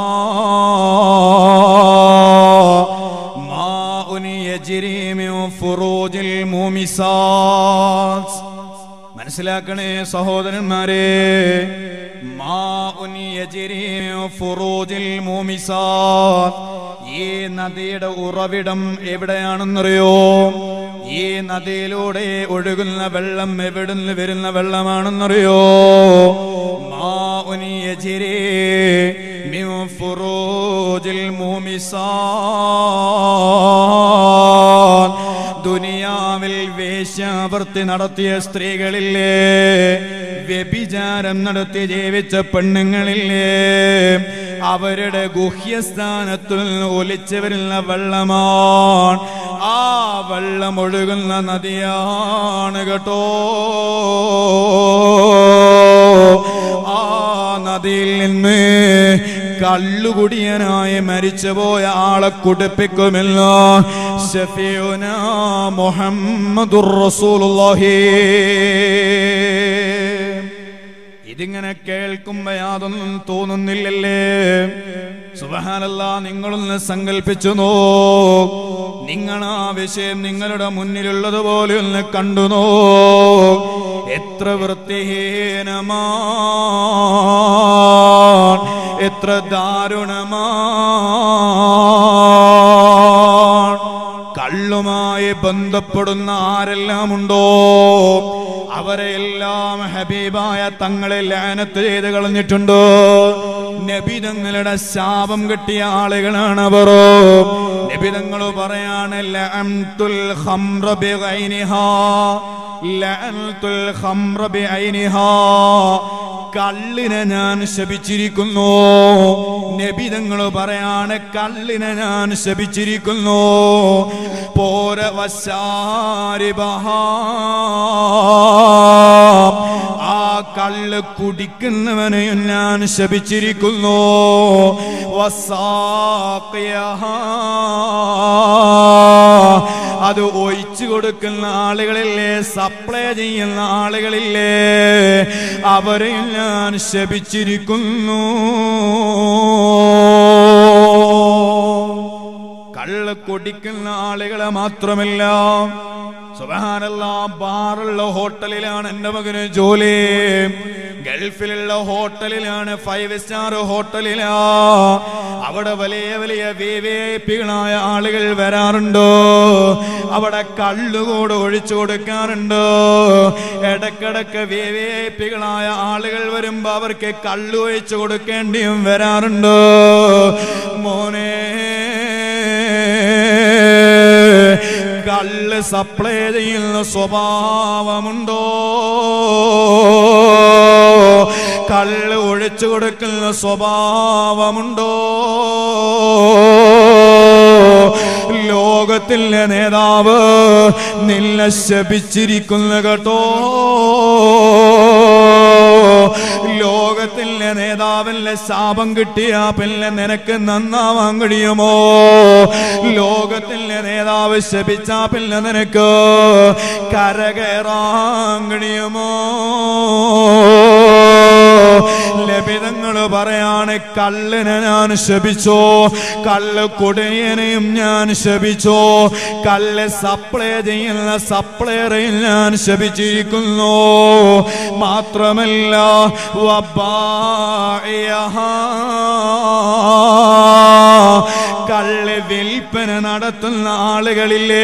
Speaker 1: മനസ്സിലാക്കണേ സഹോദരന്മാരെ മാഉൻ യജ്രി മിൻ ഫുറൂജിൽ മൂമിസാത്ത്. ഈ നദിയുടെ ഉറവിടം എവിടെയാണെന്നറിയോ ഈ നദിയിലൂടെ ഒഴുകുന്ന വെള്ളം എവിടുന്ന് വരുന്ന വെള്ളമാണെന്നറിയോ മാഉൻ യജ്രി മിൻ ഫുറൂജിൽ മൂമിസാത്ത്. ദുനിയാവിൽ വേശ്യാവൃത്തി നടത്തിയ സ്ത്രീകളില്ലേ വ്യഭിചാരം നടത്തി ജീവിച്ച പെണ്ണുങ്ങളില്ലേ അവരുടെ ഗുഹ്യസ്ഥാനത്തിൽ നിന്ന് ഒലിച്ചു വരുന്ന വെള്ളമാണ് ആ വെള്ളം ഒഴുകുന്ന നദിയാണ് കേട്ടോ ആ നദിയിൽ നിന്ന് കള്ളുകുടിയനായി മരിച്ചുപോയ ആളെ കുടിപ്പിക്കുമല്ലോ ഷഫീഉന മുഹമ്മദുർ റസൂലുള്ളാഹി ഇതിങ്ങനെ കേൾക്കുമ്പോ യാതൊന്നും തോന്നുന്നില്ലല്ലേ സുബഹാനല്ല നിങ്ങളൊന്ന് സങ്കല്പിച്ചു നോ നിങ്ങൾ ആ വിഷയം നിങ്ങളുടെ മുന്നിലുള്ളതുപോലെ ഒന്ന് കണ്ടു നോ എത്ര വൃത്തിഹീനമാ എത്ര ദാരുണമാ കള്ളുമായി ബന്ധപ്പെടുന്ന ആരെല്ലാം ഉണ്ടോ അവരെ എല്ലാം ഹബീബായ തങ്ങളെ ലാനത്ത് ചെയ്ത് കളഞ്ഞിട്ടുണ്ടോ നബി തങ്ങളുടെ ശാപം കിട്ടിയ ആളുകളാണ് അവർ നബി തങ്ങൾ പറയാണ് ലഅംതുൽ ഖംറ ബിഗൈനിഹാ ലഅൻതുൽ ഖംറ ബിഐനിഹാ കള്ളിനെ ഞാൻ ശപിച്ചിരിക്കുന്നു നബി തങ്ങൾ പറയാണ് കള്ളിനെ ഞാൻ ശപിച്ചിരിക്കുന്നു പോര വശാരിബഹാ ആ കള്ള് കുടിക്കുന്നവനെയും ഞാൻ ശപിച്ചിരിക്കുന്നു വസാഖിയഹാ. അത് ഒഴിച്ചു കൊടുക്കുന്ന ആളുകളില്ലേ സപ്ലൈ ചെയ്യുന്ന ആളുകളില്ലേ അവരെയും ഞാൻ ശപിച്ചിരിക്കുന്നു കള്ള് കുടിക്കുന്ന ആളുകളെ മാത്രമല്ല സുബഹാനല്ല ബാറുള്ള ഹോട്ടലിലാണ് എന്റെ മകന് ജോലി ഗൾഫിലുള്ള ഹോട്ടലിലാണ് ഫൈവ് സ്റ്റാർ ഹോട്ടലിലാ അവിടെ വലിയ വലിയ വി വി ഐ പികളായ ആളുകൾ വരാറുണ്ട് അവിടെ കള്ളുകൂട് ഒഴിച്ചു കൊടുക്കാറുണ്ട് ഇടക്കിടക്ക് വി വി ഐ പികളായ ആളുകൾ വരുമ്പോ അവർക്ക് കള്ളു ഒഴിച്ചു കൊടുക്കേണ്ടിയും വരാറുണ്ട് മോനെ കള്ള് സപ്ലൈ ചെയ്യുന്ന സ്വഭാവമുണ്ടോ കള്ള് ഒഴിച്ചു കൊടുക്കുന്ന സ്വഭാവമുണ്ടോ ലോകത്തിലെ നേതാവ് നിന്നെ ശപിച്ചിരിക്കുന്ന കേട്ടോ ലോകത്തിലെ നേതാവിന്റെ ശാപം കിട്ടിയ പിന്നെ നിനക്ക് നന്നാവാൻ കഴിയുമോ ലോകത്തിലെ നേതാവ് ശപിച്ച പിന്നെ നിനക്ക് കരകയറാൻ കഴിയുമോ ലഭിതങ്ങൾ പറയാണ് കള്ളിനെ ഞാൻ ശപിച്ചോ കള്ള് കൊടിയനെയും ഞാൻ ശപിച്ചോ കള്ള് സപ്ലൈ ചെയ്യുന്ന സപ്ലയറെയും ഞാൻ ശപിച്ചിരിക്കുന്നു മാത്രമല്ല വബാഇയഹാ. കള്ള് വിൽപ്പന നടത്തുന്ന ആളുകളില്ലേ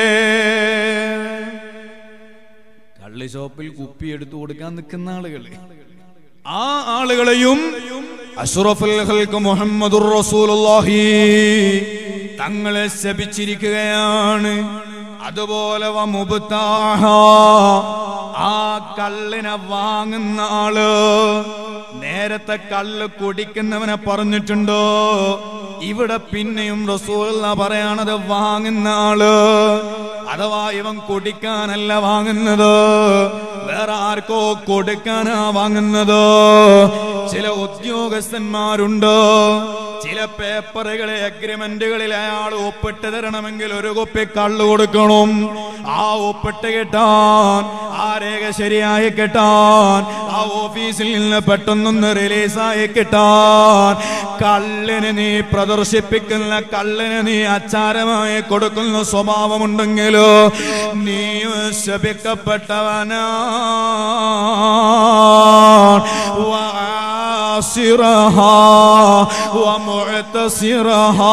Speaker 1: കള്ള് ഷോപ്പിൽ കുപ്പി എടുത്തു കൊടുക്കാൻ നിൽക്കുന്ന ആളുകള് ആ ആളുകളെയും അഷ്റഫുൽ ഖൽഖ് മുഹമ്മദുർ റസൂലുള്ളാഹി തങ്ങളെ ശപിച്ചിരിക്കുകയാണ് അതുപോലെ വമുബ്താഹ ആ കള്ളിനെ വാങ്ങുന്ന ആള് നേരത്തെ കള്ള് കുടിക്കുന്നവനെ പറഞ്ഞിട്ടുണ്ടോ ഇവിടെ പിന്നെയും റസൂൽ പറയാണത് വാങ്ങുന്ന ആള് അഥവാ ഇവൻ കുടിക്കാനല്ല വാങ്ങുന്നത് വേറെ ആർക്കോ കൊടുക്കാനാ വാങ്ങുന്നത് ചില ഉദ്യോഗസ്ഥന്മാരുണ്ട് ചില പേപ്പറുകളെ അഗ്രിമെന്റുകളിൽ അയാൾ ഒപ്പിട്ട് തരണമെങ്കിൽ ഒരു കുപ്പി കള്ളു കൊടുക്കണം ആ ഒപ്പിട്ട് കിട്ടാൻ ആ രേഖ ശരിയായി കിട്ടാൻ ആ ഓഫീസിൽ നിന്ന് പെട്ടെന്നൊന്ന് റിലീസായി കിട്ടാൻ കള്ളിന് നീ പ്രദർശിപ്പിക്കുന്ന കള്ളിന് നീ അച്ചാരമായി കൊടുക്കുന്ന സ്വഭാവമുണ്ടെങ്കിലോ നീ ശപിക്കപ്പെട്ടവനാ وعاصرها ومعتصرها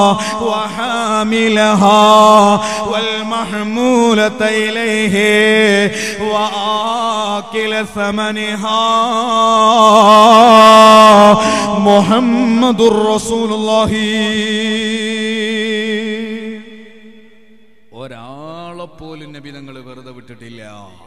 Speaker 1: وحاملها والمحمولة إليه وآكل ثمنها محمد رسول الله ഒരാളെ പോലും നബി തങ്ങൾ വെറുതെ വിട്ടിട്ടില്ല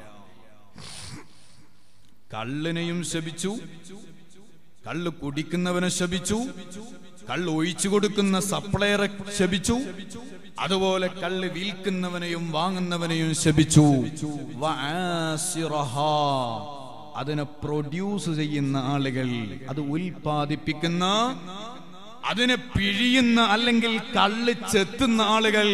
Speaker 1: കള്ളിനെയും ശപിച്ചു കള്ള് കുടിക്കുന്നവനെ ശപിച്ചു കള്ള് ഒഴിച്ചു കൊടുക്കുന്ന സപ്ലയറെ ശപിച്ചു അതുപോലെ കള്ള് വിൽക്കുന്നവനെയും വാങ്ങുന്നവനെയും ശപിച്ചു വആസിറഹാ. അതിനെ പ്രൊഡ്യൂസ് ചെയ്യുന്ന ആളുകൾ അത് ഉൽപാദിപ്പിക്കുന്ന അതിനെ പിഴിയുന്ന അല്ലെങ്കിൽ കള്ള് ചെത്തുന്ന ആളുകൾ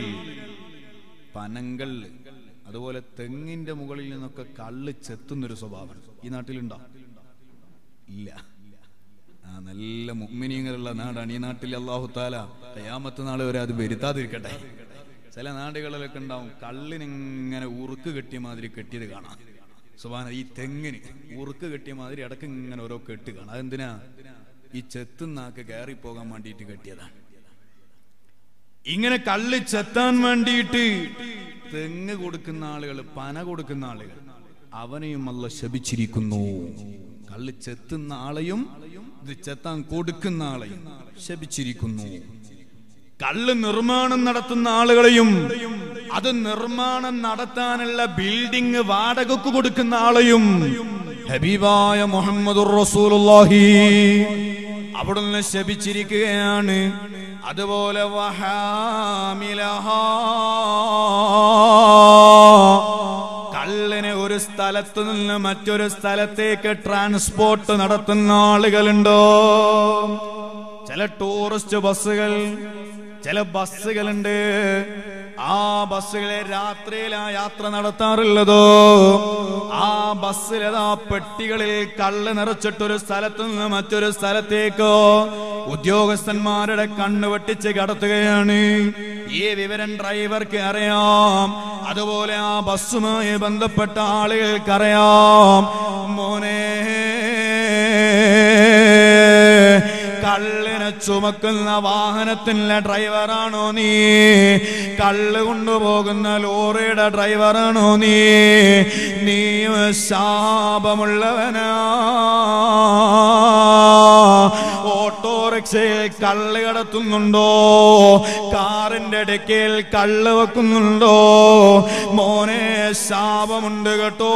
Speaker 1: പനങ്ങൾ അതുപോലെ തെങ്ങിന്റെ മുകളിൽ നിന്നൊക്കെ കള്ള് ചെത്തുന്നൊരു സ്വഭാവം ഈ നാട്ടിലുണ്ടോ ഇല്ല ആ നല്ല മുഗ്മിനീങ്ങളുള്ള നാടാണ് ഈ നാട്ടിൽ അള്ളാഹു താല കയാമത്ത് നാളെ വരെ അത് വരുത്താതിരിക്കട്ടെ ചില നാടുകളിലൊക്കെ ഉണ്ടാവും കള്ളിനിങ്ങനെ ഉറുക്ക് കെട്ടിയ മാതിരി കെട്ടിയത് കാണാം സുബാന ഈ തെങ്ങിന് ഉറുക്ക് കെട്ടിയ മാതിരി ഇടക്ക് ഇങ്ങനെ ഓരോ കെട്ട് കാണാം അതെന്തിനാ ഈ ചെത്തുന്നാക്ക് കയറി പോകാൻ വേണ്ടിയിട്ട് കെട്ടിയതാണ് ഇങ്ങനെ കള്ള് ചെത്താൻ വേണ്ടിയിട്ട് തെങ്ങ് കൊടുക്കുന്ന ആളുകൾ പന കൊടുക്കുന്ന ആളുകൾ അവനെയും അല്ല ശപിച്ചിരിക്കുന്നു കള്ള് ചെത്തുന്ന ആളെയും ഇത് ചെത്താൻ കൊടുക്കുന്ന ആളെയും ശപിച്ചിരിക്കുന്നു കള്ള് നിർമ്മാണം നടത്തുന്ന ആളുകളെയും അത് നിർമ്മാണം നടത്താനുള്ള ബിൽഡിംഗ് വാടകക്ക് കൊടുക്കുന്ന ആളെയും ഹബീബായ മുഹമ്മദ് റസൂലുള്ളാഹി അവിടുന്ന് ശപിച്ചിരിക്കുകയാണ് അതുപോലെ വഹാമിലഹാ കള്ളിനെ ഒരു സ്ഥലത്ത് നിന്ന് മറ്റൊരു സ്ഥലത്തേക്ക് ട്രാൻസ്പോർട്ട് നടത്തുന്ന ആളുകളുണ്ടോ ചില ടൂറിസ്റ്റ് ബസ്സുകൾ ചില ബസ്സുകളുണ്ട് ആ ബസ്സുകളെ രാത്രിയിലാ യാത്ര നടത്താറുള്ളതോ ആ ബസ്സിലതാ പെട്ടികളിൽ കള്ള് നിറച്ചിട്ടൊരു സ്ഥലത്ത് നിന്ന് മറ്റൊരു സ്ഥലത്തേക്കോ ഉദ്യോഗസ്ഥന്മാരുടെ കണ്ണ് വെട്ടിച്ച് കടത്തുകയാണ് ഈ വിവരം ഡ്രൈവർക്ക് അറിയാം അതുപോലെ ആ ബസ്സുമായി ബന്ധപ്പെട്ട ആളുകൾക്കറിയാം മോനെ കള്ളിനെ ചുമക്കുന്ന വാഹനത്തിലെ ഡ്രൈവറാണോ നീ കള്ള് കൊണ്ടുപോകുന്ന ലോറിയുടെ ഡ്രൈവറാണോ നീ നീ ശാപമുള്ളവനാ ഓട്ടോറിക്ഷയിൽ കള്ള് കടത്തുന്നുണ്ടോ കാറിന്റെ ഇടയ്ക്കൽ കള്ള് വെക്കുന്നുണ്ടോ മോനെ ശാപമുണ്ട് കേട്ടോ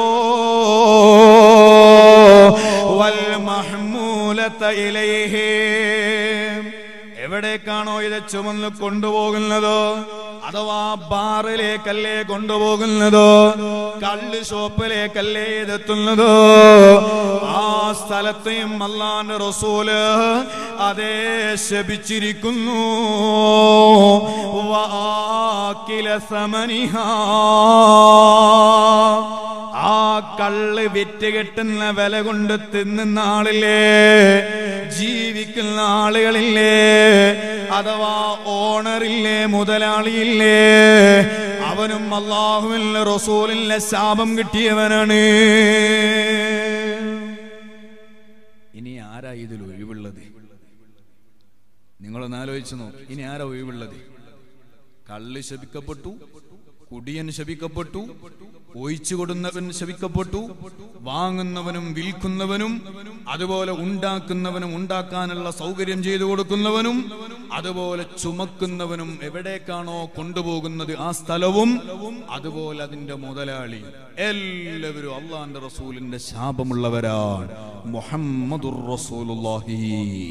Speaker 1: വൽ മഹ്മൂലത്ത ഇലൈഹി എവിടേക്കാണോ ഇത് ചുമന്ന് കൊണ്ടുപോകുന്നത് അഥവാ ബാറിലേക്കല്ലേ കൊണ്ടുപോകുന്നത് കള്ള് ഷോപ്പിലേക്കല്ലേ ഇതെത്തുന്നത് ആ സ്ഥലത്തെയും അള്ളാന്റെ റസൂല് അതേ ശപിച്ചിരിക്കുന്നു വാക്കില സമനിഹാ ആ കള്ള് വിറ്റ് കിട്ടുന്ന വില കൊണ്ട് തിന്നുന്ന ആളില്ലേ ജീവിക്കുന്ന ആളുകളില്ലേ അഥവാ ഓണറില്ലേ മുതലാളിയില്ലേ അവനും അള്ളാഹുവിന്റെ റസൂലിന്റെ ശാപം കിട്ടിയവനാണ് ഇനി ആരാ ഇതിൽ ഒഴിവുള്ളത് നിങ്ങളൊന്ന് ആലോചിച്ചു നോക്ക് ഇനി ആരാ ഒഴിവുള്ളത് കള്ള് ശപിക്കപ്പെട്ടു കുടിയൻ ശപിക്കപ്പെട്ടു ഒഴിച്ചു കൊടുന്നവൻ ശപിക്കപ്പെട്ടു വാങ്ങുന്നവനും വിൽക്കുന്നവനും അതുപോലെ ഉണ്ടാക്കുന്നവനും ഉണ്ടാക്കാനുള്ള സൗകര്യം ചെയ്തു കൊടുക്കുന്നവനും അതുപോലെ ചുമക്കുന്നവനും എവിടേക്കാണോ കൊണ്ടുപോകുന്നത് ആ സ്ഥലവും അതുപോലെ അതിന്റെ മുതലാളി എല്ലാവരും അള്ളാന്റെ റസൂലിന്റെ ശാപമുള്ളവരാണ് മുഹമ്മദുർ റസൂലുള്ളാഹി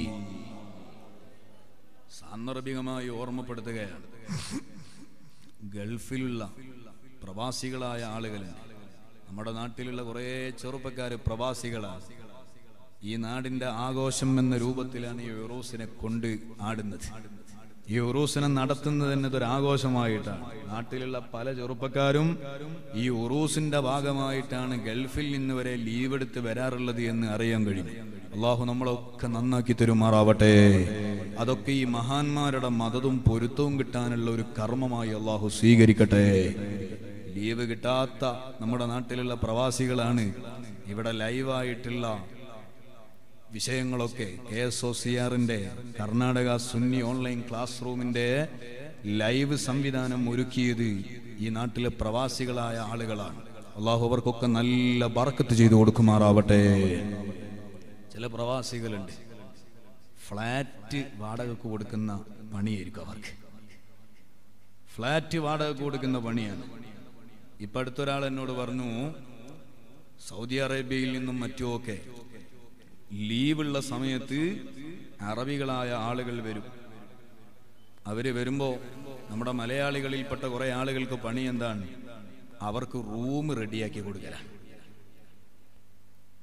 Speaker 1: സാന്ദർഭികമായി ഓർമ്മപ്പെടുത്തുകയാണ് ഗൾഫിലുള്ള പ്രവാസികളായ ആളുകളുണ്ട് നമ്മുടെ നാട്ടിലുള്ള കുറേ ചെറുപ്പക്കാര് പ്രവാസികളാണ് ഈ നാടിന്റെ ആഘോഷം എന്ന രൂപത്തിലാണ് ഈ ഉറൂസിനെ കൊണ്ട് ആടുന്നത് ഈ ഉറൂസിനെ നടത്തുന്നത് തന്നെ ഇതൊരു ആഘോഷമായിട്ടാണ് നാട്ടിലുള്ള പല ചെറുപ്പക്കാരും ഈ ഉറൂസിന്റെ ഭാഗമായിട്ടാണ് ഗൾഫിൽ നിന്ന് വരെ ലീവ് എടുത്ത് വരാറുള്ളത് എന്ന് അറിയാൻ കഴിയും അള്ളാഹു നമ്മളൊക്കെ നന്നാക്കി തരുമാറാവട്ടെ അതൊക്കെ ഈ മഹാന്മാരുടെ മതതും പൊരുത്തവും കിട്ടാനുള്ള ഒരു കർമ്മമായി അള്ളാഹു സ്വീകരിക്കട്ടെ ലീവ് കിട്ടാത്ത നമ്മുടെ നാട്ടിലുള്ള പ്രവാസികളാണ് ഇവിടെ ലൈവായിട്ടുള്ള വിഷയങ്ങളൊക്കെ കെ എസ് ഒ സി ആറിന്റെ കർണാടക സുന്നി ഓൺലൈൻ ക്ലാസ് റൂമിന്റെ ലൈവ് സംവിധാനം ഒരുക്കിയത് ഈ നാട്ടിലെ പ്രവാസികളായ ആളുകളാണ് അള്ളാഹു അവർക്കൊക്കെ നല്ല ബർക്കത്ത് ചെയ്തു കൊടുക്കുമാറാവട്ടെ ചില പ്രവാസികളുണ്ട് ഫ്ലാറ്റ് വാടകക്ക് കൊടുക്കുന്ന പണിയായിരിക്കും അവർക്ക് ഫ്ലാറ്റ് വാടകക്ക് കൊടുക്കുന്ന പണിയാണ് ഇപ്പൊ അടുത്തൊരാൾ എന്നോട് പറഞ്ഞു സൗദി അറേബ്യയിൽ നിന്നും മറ്റുമൊക്കെ ലീവുള്ള സമയത്ത് അറബികളായ ആളുകൾ വരും അവര് വരുമ്പോ നമ്മുടെ മലയാളികളിൽപ്പെട്ട കുറെ ആളുകൾക്ക് പണി എന്താണ് അവർക്ക് റൂം റെഡിയാക്കി കൊടുക്കലാണ്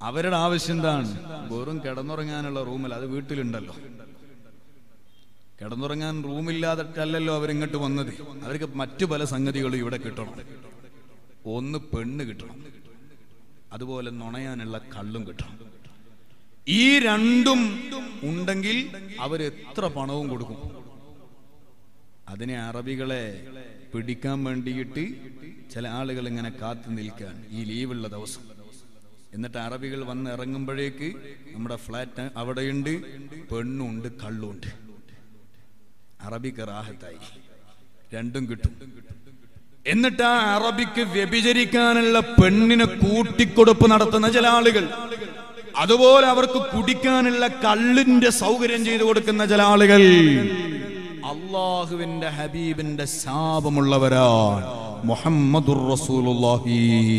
Speaker 1: അവരുടെ ആവശ്യം എന്താണ് വെറും കിടന്നുറങ്ങാനുള്ള റൂമിൽ അത് വീട്ടിലുണ്ടല്ലോ കിടന്നുറങ്ങാൻ റൂമില്ലാതിട്ടല്ലല്ലോ അവരിങ്ങോട്ട് വന്നത് അവർക്ക് മറ്റു പല സംഗതികളും ഇവിടെ കിട്ടണം ഒന്ന് പെണ്ണ് കിട്ടണം അതുപോലെ നുണയാനുള്ള കള്ളും കിട്ടണം ഈ രണ്ടും ഉണ്ടെങ്കിൽ അവർ എത്ര പണവും കൊടുക്കും അതിനെ അറബികളെ പിടിക്കാൻ വേണ്ടിയിട്ട് ചില ആളുകൾ ഇങ്ങനെ കാത്തു നിൽക്കാൻ ഈ ലീവുള്ള ദിവസം എന്നിട്ട് അറബികൾ വന്ന് ഇറങ്ങുമ്പോഴേക്ക് നമ്മുടെ ഫ്ലാറ്റ് അവിടെയുണ്ട് പെണ്ണുണ്ട് കള്ളുണ്ട് അറബിക്ക് റാഹത്തായി രണ്ടും കിട്ടും എന്നിട്ട് ആ അറബിക്ക് വ്യഭിചരിക്കാനുള്ള പെണ്ണിനെ കൂട്ടിക്കൊടുപ്പ് നടത്തുന്ന ചില ആളുകൾ അതുപോലെ അവർക്ക് കുടിക്കാനുള്ള കള്ളിന്റെ സൗകര്യം ചെയ്തു കൊടുക്കുന്ന ചില ആളുകൾ അള്ളാഹുവിന്റെ ഹബീബിന്റെ ശാപമുള്ളവരാണ് മുഹമ്മദുർ റസൂലുള്ളാഹി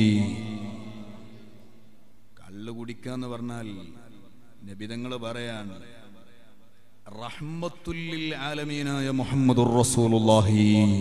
Speaker 1: കള്ള് കുടിക്കാന്ന് പറഞ്ഞാൽ നബിതങ്ങള് പറയാണ് റഹ്മത്തുല്ലിൽ ആലമീനായ മുഹമ്മദുർ റസൂലുള്ളാഹി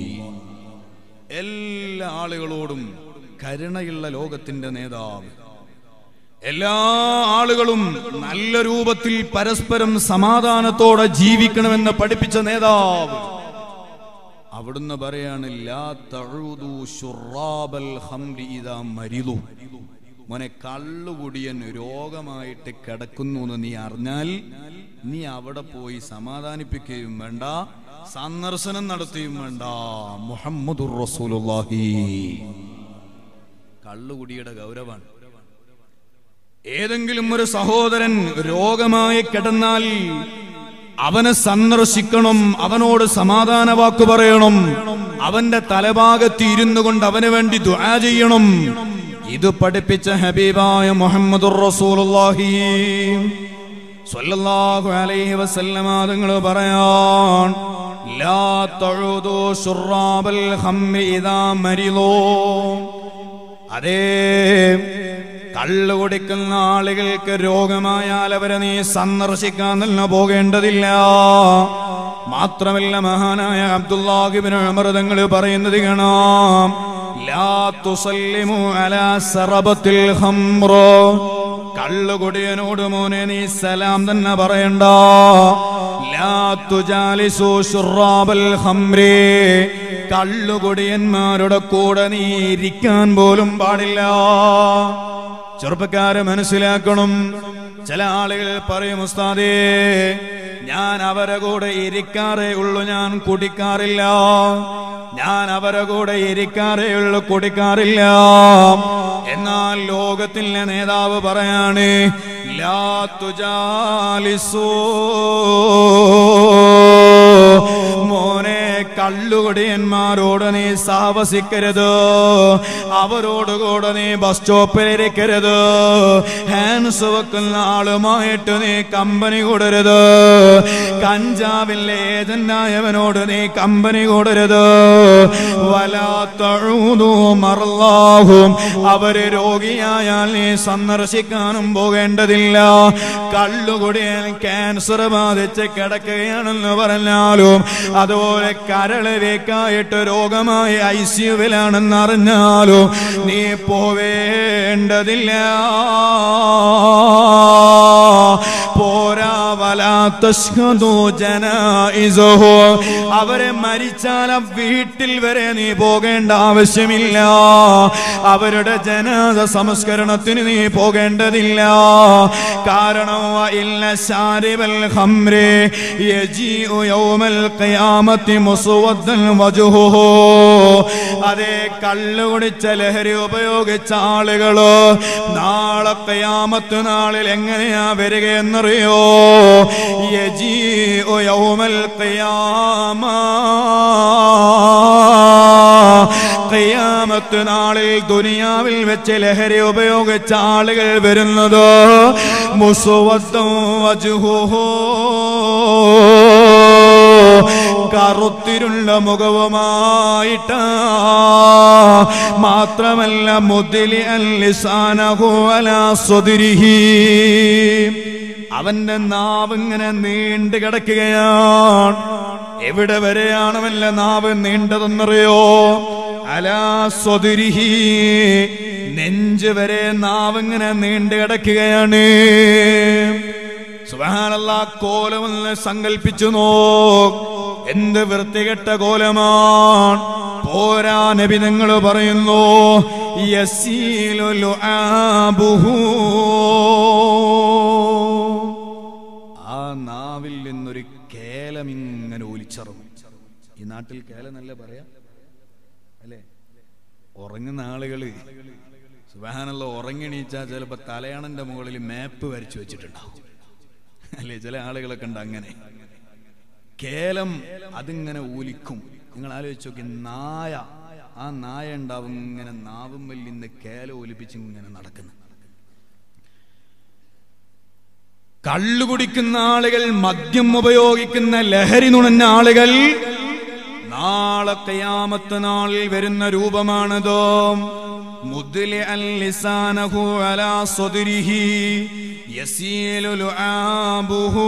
Speaker 1: എല്ലാ ആളുകളോടും കരുണയുള്ള ലോകത്തിന്റെ നേതാവ് എല്ലാ ആളുകളും നല്ല രൂപത്തിൽ പരസ്പരം സമാധാനത്തോടെ ജീവിക്കണമെന്ന് പഠിപ്പിച്ച നേതാവ് അവിടുന്ന് പറയാണ് ലാ തഊദു ശുറാബൽ ഖംരി ഇദാ മരിദു മോനെ കള്ളുകുടിയൻ രോഗമായിട്ട് കിടക്കുന്നു എന്ന് നീ അറിഞ്ഞാൽ നീ അവിടെ പോയി സമാധാനിപ്പിക്കുകയും വേണ്ട സന്ദർശനം നടത്തുകയും വേണ്ട മുഹമ്മദുർ റസൂലുള്ളാഹി കള്ളുകുടിയുടെ ഗൗരവാണ് ഏതെങ്കിലും ഒരു സഹോദരൻ രോഗമായി കിടന്നാൽ അവനെ സന്ദർശിക്കണം അവനോട് സമാധാന വാക്ക് പറയണം അവന്റെ തലഭാഗത്ത് ഇരുന്നു കൊണ്ട് അവന് വേണ്ടി ദുആ ചെയ്യണം ഇത് പഠിപ്പിച്ച ഹബീബായ മുഹമ്മദുർ റസൂലുള്ളാഹി സ്വല്ലല്ലാഹു അലൈഹി വസല്ലമ തങ്ങൾ പറയാൻ ലാ തഉദു ശുറാബൽ ഖംരി ഇദാ മരിളൂ അതേ കള്ളു കുടിക്കുന്ന ആളുകൾക്ക് രോഗമായാൽ അവരെ നീ സന്ദർശിക്കാൻ തന്നെ പോകേണ്ടതില്ല മാത്രമല്ല മഹാനായ അബ്ദുല്ലാഹിബിന് അമൃതങ്ങൾ പറയുന്നത് കാണാം ലാ തുസല്ലിമു അലാ സറബത്തിൽ ഖംറോ കള്ളുകുടിയനോട് മോനെ നീ സലാം തന്നെ പറയണ്ട ലാ തുജാലിസു ശുറാബൽ ഖംറി കള്ളുകുടിയന്മാരുടെ കൂടെ നീ ഇരിക്കാൻ പോലും പാടില്ല ചെറുപ്പക്കാരെ മനസ്സിലാക്കണം ചില ആളുകൾ പറയും ഉസ്താദേ ഞാൻ അവരെ കൂടെ ഇരിക്കാറേ ഉള്ളൂ ഞാൻ കുടിക്കാറില്ല ഞാൻ അവരെ കൂടെ ഇരിക്കാറേ ഉള്ളൂ കുടിക്കാറില്ല എന്നാൽ ലോകത്തിലെ നേതാവ് പറയാണ് ലാ തുജാലിസൂ മോനെ കള്ളുകൊടിയന്മാരോട് നീ സാഹസിക്കരുത് അവരോട് കൂടെ നീ ബസ് സ്റ്റോപ്പിലിരിക്കരുത് ഹാൻസ് വെക്കുന്ന ആളുമായിട്ട് നീ കമ്പനി കൂടരുത് കഞ്ചാവിലെ ഏജന്റായവനോട് നീ കമ്പനി കൂടരുത് വലാത്തഴുതു മറല്ലാഹും അവര് രോഗിയായാൽ നീ സന്ദർശിക്കാനും പോകേണ്ടതില്ല കള്ളുകുടിയൻ ക്യാൻസർ ബാധിച്ച് കിടക്കുകയാണെന്ന് പറഞ്ഞാലും അതുപോലെ കരള് വേക്കായിട്ട് രോഗമായി ഐ സിയുവിലാണെന്ന് അറിഞ്ഞാലും നീ പോവേണ്ടതില്ല പോരാ വലാത്തശ്ഹദു ജനായിസഹു അവരെ മരിച്ചാൽ ആ വീട്ടിൽ വരെ നീ പോകേണ്ട ആവശ്യമില്ല അവരുടെ ജനാദ സംസ്കരണത്തിന് നീ പോകേണ്ടതില്ല കാരണം ഇല്ല ശാരിബൽ ഖംറി യജീഉ യൗമൽ ഖിയാമത്തി മുസ്വദ്ദൻ വജുഹുഹു അതേ കള്ളു കുടിച്ച ലഹരി ഉപയോഗിച്ച ആളുകള് നാളെ ഖിയാമത്ത് നാളിൽ എങ്ങനെയാ വരികയെന്നറിയോ യജീഉ യൗമൽ ഖിയാമ ഖിയാമത്ത് നാളിൽ ദുനിയാവിൽ വെച്ച് ലഹരി ഉപയോഗിച്ച ആളുകൾ വരുന്നത് മുസുവത്തും വജുഹുഹു കറുത്തിരുള്ള മുഖവുമായിട്ട് മാത്രമല്ല മുതിലി അല്ലിസാനഹു അലാ സ്വദിരിഹി അവന്റെ നാവ് ഇങ്ങനെ നീണ്ടു കിടക്കുകയാണ് എവിടെ വരെയാണ് അവന്റെ നാവ് നീണ്ടതെന്നറിയോ അലാ സ്വദിരിഹി നെഞ്ച് വരെ നാവിങ്ങനെ നീണ്ടു കിടക്കുകയാണ് സുബഹാനല്ല കോലമൊന്ന് സങ്കൽപ്പിച്ചു നോ എന്ത് വൃത്തികെട്ട കോലമാണ് പോരാ നബി നിങ്ങൾ പറയുന്നു യസീലു ലുആബുഹു. ആ നാവിൽ നിന്നൊരു കേലം ഇങ്ങനെ ഒലിച്ചറും ഈ നാട്ടിൽ കേലെന്നല്ല പറയാ അല്ലേ ഉറങ്ങുന്ന ആളുകള് സുബഹാനല്ല ഉറങ്ങിണീച്ചാ ചിലപ്പോ തലയാണന്റെ മുകളിൽ മാപ്പ് വരച്ചു വെച്ചിട്ടുണ്ടാവും അല്ലേ ചില ആളുകളൊക്കെ ഉണ്ട് അങ്ങനെ കേലം അതിങ്ങനെ ഊലിക്കും നിങ്ങൾ ആലോചിച്ച് നോക്കി നായ ആ നായ ഉണ്ടാവും ഇങ്ങനെ നാവും വല്ലിന്ന് കേല ഒലിപ്പിച്ച് ഇങ്ങനെ നടക്കുന്നു കള്ളു കുടിക്കുന്ന ആളുകൾ മദ്യം ഉപയോഗിക്കുന്ന ലഹരി നുണഞ്ഞ ആളുകൾ നാളെ കയാമത്ത് നാളിൽ വരുന്ന രൂപമാണതോ മുദ്ലി അൽ ലിസാനഹു അലാ സ്വദരിഹി യസീലു ലുആബുഹു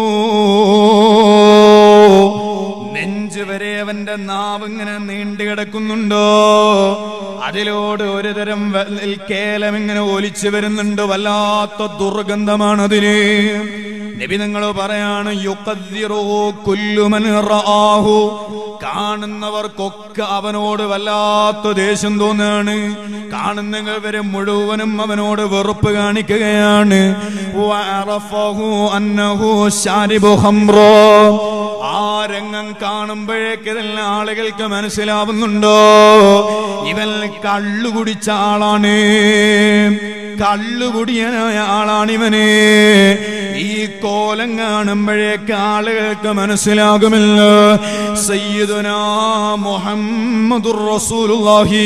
Speaker 1: നെഞ്ച് വരെ അവന്റെ നാവ് ഇങ്ങനെ നീണ്ടു കിടക്കുന്നുണ്ടോ അതിലോട് ഒരു തരം വ- കേലം ഇങ്ങനെ ഒലിച്ചു വരുന്നുണ്ട് വല്ലാത്ത ദുർഗന്ധമാണതിന് നബി നിങ്ങൾ പറയാണ് യുഖദ്ദിറുഹു കുല്ലു മൻ റആഹു കാണുന്നവർക്കൊക്കെ അവനോട് വല്ലാത്ത ദേഷ്യം തോന്നുകയാണ് കാണുന്നവരെ മുഴുവനും അവനോട് വെറുപ്പ് കാണിക്കുകയാണ് വഅറഫഹു അന്നഹു ശാരിബു ഖംറോ ആ രംഗം കാണുമ്പോഴേക്ക് ഇതെല്ലാം ആളുകൾക്ക് മനസ്സിലാവുന്നുണ്ടോ ഇവൻ കള്ളു കുടിച്ച ആളാണ് കള്ളുകുടിയനായ ആളാണ് ഇവന് ഈ കോലം കാണുമ്പോഴേക്ക് ആളുകൾക്ക് മനസ്സിലാകുമല്ലോ സയ്യിദുനാ മുഹമ്മദുർ റസൂലുള്ളാഹി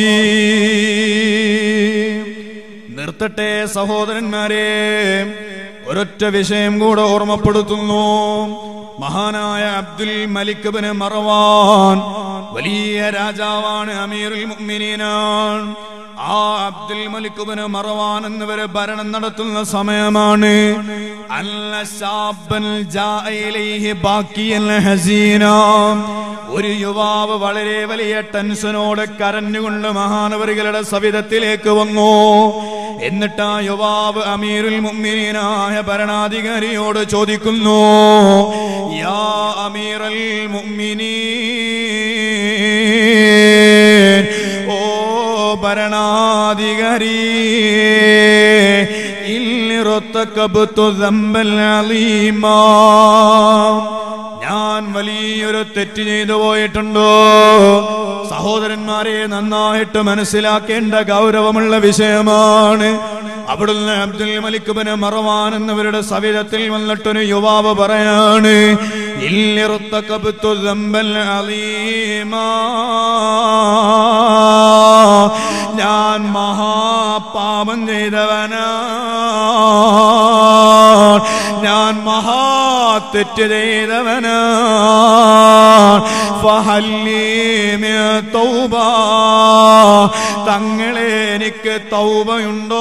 Speaker 1: നിർത്തട്ടെ സഹോദരന്മാരെ ഒരൊറ്റ വിഷയം കൂടെ ഓർമ്മപ്പെടുത്തുന്നു മഹാനായ അബ്ദുൽ മലിക് ബിൻ മറവാൻ വലിയ രാജാവാണ് അമീറുൽ മുഅ്മിനീനാണ് ആ അബ്ദുൽ മലിക് ബിൻ മറവാൻ എന്നിവര് ഭരണം നടത്തുന്ന സമയമാണ് അല്ല ശാബൻ ജാഅ ഇലൈഹി ബാക്കിയൽ ഹസീന ഒരു യുവാവ് വളരെ വലിയ ടെൻഷനോടെ കരഞ്ഞുകൊണ്ട് മഹാനവരികളുടെ സവിധത്തിലേക്ക് വന്നു എന്നിട്ട് ആ യുവാവ് അമീറുൽ മുഅ്മിനീനായ ഭരണാധികാരിയോട് ചോദിക്കുന്നു യാ അമീറൽ മുഅ്മിനീൻ ഓ ഭരണാധികാരി ഇല്ലിറത്തക്കബത്തു ദമ്പൽ അലീമാ ഞാൻ വലിയൊരു തെറ്റ് ചെയ്തു പോയിട്ടുണ്ടോ സഹോദരന്മാരെ നന്നായിട്ട് മനസ്സിലാക്കേണ്ട ഗൗരവമുള്ള വിഷയമാണ് അവിടുന്ന് അബ്ദുൽ മലിക് ബിൻ മറവാൻ എന്നവരുടെ സവിധത്തിൽ വന്നിട്ടൊരു യുവാവ് പറയാണ് ഇല്ലിറുത്തക്കബത്തു ദമ്പൽ അലീമാ ഞാൻ മഹാപാപം ചെയ്തവനാ ഞാൻ മഹാ തെറ്റ് ചെയ്തവനാ ഫഹല്ലീമി തൗബ തങ്ങളെ എനിക്ക് തൗബയുണ്ടോ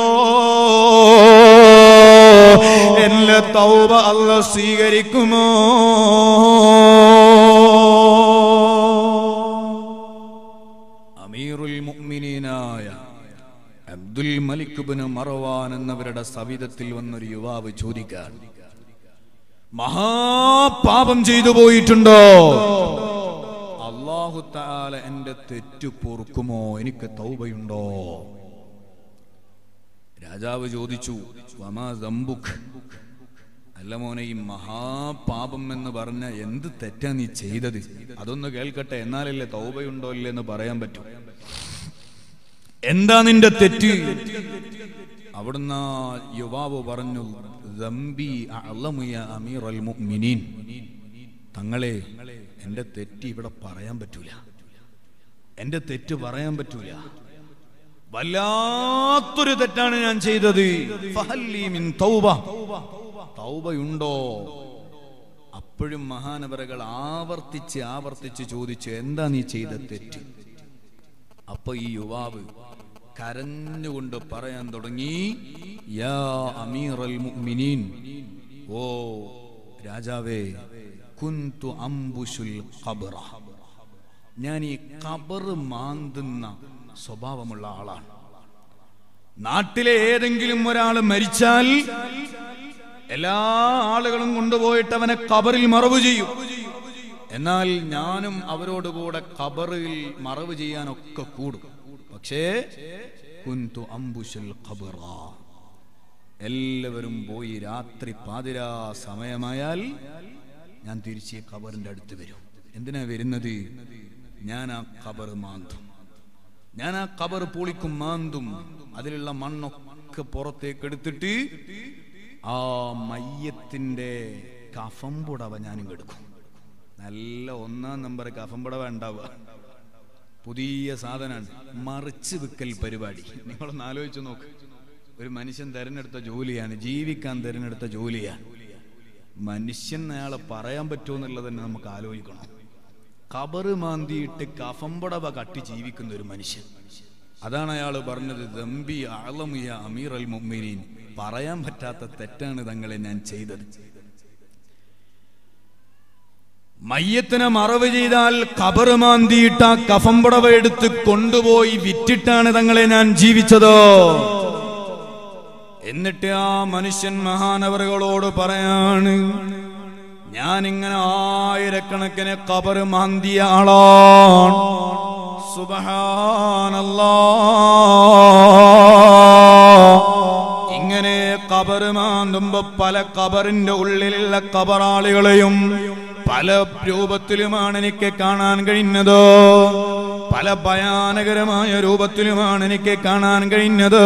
Speaker 1: എന്റെ തൗബ അല്ല സ്വീകരിക്കുമോ അമീറുൽ മുഅ്മിനീനായ അബ്ദുൽ മലിക് ബിൻ മറവാൻ എന്നവരുടെ സവിധത്തിൽ വന്നൊരു യുവാവ് ചോദിക്കാൻ മഹാപാപം ചെയ്തു പോയിട്ടുണ്ടോ അള്ളാഹു താല എന്റെ തെറ്റു പൊറുക്കുമോ എനിക്ക് തൗബയുണ്ടോ രാജാവ് ചോദിച്ചു വമാ ദംബുഖ് അല്ല മോനെ ഈ മഹാപാപം എന്ന് പറഞ്ഞ എന്ത് തെറ്റാ നീ ചെയ്തത് അതൊന്ന് കേൾക്കട്ടെ എന്നാലല്ലേ തൗബയുണ്ടോ ഇല്ലേ എന്ന് പറയാൻ പറ്റൂ എന്താ നിന്റെ തെറ്റ് അവിടുന്ന് ആ യുവാവ് പറഞ്ഞു "ദംബി അഅ്ലമു യാ അമീറൽ മുഅ്മിനീൻ." തങ്ങളെ എന്റെ തെറ്റ് ഇവിടെ പറയാൻ പറ്റൂല എന്റെ തെറ്റ് പറയാൻ പറ്റൂല വല്ലാത്തൊരു തെറ്റാണ് ഞാൻ ചെയ്തത് ഫഹല്ലി മിൻ തൗബ തൗബയുണ്ടോ അപ്പോഴും മഹാനവരകൾ ആവർത്തിച്ച് ആവർത്തിച്ച് ചോദിച്ചു എന്താ നീ ചെയ്ത തെറ്റ് അപ്പൊ ഈ യുവാവ് കരഞ്ഞുകൊണ്ട് പറയാൻ തുടങ്ങി യാ അമീറൽ മുഅ്മിനീൻ ഓ രാജാവേ കുന്തു അംബുഷുൽ ഖബറ ഞാൻ ഈ ഖബർ മാന്തുന്ന സ്വഭാവമുള്ള ആളാണ് നാട്ടിലെ ഏതെങ്കിലും ഒരാൾ മരിച്ചാൽ എല്ലാ ആളുകളും കൊണ്ടുപോയിട്ട് അവനെ കബറിൽ മറവ് ചെയ്യും എന്നാൽ ഞാനും അവരോട് കൂടെ കബറിൽ മറവ് ചെയ്യാനൊക്കെ കൂടും പക്ഷേ കുന്തു അംബുഷൽ ഖബറ എല്ലാവരും പോയി രാത്രി പാതിരാ സമയമായാൽ ഞാൻ തിരിച്ച് ഈ ഖബറിന്റെ അടുത്ത് വരും എന്തിനാ വരുന്നത് ഞാൻ ആ ഖബർ മാന്തും ഞാൻ ആ ഖബർ പൊളിക്കും മാന്തും അതിലുള്ള മണ്ണൊക്കെ പുറത്തേക്ക് എടുത്തിട്ട് ആ മയ്യത്തിന്റെ കഫംപുടവ ഞാനും എടുക്കും നല്ല ഒന്നാം നമ്പർ കഫംപുടവ ഉണ്ടാവുക പുതിയ സാധനമാണ് മറിച്ച് വിക്കൽ പരിപാടി നിങ്ങളൊന്ന് ആലോചിച്ച് നോക്ക് ഒരു മനുഷ്യൻ തിരഞ്ഞെടുത്ത ജോലിയാണ് ജീവിക്കാൻ തിരഞ്ഞെടുത്ത ജോലിയാണ് മനുഷ്യൻ അയാളെ പറയാൻ പറ്റുമോ എന്നുള്ളത് തന്നെ നമുക്ക് ആലോചിക്കണം കബറ് മാന്തിയിട്ട് കഫംപടവ കട്ടി ജീവിക്കുന്ന ഒരു മനുഷ്യൻ അതാണ് അയാൾ പറഞ്ഞത് ദമ്പി ആളമിയ അമീർ അൽ മുഅ്മിനീൻ പറയാൻ പറ്റാത്ത തെറ്റാണ് തങ്ങളെ ഞാൻ ചെയ്തത് മയ്യത്തിനെ മറവ് ചെയ്താൽ കബറ് മാന്തിയിട്ട് ആ കഫംപടവ എടുത്ത് കൊണ്ടുപോയി വിറ്റിട്ടാണ് തങ്ങളെ ഞാൻ ജീവിച്ചത് എന്നിട്ട് ആ മനുഷ്യൻ മഹാനവറുകളോട് പറയാണ് ഞാൻ ഇങ്ങനെ ആയിരക്കണക്കിന് കബറ് മാന്തിയ ആളാണ് സുബഹാനല്ലാ ഇങ്ങനെ കബറ് മാന്തുമ്പോ പല കബറിന്റെ ഉള്ളിലുള്ള കബറാളികളെയും പല രൂപത്തിലുമാണ് എനിക്ക് കാണാൻ കഴിഞ്ഞത് പല ഭയാനകരമായ രൂപത്തിലുമാണ് എനിക്ക് കാണാൻ കഴിഞ്ഞത്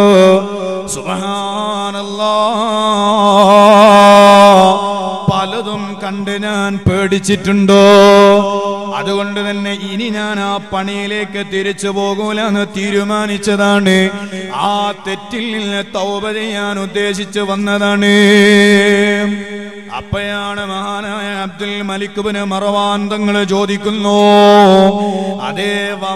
Speaker 1: സുബഹാനല്ലാ പലതും കണ്ട് ഞാൻ പേടിച്ചിട്ടുണ്ടോ അതുകൊണ്ട് തന്നെ ഇനി ഞാൻ ആ പണിയിലേക്ക് തിരിച്ചു പോകൂലെന്ന് തീരുമാനിച്ചതാണ് ആ തെറ്റിൽ നിന്ന് തൗബ ചെയ്യാൻ ഉദ്ദേശിച്ചു വന്നതാണ് അപ്പയാണ് മഹാനായ അബ്ദുൽ മലിക്കുബിന് മറവാൻ തങ്ങൾ ചോദിക്കുന്നു അതേ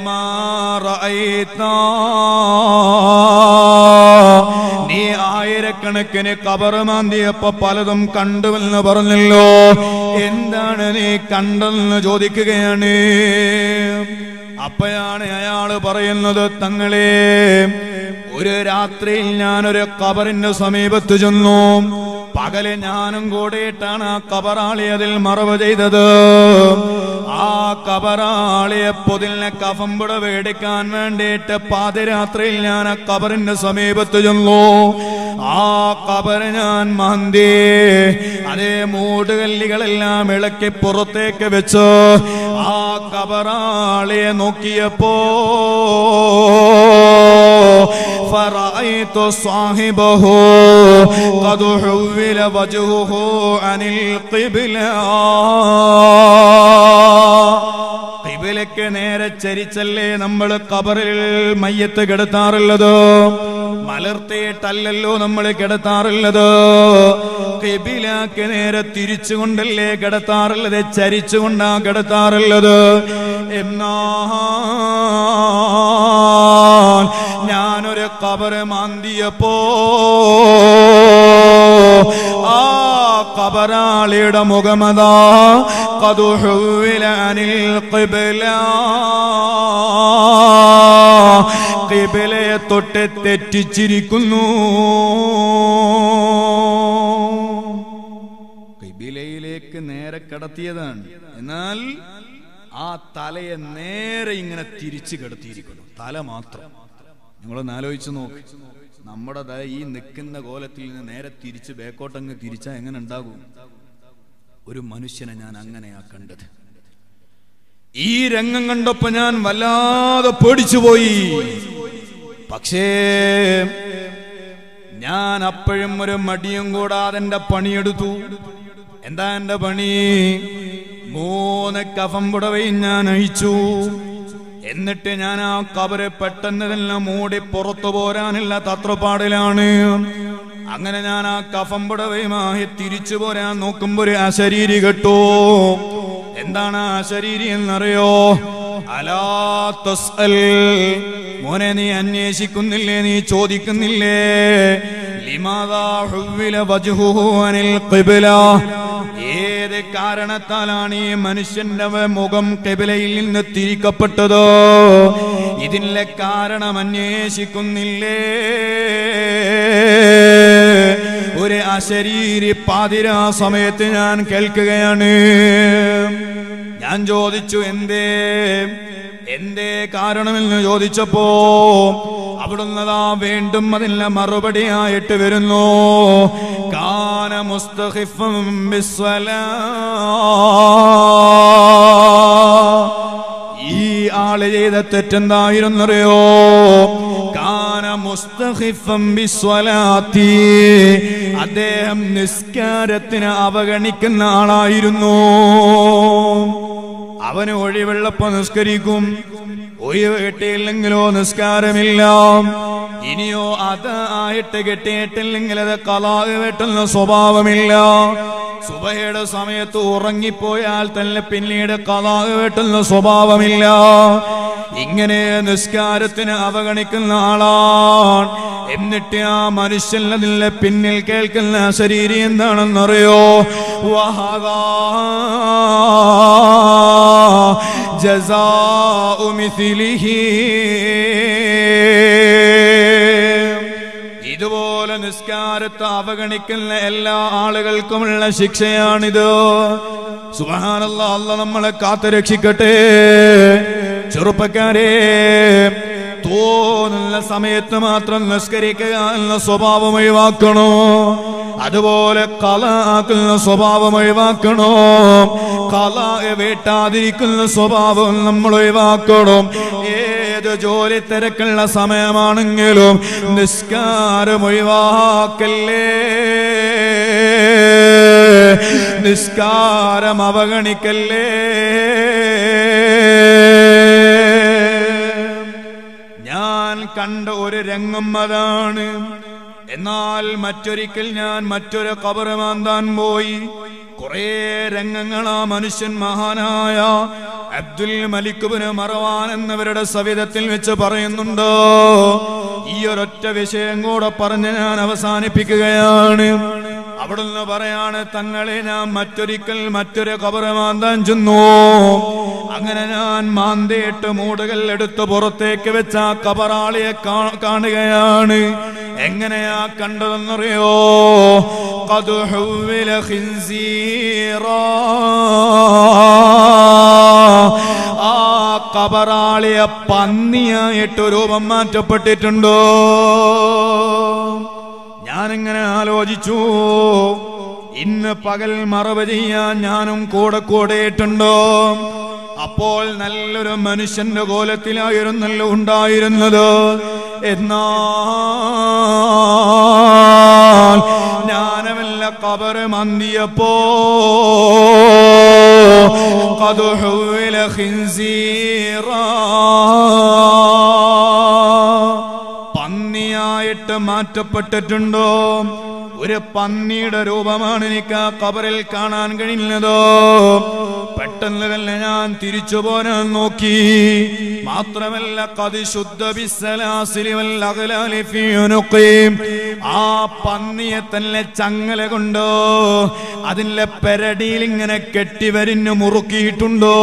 Speaker 1: നീ ആയിരക്കണക്കിന് കബറ് മാന്തിയപ്പോ പലതും കണ്ടുവെന്ന് പറഞ്ഞല്ലോ എന്താണ് നീ കണ്ടെന്ന് ചോദിക്കുകയാണ് അപ്പയാണ് അയാള് പറയുന്നത് തങ്ങളെ ഒരു രാത്രിയിൽ ഞാനൊരു കബറിന്റെ സമീപത്ത് ചെന്നു പകല് ഞാനും കൂടിയിട്ടാണ് ആ കബറാളി അതിൽ മറവ് ചെയ്തത് ആ കബറാളിയെ പൊതിലിനെ കഫമ്പുട മേടിക്കാൻ വേണ്ടിയിട്ട് പാതിരാത്രിയിൽ ഞാൻ ആ കബറിന്റെ സമീപത്ത് ചെന്നു ആ കബറ് ഞാൻ മന്തി അതേ മൂടുകല്ലികളെല്ലാം ഇളക്കി പുറത്തേക്ക് വെച്ച് ആ കബറാളിയെ നോക്കിയപ്പോ فرأيت صاحبه قد حول وجهه عن القبلة കിബിലക്ക് നേരെ ചരിച്ചല്ലേ നമ്മൾ കബറിൽ മയ്യത്ത് കിടത്താറുള്ളത് മലർത്തിയിട്ടല്ലല്ലോ നമ്മൾ കിടത്താറുള്ളത് കിബിലക്ക് നേരെ തിരിച്ചുകൊണ്ടല്ലേ കിടത്താറുള്ളത് ചരിച്ചുകൊണ്ടാ കിടത്താറുള്ളത് എന്നാ ഞാനൊരു കബറ് മാന്തിയപ്പോ ആ കബറാളിയുടെ മുഖമതാ കതുഹുവിലനിൽ കിബില കിബിലയെ തൊട്ട് തെറ്റിച്ചിരിക്കുന്നു കിബിലയിലേക്ക് നേരെ കടത്തിയതാണ് എന്നാൽ ആ തലയെ നേരെ ഇങ്ങനെ തിരിച്ചു കിടത്തിയിരിക്കുന്നു തല മാത്രം നിങ്ങളൊന്ന് ആലോചിച്ച് നോക്ക് നമ്മുടെ ദാ ഈ നിൽക്കുന്ന കോലത്തിൽ നിന്ന് നേരെ തിരിച്ച് ബേക്കോട്ടങ്ങ് തിരിച്ചാ എങ്ങനെ ഉണ്ടാകും ഒരു മനുഷ്യനെ ഞാൻ അങ്ങനെയാ കണ്ടത് ഈ രംഗം കണ്ടപ്പോ ഞാൻ വല്ലാതെ പേടിച്ചുപോയി പക്ഷേ ഞാൻ അപ്പോഴും ഒരു മടിയും കൂടാതെ എന്റെ പണിയെടുത്തു എന്താ എന്റെ പണി മൂന്ന് കഫം പുടവയും ഞാൻ അയച്ചു എന്നിട്ട് ഞാൻ ആ കബറ് പെട്ടെന്ന് തന്നെ മൂടി പുറത്തു പോരാനുള്ള തത്രപ്പാടിലാണ് അങ്ങനെ ഞാൻ ആ കഫം പുടവയുമായി തിരിച്ചു പോരാൻ നോക്കുമ്പോ ഒരു അശരീരി കേട്ടു എന്താണ് ആ ശരീരി എന്നറിയോ അലാ തസ്അൽ മോനെ നീ അന്വേഷിക്കുന്നില്ലേ നീ ചോദിക്കുന്നില്ലേ ലിമാദാ ഹുവ്വില വജ്ഹുഹു അനിൽ ഖിബ്ല ഏത് കാരണത്താലാണ് ഈ മനുഷ്യന്റെ വ- മുഖം കെബിലയിൽ നിന്ന് തിരിക്കപ്പെട്ടതോ ഇതിന്റെ കാരണം അന്വേഷിക്കുന്നില്ലേ ഒരു അശരീരി പാതിരാ സമയത്ത് ഞാൻ കേൾക്കുകയാണ് ഞാൻ ചോദിച്ചു എന്തേ എന്തേ കാരണമെന്ന് ചോദിച്ചപ്പോ അവിടുന്നതാ വീണ്ടും അതിന്റെ മറുപടിയായിട്ട് വരുന്നു കാന മുസ്തഖിഫം ബിസ്സലാ. ഈ ആള് ചെയ്ത തെറ്റെന്തായിരുന്നറിയോ കാന മുസ്തഖിഫം ബിസ്വലാത്തി അദ്ദേഹം നിസ്കാരത്തിന് അവഗണിക്കുന്ന ആളായിരുന്നു അവന് ഒഴിവെള്ളപ്പോ നിസ്കരിക്കും ഒഴിവ് കിട്ടിയില്ലെങ്കിലോ നിസ്കാരമില്ല ഇനിയോ അത് ആയിട്ട് കിട്ടിയിട്ടില്ലെങ്കിൽ അത് കലാഹ് വെട്ടുന്ന സ്വഭാവമില്ല സുബഹയുടെ സമയത്ത് ഉറങ്ങിപ്പോയാൽ തന്നെ പിന്നീട് കലാഹ് വെട്ടുന്ന സ്വഭാവമില്ല ഇങ്ങനെ നിസ്കാരത്തിന് അവഗണിക്കുന്ന ആളാണ് എന്നിട്ട് ആ മനുഷ്യൻ അതിലെ പിന്നിൽ കേൾക്കുന്ന ശരീരം എന്താണെന്നറിയോ വഹദാ ജസാഉ മിഥിലിഹി ഇതുപോലെ നിസ്കാരത്തെ അവഗണിക്കുന്ന എല്ലാ ആളുകൾക്കുമുള്ള ശിക്ഷയാണിത് സുബഹാനല്ല അല്ല നമ്മളെ കാത്തു രക്ഷിക്കട്ടെ ചെറുപ്പക്കാരെ തോന്നുന്ന സമയത്ത് മാത്രം നിസ്കരിക്കുക എന്ന സ്വഭാവം ഒഴിവാക്കണോ അതുപോലെ കല ആക്കുന്ന സ്വഭാവം ഒഴിവാക്കണോ കല വീട്ടാതിരിക്കുന്ന സ്വഭാവം നമ്മൾ ഒഴിവാക്കണം ഏത് ജോലി തിരക്കുള്ള സമയമാണെങ്കിലും നിസ്കാരം ഒഴിവാക്കല്ലേ നിസ്കാരം അവഗണിക്കല്ലേ ഞാൻ കണ്ട ഒരു രംഗം അതാണ് എന്നാൽ മറ്റൊരിക്കൽ ഞാൻ മറ്റൊരു കബറ് മാന്താൻ പോയി കുറെ രംഗങ്ങൾ ആ മനുഷ്യൻ മഹാനായ അബ്ദുൽ മലിക്കുബിന് മറവാൻ എന്നവരുടെ സവിധത്തിൽ വെച്ച് പറയുന്നുണ്ട് ഈ ഒരൊറ്റ വിഷയം കൂടെ പറഞ്ഞ് ഞാൻ അവസാനിപ്പിക്കുകയാണ് അവിടുന്ന് പറയാണ് തങ്ങളെ ഞാൻ മറ്റൊരിക്കൽ മറ്റൊരു കബറ് മാന്താൻ ചെന്നു അങ്ങനെ ഞാൻ മാന്തയിട്ട് മൂടുകൾ എടുത്ത് പുറത്തേക്ക് വെച്ച ആ കബറാളിയെ കാ- കാണുകയാണ് എങ്ങനെയാ കണ്ടതെന്നറിയോ قد حول خنزيرا ആ കബറാളിയെ പന്നിയായിട്ട് രൂപം മാറ്റപ്പെട്ടിട്ടുണ്ടോ ഞാനിങ്ങനെ ആലോചിച്ചു ഇന്ന് പകൽ മറവ് ചെയ്യാൻ ഞാനും കൂടെ കൂടെയിട്ടുണ്ടോ അപ്പോൾ നല്ലൊരു മനുഷ്യന്റെ കോലത്തിലായിരുന്നല്ലോ ഉണ്ടായിരുന്നത് എന്നാൽ ഞാനവല്ല കബറ് മന്തിയപ്പോ قد حول خنزيرا പന്നിയായിട്ട് മാറ്റപ്പെട്ടിട്ടുണ്ടോ ഒരു പന്നിയുടെ രൂപമാണ് എനിക്ക് ആ കബറിൽ കാണാൻ കഴിയുന്നത് പെട്ടെന്ന് തന്നെ ഞാൻ തിരിച്ചു പോരാൻ നോക്കി മാത്രമല്ല കതിശുദ്ധ ആ പന്നിയെ തന്നെ ചങ്ങല കൊണ്ടോ അതിന്റെ പെരടിയിൽ ഇങ്ങനെ കെട്ടിവരിഞ്ഞ് മുറുക്കിയിട്ടുണ്ടോ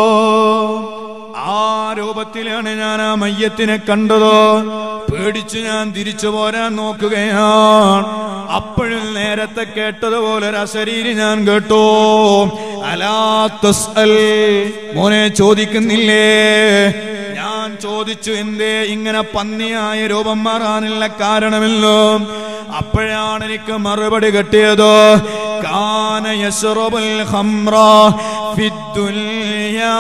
Speaker 1: ആ രൂപത്തിലാണ് ഞാൻ ആ മയ്യത്തിനെ കണ്ടത് പേടിച്ച് ഞാൻ തിരിച്ചു പോരാൻ നോക്കുകയാണ് അപ്പോഴും നേരത്തെ കേട്ടതുപോലെ ഒരു അശരീരി ഞാൻ കേട്ടു അലാ തസ്അൽ മോനെ ചോദിക്കുന്നില്ലേ ഞാൻ ചോദിച്ചു എന്തേ ഇങ്ങനെ പന്നിയായ രൂപം മാറാനുള്ള കാരണമല്ലോ അപ്പോഴാണ് എനിക്ക് മറുപടി കിട്ടിയത് കാന യശ്റബുൽ ഖംറ ഫിദ്ദുനിയാ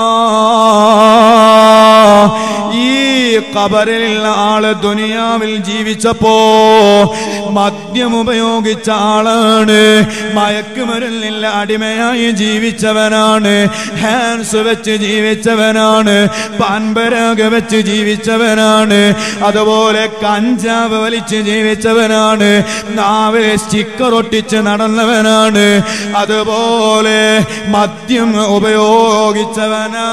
Speaker 1: ഈ കബറിലുള്ള ആള് ദുനിയാവിൽ ജീവിച്ചപ്പോ മദ്യം ഉപയോഗിച്ച ആളാണ് മയക്കുമരുന്നില്ല അടിമയായി ജീവിച്ചവനാണ് ഹാൻസ് വെച്ച് ജീവിച്ചവനാണ് പാൻപരാഗ് വെച്ച് ജീവിച്ചവനാണ് അതുപോലെ കഞ്ചാവ് വലിച്ച് ജീവിച്ചവനാണ് നാവിൽ സ്റ്റിക്കർ ഒട്ടിച്ച് നടന്നവനാണ് അതുപോലെ മദ്യം ഉപയോഗിച്ചവനാണ്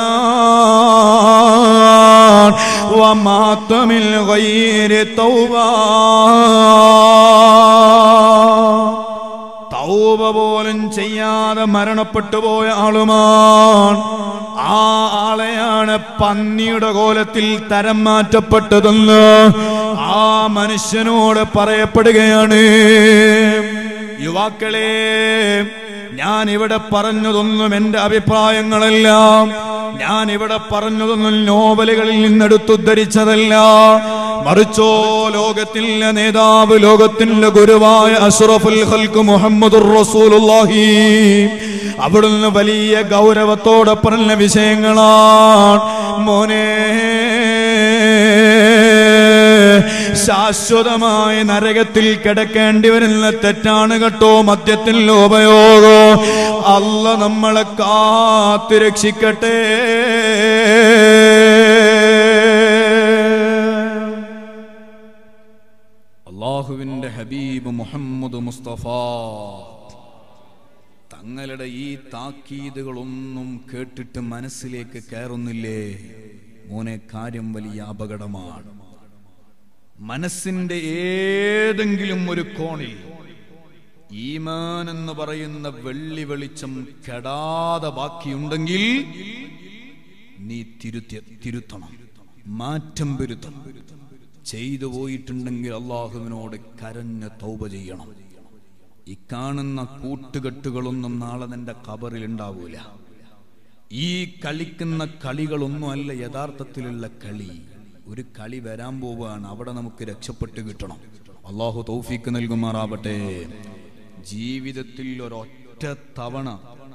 Speaker 1: ومات من غير توبة തൗബ പോലും ചെയ്യാതെ മരണപ്പെട്ടു പോയ ആളുമാണ് ആ ആളെയാണ് പന്നിയുടെ കോലത്തിൽ തരം മാറ്റപ്പെട്ടതെന്ന് ആ മനുഷ്യനോട് പറയപ്പെടുകയാണ് യുവാക്കളെ ഞാൻ ഇവിടെ പറഞ്ഞതൊന്നും എന്റെ അഭിപ്രായങ്ങളെല്ലാം ഞാൻ ഇവിടെ പറഞ്ഞതൊന്നും നോവലുകളിൽ നിന്നെടുത്തുദ്ധരിച്ചതല്ല മറിച്ചോ ലോകത്തിന്റെ നേതാവ് ലോകത്തിന്റെ ഗുരുവായ അഷ്റഫുൽ ഖൽക്ക് മുഹമ്മദുർ റസൂലുള്ളാഹി അവിടുന്ന് വലിയ ഗൗരവത്തോടെ പറഞ്ഞ വിഷയങ്ങളാണ് മോനെ ശാശ്വതമായ നരകത്തിൽ കിടക്കേണ്ടി വരുന്ന തെറ്റാണ് കേട്ടോ മദ്യത്തിൻ്റെ ഉപയോഗം അല്ല നമ്മളെ കാത്തു രക്ഷിക്കട്ടെ അള്ളാഹുവിന്റെ ഹബീബ് മുഹമ്മദ് മുസ്തഫ തങ്ങളുടെ ഈ താക്കീതുകളൊന്നും കേട്ടിട്ട് മനസ്സിലേക്ക് കയറുന്നില്ലേ മോനെ കാര്യം വലിയ അപകടമാണ് മനസ്സിന്റെ ഏതെങ്കിലും ഒരു കോണിൽ ഈമാൻ എന്ന് പറയുന്ന വെള്ളി വെളിച്ചം കെടാതെ ബാക്കിയുണ്ടെങ്കിൽ നീ തിരുത്തി തിരുത്തണം മാറ്റം വരുത്തണം ചെയ്തു പോയിട്ടുണ്ടെങ്കിൽ അള്ളാഹുവിനോട് കരഞ്ഞ് തൗബ ചെയ്യണം ഈ കാണുന്ന കൂട്ടുകെട്ടുകളൊന്നും നാളെ നിന്റെ കബറിൽ ഉണ്ടാവൂല ഈ കളിക്കുന്ന കളികളൊന്നും അല്ല യഥാർത്ഥത്തിലുള്ള കളി ഒരു കളി വരാൻ പോവുകയാണ് അവിടെ നമുക്ക് രക്ഷപ്പെട്ട് കിട്ടണം അള്ളാഹു തൗഫീക്ക് നൽകുമാറാവട്ടെ ജീവിതത്തിൽ ഒരൊറ്റ തവണ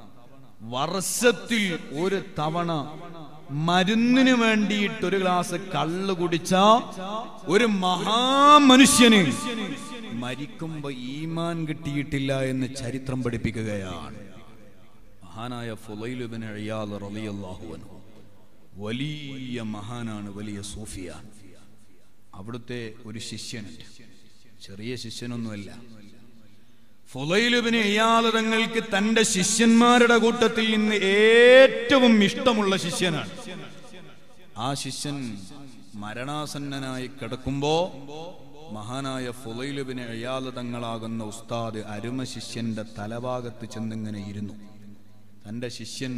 Speaker 1: വർഷത്തിൽ ഒരു തവണ മരുന്നിന് വേണ്ടിയിട്ട് ഒരു ഗ്ലാസ് കള്ള് കുടിച്ച ഒരു മഹാമനുഷ്യന് മരിക്കുമ്പോ ഈമാൻ കിട്ടിയിട്ടില്ല എന്ന് ചരിത്രം പഠിപ്പിക്കുകയാണ് മഹാനായ ഫുലൈലുബിൻ അഴിയാൽ റളിയല്ലാഹു അൻഹു വലിയ മഹാനാണ് വലിയ സൂഫിയാണ് അവിടുത്തെ ഒരു ശിഷ്യനുണ്ട് ചെറിയ ശിഷ്യനൊന്നുമല്ല ഫുലൈലുബിന് ഇയാള് തങ്ങൾക്ക് തന്റെ ശിഷ്യന്മാരുടെ കൂട്ടത്തിൽ നിന്ന് ഏറ്റവും ഇഷ്ടമുള്ള ശിഷ്യനാണ് ആ ശിഷ്യൻ മരണാസന്നനായി കിടക്കുമ്പോ മഹാനായ ഫുലൈലുബിന് അയാള് തങ്ങളാകുന്ന ഉസ്താദ് അരുമ ശിഷ്യന്റെ തലഭാഗത്ത് ചെന്നിങ്ങനെ ഇരുന്നു തന്റെ ശിഷ്യൻ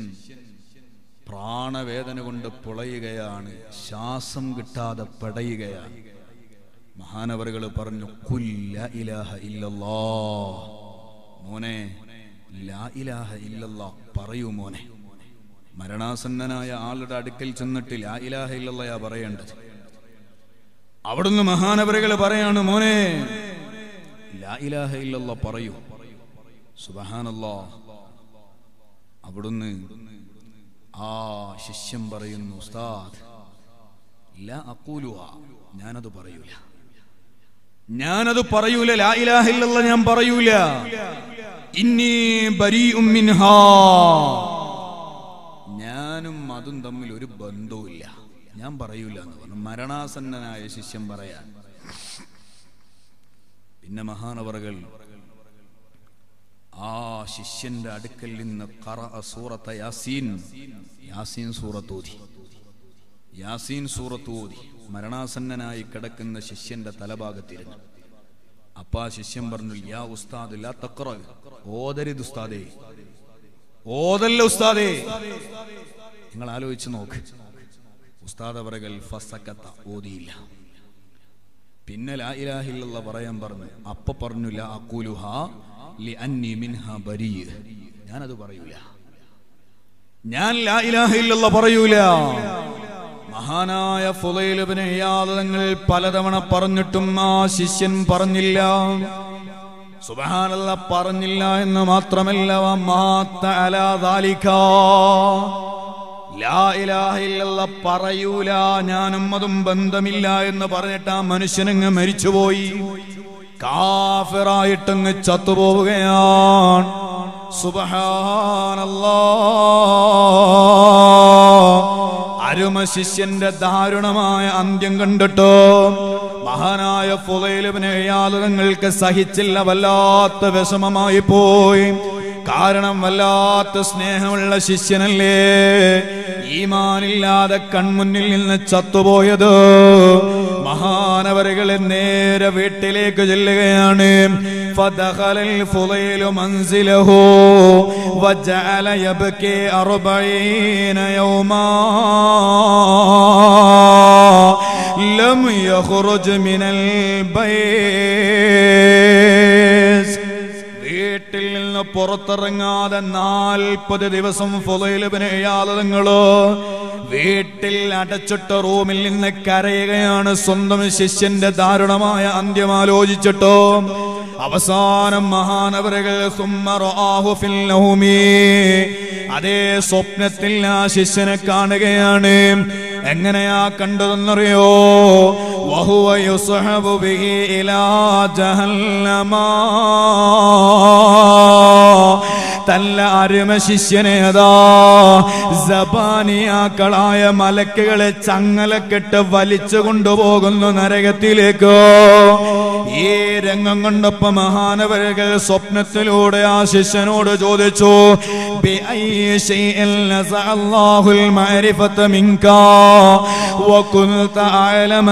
Speaker 1: പ്രാണവേദന കൊണ്ട് പുളയുകയാണ് ശ്വാസം കിട്ടാതെ പെടയുകയാണ് മഹാനവറുകൾ പറഞ്ഞു കുല്ല ഇലാഹ ഇല്ലല്ലാ മോനെ ലാ ഇലാഹ ഇല്ലല്ലാ പറയൂ മോനെ മരണാസന്നനായ ആളുടെ അടുക്കൽ ചെന്നിട്ട് ലാ ഇലാഹ ഇല്ലല്ലയാ പറയേണ്ടത് അവിടുന്ന് മഹാനവറുകൾ പറയാണ് മോനെ ലാ ഇലാഹ ഇല്ലല്ലാ പറയൂ സുബഹാനല്ലാ അവിടുന്ന് ആ ശിഷ്യം പറയുന്നു ഉസ്താദ് ലാ അക്കൂലുഹ ഞാനത് പറയൂല ഞാനത് പറയൂല ലാ ഇലാഹ ഇല്ലല്ലാ ഞാൻ പറയൂല ഇന്നി ബരീഉം മിൻഹാ ഞാനും അതും തമ്മിൽ ഒരു ബന്ധവുമില്ല ഞാൻ പറയൂല എന്ന് പറഞ്ഞു മരണാസന്നനായ ശിഷ്യം പറയാൻ പിന്നെ മഹാനവറുകൾ ആ ശിഷ്യന്റെ അടുക്കൽ നിന്ന് ഖറഅ സൂറത്ത യാസീൻ യാസീൻ സൂറത്ത് ഓതി യാസീൻ സൂറത്ത് ഓതി മരണാസന്നനായി കിടക്കുന്ന ശിഷ്യന്റെ തലഭാഗത്തിരുന്നു അപ്പൊ ആ ശിഷ്യൻ പറഞ്ഞു യാ ഉസ്താദ് ലാ തഖറ ഓതരുത് ഉസ്താദേ ഓതല്ല ഉസ്താദേ നിങ്ങൾ ആലോചിച്ച് നോക്ക് ഉസ്താദ് അവരകൾ ഫസക്കത്ത ഓതിയില്ല പിന്നെ ലാ ഇലാഹ ഇല്ലല്ലാഹ് പറയാൻ പറഞ്ഞു അപ്പൊ പറഞ്ഞു ലാ അഖൂലുഹ ലി അന്നി മിൻഹ ബരീ ഞാനത് പറയൂല ഞാൻ ലാ ഇലാഹ ഇല്ലല്ലാഹ് പറയൂല മഹാനായ ഫുലൈലുബിന് തങ്ങൾ പലതവണ പറഞ്ഞിട്ടും ആ ശിഷ്യൻ പറഞ്ഞില്ല സുബഹാനല്ല പറഞ്ഞില്ല എന്ന് മാത്രമല്ല വമാത്ത അലാ ദാലിക. ലാ ഇലാഹ ഇല്ലല്ലാഹ് പറയൂല ഞാനും അതും ബന്ധമില്ല എന്ന് പറഞ്ഞിട്ട് ആ മനുഷ്യനങ്ങ് മരിച്ചുപോയി കാഫിറായിട്ടങ്ങ് ചത്തുപോവുകയാണ് സുബഹാനല്ലാ അരുമ ശിഷ്യന്റെ ദാരുണമായ അന്ത്യം കണ്ടിട്ടോ മഹാനായ ഫുലൈലുബിനെയാളുകൾക്ക് സഹിച്ചില്ല വല്ലാത്ത വിഷമമായി പോയി കാരണം വല്ലാത്ത സ്നേഹമുള്ള ശിഷ്യനല്ലേ ഈമാനില്ലാതെ കൺമുന്നിൽ നിന്ന് ചത്തുപോയത് മഹാനവരുകളെ നേരെ വീട്ടിലേക്ക് ചെല്ലുകയാണ് فدخل الفضيل منزله وجعل يبكي أربعين يوما لم يخرج من البيت വീട്ടിൽ നിന്ന് പുറത്തിറങ്ങാതെ നാൽപ്പത് ദിവസം ഫുലയിലുപനയാതങ്ങളോ വീട്ടിൽ അടച്ചിട്ട റൂമിൽ നിന്ന് കരയുകയാണ് സ്വന്തം ശിഷ്യന്റെ ദാരുണമായ അന്ത്യം ആലോചിച്ചിട്ടോ അവസാനം മഹാനവരകൾ അതേ സ്വപ്നത്തിൽ ആ ശിഷ്യനെ കാണുകയാണ് എങ്ങനെയാ കണ്ടതെന്നറിയോ വഹുവ യുസ്ഹബു ബിഹി ഇലാ ജഹന്നമ തല്ല അരുമ ശിഷ്യനെ അതാ ജപാനിയാക്കളായ മലക്കുകളെ ചങ്ങലക്കെട്ട് വലിച്ചു കൊണ്ടുപോകുന്നു നരകത്തിലേക്ക് ഈ രംഗം കണ്ടപ്പോ മഹാനവരകൾ സ്വപ്നത്തിലൂടെ ആ ശിഷ്യനോട് ചോദിച്ചു بأي شيء نزع الله المعرفة منك وكنت أعلم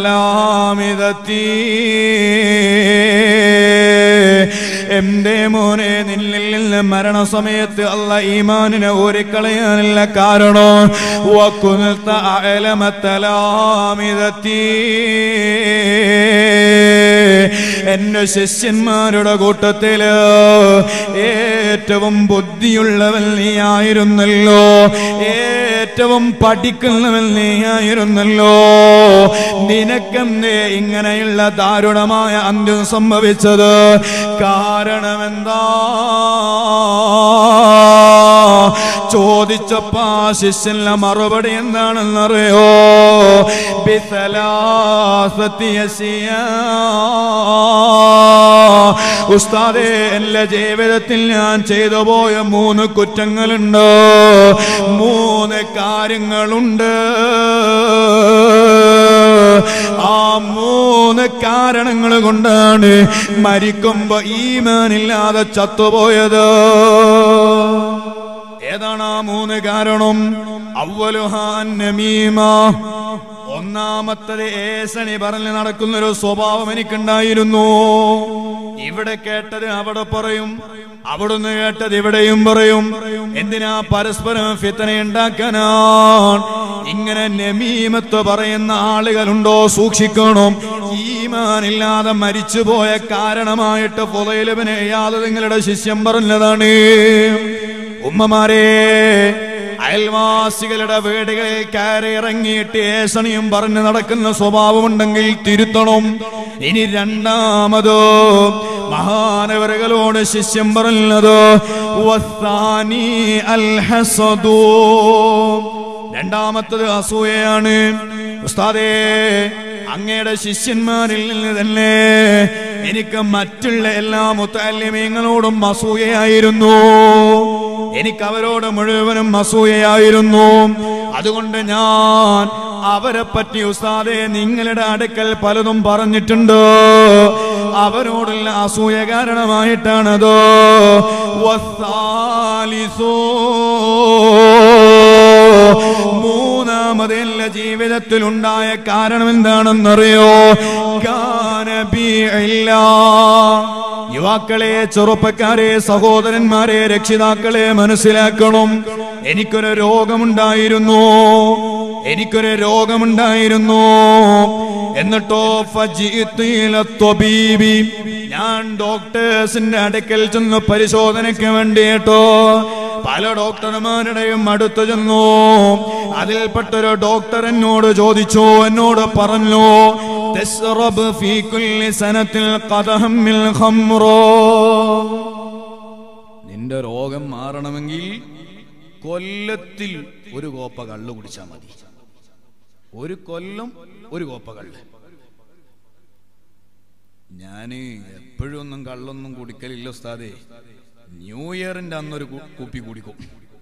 Speaker 1: تلامذتي എന്റെ മോനെ നിന്നിൽ നിന്ന് മരണസമയത്ത് അല്ല ഈമാനിനെ ഊരിക്കളയാനില്ല കാരണം വക്കുനിൽത്ത അയലമത്തലാമിതത്തി എന്റെ ശിഷ്യന്മാരുടെ കൂട്ടത്തില് ഏറ്റവും ബുദ്ധിയുള്ളവൻ നീയായിരുന്നല്ലോ ഏറ്റവും പഠിക്കുന്നവൻ നീയായിരുന്നല്ലോ നിനക്കെന്തേ ഇങ്ങനെയുള്ള ദാരുണമായ അന്ത്യം സംഭവിച്ചത് കാരണമെന്താ ചോദിച്ചപ്പോ ആ ശിഷ്യന്റെ മറുപടി എന്താണെന്നറിയോ ബിസലാസത്തി യസിയാ. ഉസ്താദേ എന്റെ ജീവിതത്തിൽ ഞാൻ ചെയ്തു പോയ മൂന്ന് കുറ്റങ്ങളുണ്ട് മൂന്ന് കാര്യങ്ങളുണ്ട് ആ മൂന്ന് കാരണങ്ങൾ കൊണ്ടാണ് മരിക്കുമ്പോ ഈമാനില്ലാതെ ചത്തുപോയത് ഏതാണ് ആ മൂന്ന് കാരണം അവലുഹാൻ നമീമ ഒന്നാമത്തത് ഏസണി പറഞ്ഞ് നടക്കുന്ന ഒരു സ്വഭാവം എനിക്കുണ്ടായിരുന്നു ഇവിടെ കേട്ടത് അവിടെ പറയും അവിടുന്ന് കേട്ടത് ഇവിടെയും പറയും എന്തിനാ പരസ്പരം ഫിത്തന ഉണ്ടാക്കാനാണ് ഇങ്ങനെ നമീമത്ത് പറയുന്ന ആളുകളുണ്ടോ സൂക്ഷിക്കണം ഈമാനില്ലാതെ മരിച്ചുപോയ കാരണമായിട്ട് പുതയിലവന് യാതൊരു നിങ്ങളുടെ ശിഷ്യം പറഞ്ഞതാണ് ഉമ്മമാരെ അയൽവാസികളുടെ വീടുകളിൽ കയറി ഇറങ്ങിയിട്ട് ഏസണിയും പറഞ്ഞ് നടക്കുന്ന സ്വഭാവമുണ്ടെങ്കിൽ തിരുത്തണം ഇനി രണ്ടാമത് മഹാനവരകളോട് ശിഷ്യം പറഞ്ഞത് വസ്താനി അൽ ഹസദൂ. രണ്ടാമത്തത് അസൂയയാണ് ഉസ്താദേ അങ്ങയുടെ ശിഷ്യന്മാരിൽ നിന്ന് തന്നെ എനിക്ക് മറ്റുള്ള എല്ലാ മുത്തല്യമീങ്ങളോടും അസൂയയായിരുന്നു എനിക്ക് അവരോട് മുഴുവനും അസൂയയായിരുന്നു അതുകൊണ്ട് ഞാൻ അവരെ പറ്റി ഉസ്താദെ നിങ്ങളുടെ അടുക്കൽ പലതും പറഞ്ഞിട്ടുണ്ട് അവരോടുള്ള അസൂയ കാരണമായിട്ടാണത് വസ്സാലിസോ മൂന്നാമത് എന്റെ ജീവിതത്തിൽ ഉണ്ടായ കാരണം എന്താണെന്നറിയോ കാനബിയില്ല യുവാക്കളെ ചെറുപ്പക്കാരെ സഹോദരന്മാരെ രക്ഷിതാക്കളെ മനസ്സിലാക്കണം എനിക്കൊരു രോഗമുണ്ടായിരുന്നു എനിക്കൊരു രോഗമുണ്ടായിരുന്നു എന്നിട്ടോ ഫജീത്തു ഇല ത്വബീബി. ഞാൻ ഡോക്ടേഴ്സിന്റെ അടുക്കൽ ചെന്ന് പരിശോധനയ്ക്ക് വേണ്ടിയിട്ടോ പല ഡോക്ടർമാരുടെയും അടുത്ത് ചെന്നു അതിൽപ്പെട്ടൊരു ഡോക്ടർ എന്നോട് ചോദിച്ചു എന്നോട് പറഞ്ഞു "തശ്റബ് ഫീ കുല്ലി സനത്തിൽ ഖദഹം മിൻ ഖംറോ." നിന്റെ രോഗം മാറണമെങ്കിൽ കൊല്ലത്തിൽ ഒരു കോപ്പ കള്ളു കുടിച്ചാൽ മതി ഒരു കൊല്ലം ഒരു കോപ്പ കള്ള് ഞാന് എപ്പോഴും ഒന്നും കള്ളൊന്നും കുടിക്കലില്ല ഉസ്താദേ ന്യൂ ഇയറിന്റെ അന്നൊരു കു- കുപ്പി കുടിക്കും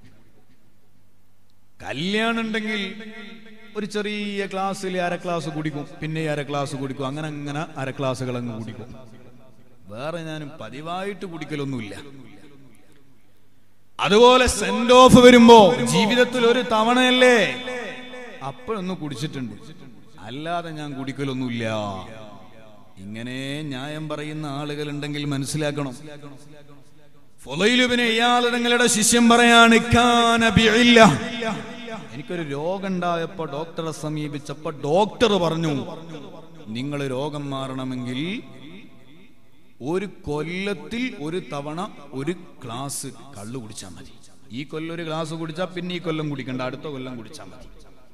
Speaker 1: കല്യാണം ഉണ്ടെങ്കിൽ ഒരു ചെറിയ ക്ലാസ്സിൽ അര ക്ലാസ് കുടിക്കും പിന്നെ അര ക്ലാസ് കുടിക്കും അങ്ങനെ അങ്ങനെ അര ക്ലാസ്സുകൾ അങ്ങ് കുടിക്കും വേറെ ഞാനും പതിവായിട്ട് കുടിക്കലൊന്നുമില്ല അതുപോലെ സെൻഡ് ഓഫ് വരുമ്പോ ജീവിതത്തിൽ ഒരു തവണയല്ലേ അപ്പോഴൊന്ന് കുടിച്ചിട്ടുണ്ട് അല്ലാതെ ഞാൻ കുടിക്കലൊന്നുമില്ല ഇങ്ങനെ ന്യായം പറയുന്ന ആളുകൾ ഉണ്ടെങ്കിൽ മനസ്സിലാക്കണം ഫുലൈലുബിന് ഇയാൾ നിങ്ങളുടെ ശിഷ്യം പറയാണ് "കാന ബിഇല്ല." എനിക്കൊരു രോഗം ഉണ്ടായപ്പോ ഡോക്ടറെ സമീപിച്ചപ്പോ ഡോക്ടർ പറഞ്ഞു നിങ്ങൾ രോഗം മാറണമെങ്കിൽ ഒരു കൊല്ലത്തിൽ ഒരു തവണ ഒരു ഗ്ലാസ് കള്ളു കുടിച്ചാൽ മതി ഈ കൊല്ലം ഒരു ഗ്ലാസ് കുടിച്ചാൽ പിന്നെ ഈ കൊല്ലം കുടിക്കണ്ട അടുത്ത കൊല്ലം കുടിച്ചാൽ മതി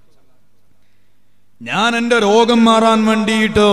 Speaker 1: ഞാൻ എന്റെ രോഗം മാറാൻ വേണ്ടിയിട്ട്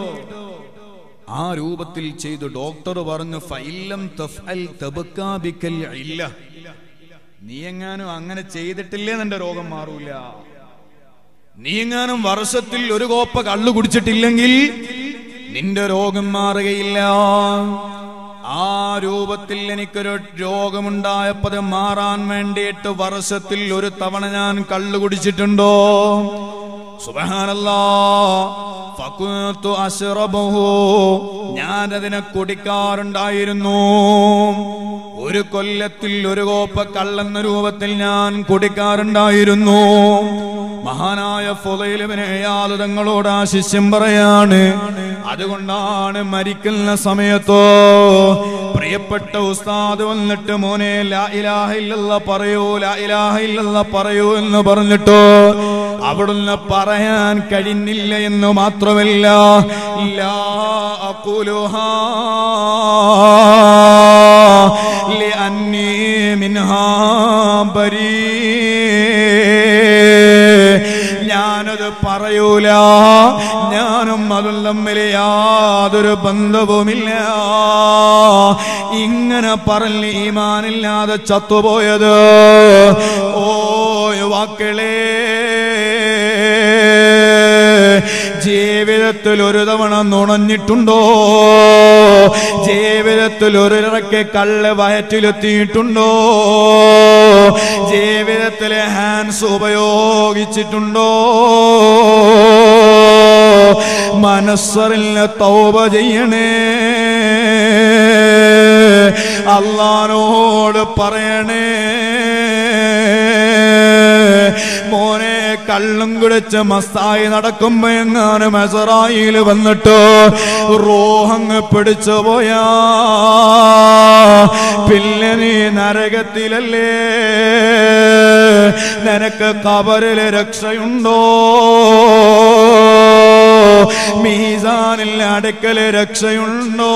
Speaker 1: ആ രൂപത്തിൽ ചെയ്തു ഡോക്ടർ പറഞ്ഞു ഫൈലം തഫ്അൽ തബക്കാ ബിക്കൽ ഇല്ല നീ എങ്ങാനും അങ്ങനെ ചെയ്തിട്ടില്ലേ നിന്റെ രോഗം മാറൂല നീ എങ്ങാനും വർഷത്തിൽ ഒരു കോപ്പ കള്ളു കുടിച്ചിട്ടില്ലെങ്കിൽ നിന്റെ രോഗം മാറുകയില്ല ആ രൂപത്തിൽ എനിക്കൊരു രോഗമുണ്ടായപ്പോ അത് മാറാൻ വേണ്ടിയിട്ട് വർഷത്തിൽ ഒരു തവണ ഞാൻ കള്ളു കുടിച്ചിട്ടുണ്ടോ സുബഹാനല്ലാ ഫകുത്തു അശ്റബഹു ഞാനതിനെ കുടിക്കാറുണ്ടായിരുന്നു ഒരു കൊല്ലത്തിൽ ഒരു കോപ്പ കള്ളെന്ന രൂപത്തിൽ ഞാൻ കുടിക്കാറുണ്ടായിരുന്നു മഹാനായ ഫുലയിലുവിനെയാള് തങ്ങളോട് ആ ശിഷ്യം പറയാണ് അതുകൊണ്ടാണ് മരിക്കുന്ന സമയത്തോ പ്രിയപ്പെട്ട ഉസ്താദ് വന്നിട്ട് മോനെ ലാ ഇലാഹ ഇല്ലല്ലാ പറയൂ ലാ ഇലാഹ ഇല്ലല്ലാ പറയൂ എന്ന് പറഞ്ഞിട്ടോ അവിടുന്ന് പറയാൻ കഴിഞ്ഞില്ല എന്ന് മാത്രമല്ല ലാ അഖുലുഹാ لأني منها بريء ഞാനത് പറയൂല ഞാനും അതും തമ്മിൽ യാതൊരു ബന്ധവുമില്ല ഇങ്ങനെ പറഞ്ഞ് ഈമാനില്ലാതെ ചത്തുപോയത് ഓ യുവാക്കളെ ജീവിതത്തിൽ ഒരു തവണ നുണഞ്ഞിട്ടുണ്ടോ ജീവിതത്തിൽ ഒരു ഇറക്കെ കള്ള് വയറ്റിലെത്തിയിട്ടുണ്ടോ ജീവിതത്തിലെ ഹാൻഡ്സ് ഉപയോഗിച്ചിട്ടുണ്ടോ മനസ്സറിന് തൗബ ചെയ്യണേ അള്ളാനോട് പറയണേ മോനെ കള്ളും കുടിച്ച് മസ്തായി നടക്കുമ്പോ എങ്ങാനും മെസറായിൽ വന്നിട്ട് റോഹങ്ങ് പിടിച്ചു പോയാ പിന്നെ നീ നരകത്തിലല്ലേ നിനക്ക് കബറില് രക്ഷയുണ്ടോ മീസാനിൽ അടുക്കല് രക്ഷയുണ്ടോ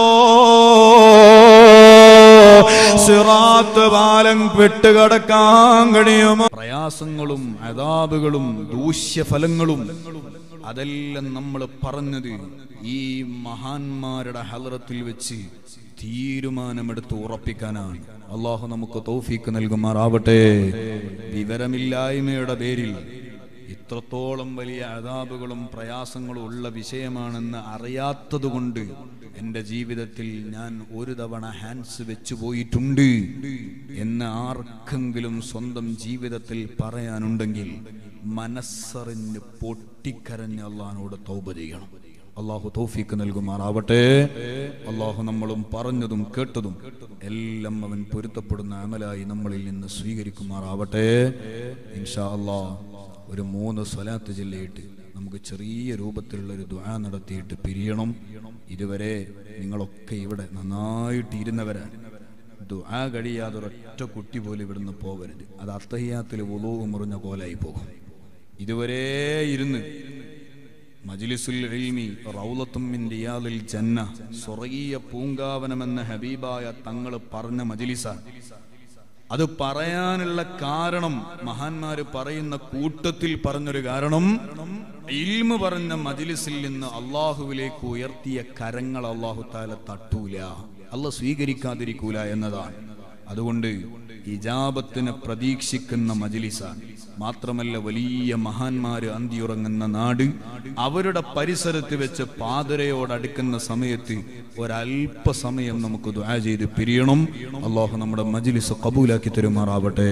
Speaker 1: സിറാത്ത് പാലം വിട്ടുകടക്കാൻ കഴിയുമോ പ്രയാസങ്ങളും അതാപുകളും ദൂഷ്യഫലങ്ങളും അതെല്ലാം നമ്മൾ പറഞ്ഞത് ഈ മഹാന്മാരുടെ ഹലറത്തിൽ വെച്ച് തീരുമാനമെടുത്ത് ഉറപ്പിക്കാനാണ് അള്ളാഹു നമുക്ക് തൗഫീക്ക് നൽകുമാറാവട്ടെ വിവരമില്ലായ്മയുടെ പേരിൽ ഇത്രത്തോളം വലിയ അതാപുകളും പ്രയാസങ്ങളും ഉള്ള വിഷയമാണെന്ന് അറിയാത്തതുകൊണ്ട് എൻ്റെ ജീവിതത്തിൽ ഞാൻ ഒരു തവണ ഹാൻഡ്സ് വെച്ചു പോയിട്ടുണ്ട് എന്ന് ആർക്കെങ്കിലും സ്വന്തം ജീവിതത്തിൽ പറയാനുണ്ടെങ്കിൽ മനസ്സറിഞ്ഞ് പൊട്ടിക്കരഞ്ഞ് അള്ളഹാനോട് തൗബ ചെയ്യണം അള്ളാഹു തൗഫീക്ക് നൽകുമാറാവട്ടെ അള്ളാഹു നമ്മളും പറഞ്ഞതും കേട്ടതും എല്ലാം അവൻ പൊരുത്തപ്പെടുന്ന അമലായി നമ്മളിൽ നിന്ന് സ്വീകരിക്കുമാറാവട്ടെ ഇൻഷാ അള്ളാഹ് ഒരു മൂന്ന് സ്വലാത്ത് ജില്ലയിട്ട് നമുക്ക് ചെറിയ രൂപത്തിലുള്ള ഒരു ദ്വാ നടത്തിയിട്ട് പിരിയണം ഇതുവരെ നിങ്ങളൊക്കെ ഇവിടെ നന്നായിട്ട് ഇരുന്നവരാണ് ദുആ കഴിയാതെ ഒരൊറ്റ കുട്ടി പോലും ഇവിടുന്ന് പോകരുത് അത് അത്തഹിയാത്തിൽ ഉളവ് മുറിഞ്ഞ കോലായി പോകും ഇതുവരെ ഇരുന്ന് മജ്ലിസുൽ ഇൽമി റൗലത്തും മിൻ റിയാദിൽ ജന്ന സ്വർഗീയ പൂങ്കാവനമെന്ന ഹബീബായ തങ്ങൾ പറഞ്ഞ മജ്ലിസാണ് അത് പറയാനുള്ള കാരണം മഹാന്മാര് പറയുന്ന കൂട്ടത്തിൽ പറഞ്ഞൊരു കാരണം ഇൽമ പറഞ്ഞ മജിലിസിൽ നിന്ന് അള്ളാഹുവിലേക്ക് ഉയർത്തിയ കരങ്ങൾ അള്ളാഹു താല തട്ടൂല അല്ല സ്വീകരിക്കാതിരിക്കൂല എന്നതാണ് അതുകൊണ്ട് ഇജാബത്തിന് പ്രതീക്ഷിക്കുന്ന മജിലിസാണ് മാത്രമല്ല വലിയ മഹാന്മാര് അന്തിയുറങ്ങുന്ന നാട് അവരുടെ പരിസരത്ത് വെച്ച് പാതിരയോടടുക്കുന്ന സമയത്ത് ഒരല്പസമയം നമുക്ക് ദുആ ചെയ്ത് പിരിയണം അള്ളാഹു നമ്മുടെ മജിലിസ് കബൂലാക്കി തരുമാറാവട്ടെ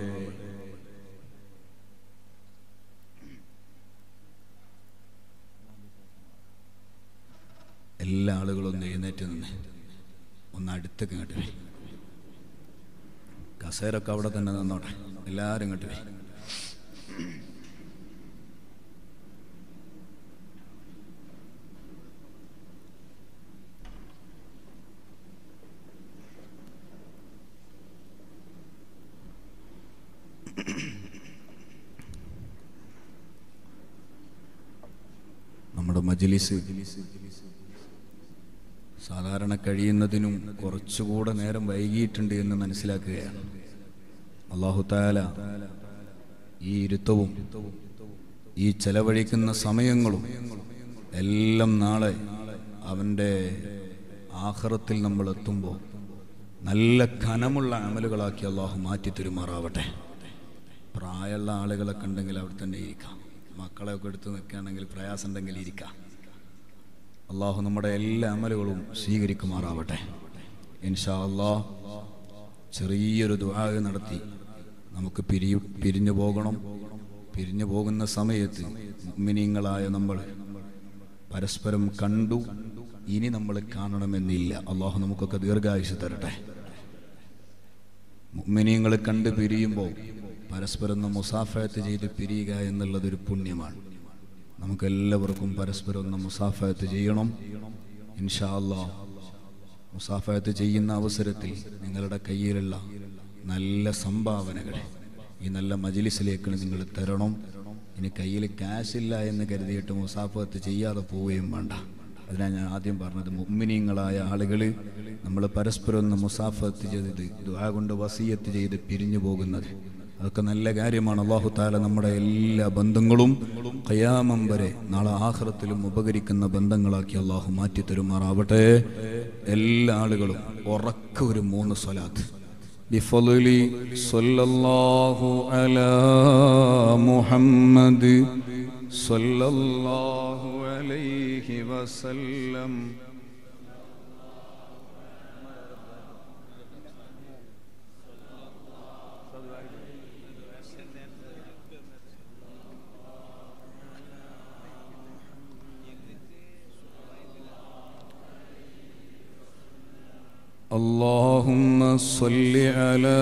Speaker 1: എല്ലാ ആളുകളും ഒന്ന് എഴുന്നേറ്റ് നിന്ന് ഒന്ന് അടുത്തേക്ക് കേട്ടേ കസേരൊക്കെ അവിടെ തന്നെ നിന്നോട്ടെ എല്ലാവരും ഇങ്ങോട്ട് വരും നമ്മുടെ മജ്ലിസ് സാധാരണ കഴിയുന്നതിനും കുറച്ചുകൂടെ നേരം വൈകിയിട്ടുണ്ട് എന്ന് മനസ്സിലാക്കുകയാണ് അള്ളാഹു താല ഈ ഇരുത്തവും ഈ ചെലവഴിക്കുന്ന സമയങ്ങളും എല്ലാം നാളെ അവൻ്റെ ആഹ്റത്തിൽ നമ്മൾ എത്തുമ്പോൾ നല്ല ഖനമുള്ള അമലുകളാക്കി അള്ളാഹു മാറ്റി തരുമാറാവട്ടെ പ്രായമുള്ള ആളുകളൊക്കെ ഉണ്ടെങ്കിൽ അവിടെ തന്നെ ഇരിക്കാം മക്കളെയൊക്കെ എടുത്ത് നിൽക്കുകയാണെങ്കിൽ പ്രയാസം ഉണ്ടെങ്കിൽ ഇരിക്കാം അള്ളാഹു നമ്മുടെ എല്ലാ അമലുകളും സ്വീകരിക്കുമാറാവട്ടെ ഇൻഷാ അള്ളാഹ് ചെറിയൊരു ദുആ നടത്തി നമുക്ക് പിരി പിരിഞ്ഞു പോകണം പിരിഞ്ഞു പോകുന്ന സമയത്ത് മുഅ്മിനീങ്ങളായ നമ്മൾ പരസ്പരം കണ്ടു ഇനി നമ്മൾ കാണണമെന്നില്ല അള്ളാഹു നമുക്കൊക്കെ ദീർഘായുസ് തരട്ടെ മുഅ്മിനീങ്ങൾ കണ്ട് പിരിയുമ്പോൾ പരസ്പരം ഒന്ന് മുസാഫയത്ത് ചെയ്ത് പിരിയുക എന്നുള്ളതൊരു പുണ്യമാണ് നമുക്കെല്ലാവർക്കും പരസ്പരം ഒന്ന് മുസാഫയത്ത് ചെയ്യണം ഇൻഷാ അള്ളാഹ് മുസാഫയത്ത് ചെയ്യുന്ന അവസരത്തിൽ നിങ്ങളുടെ കയ്യിലുള്ള നല്ല സംഭാവനകൾ ഈ നല്ല മജിലിസിലേക്ക് നിങ്ങൾ തരണം ഇനി കയ്യിൽ ക്യാഷ് ഇല്ല എന്ന് കരുതിയിട്ട് മുസാഫത്ത് ചെയ്യാതെ പോവുകയും വേണ്ട അതിനാണ് ഞാൻ ആദ്യം പറഞ്ഞത് മുമ്മിനീങ്ങളായ ആളുകൾ നമ്മൾ പരസ്പരം ഒന്ന് മുസാഫത്ത് ചെയ്ത് ദുആ കൊണ്ട് വസീയത്ത് ചെയ്ത് പിരിഞ്ഞു പോകുന്നത് അതൊക്കെ നല്ല കാര്യമാണ് അള്ളാഹു താല നമ്മുടെ എല്ലാ ബന്ധങ്ങളും കയാമം വരെ നാളെ ആഹ്റത്തിലും ഉപകരിക്കുന്ന ബന്ധങ്ങളാക്കി അള്ളാഹു മാറ്റി തരുമാറാവട്ടെ എല്ലാ ആളുകളും ഉറക്ക ഒരു മൂന്ന് സ്വലാത്ത് بفضل صلى الله على محمد صلى الله عليه وسلم اللهم صل على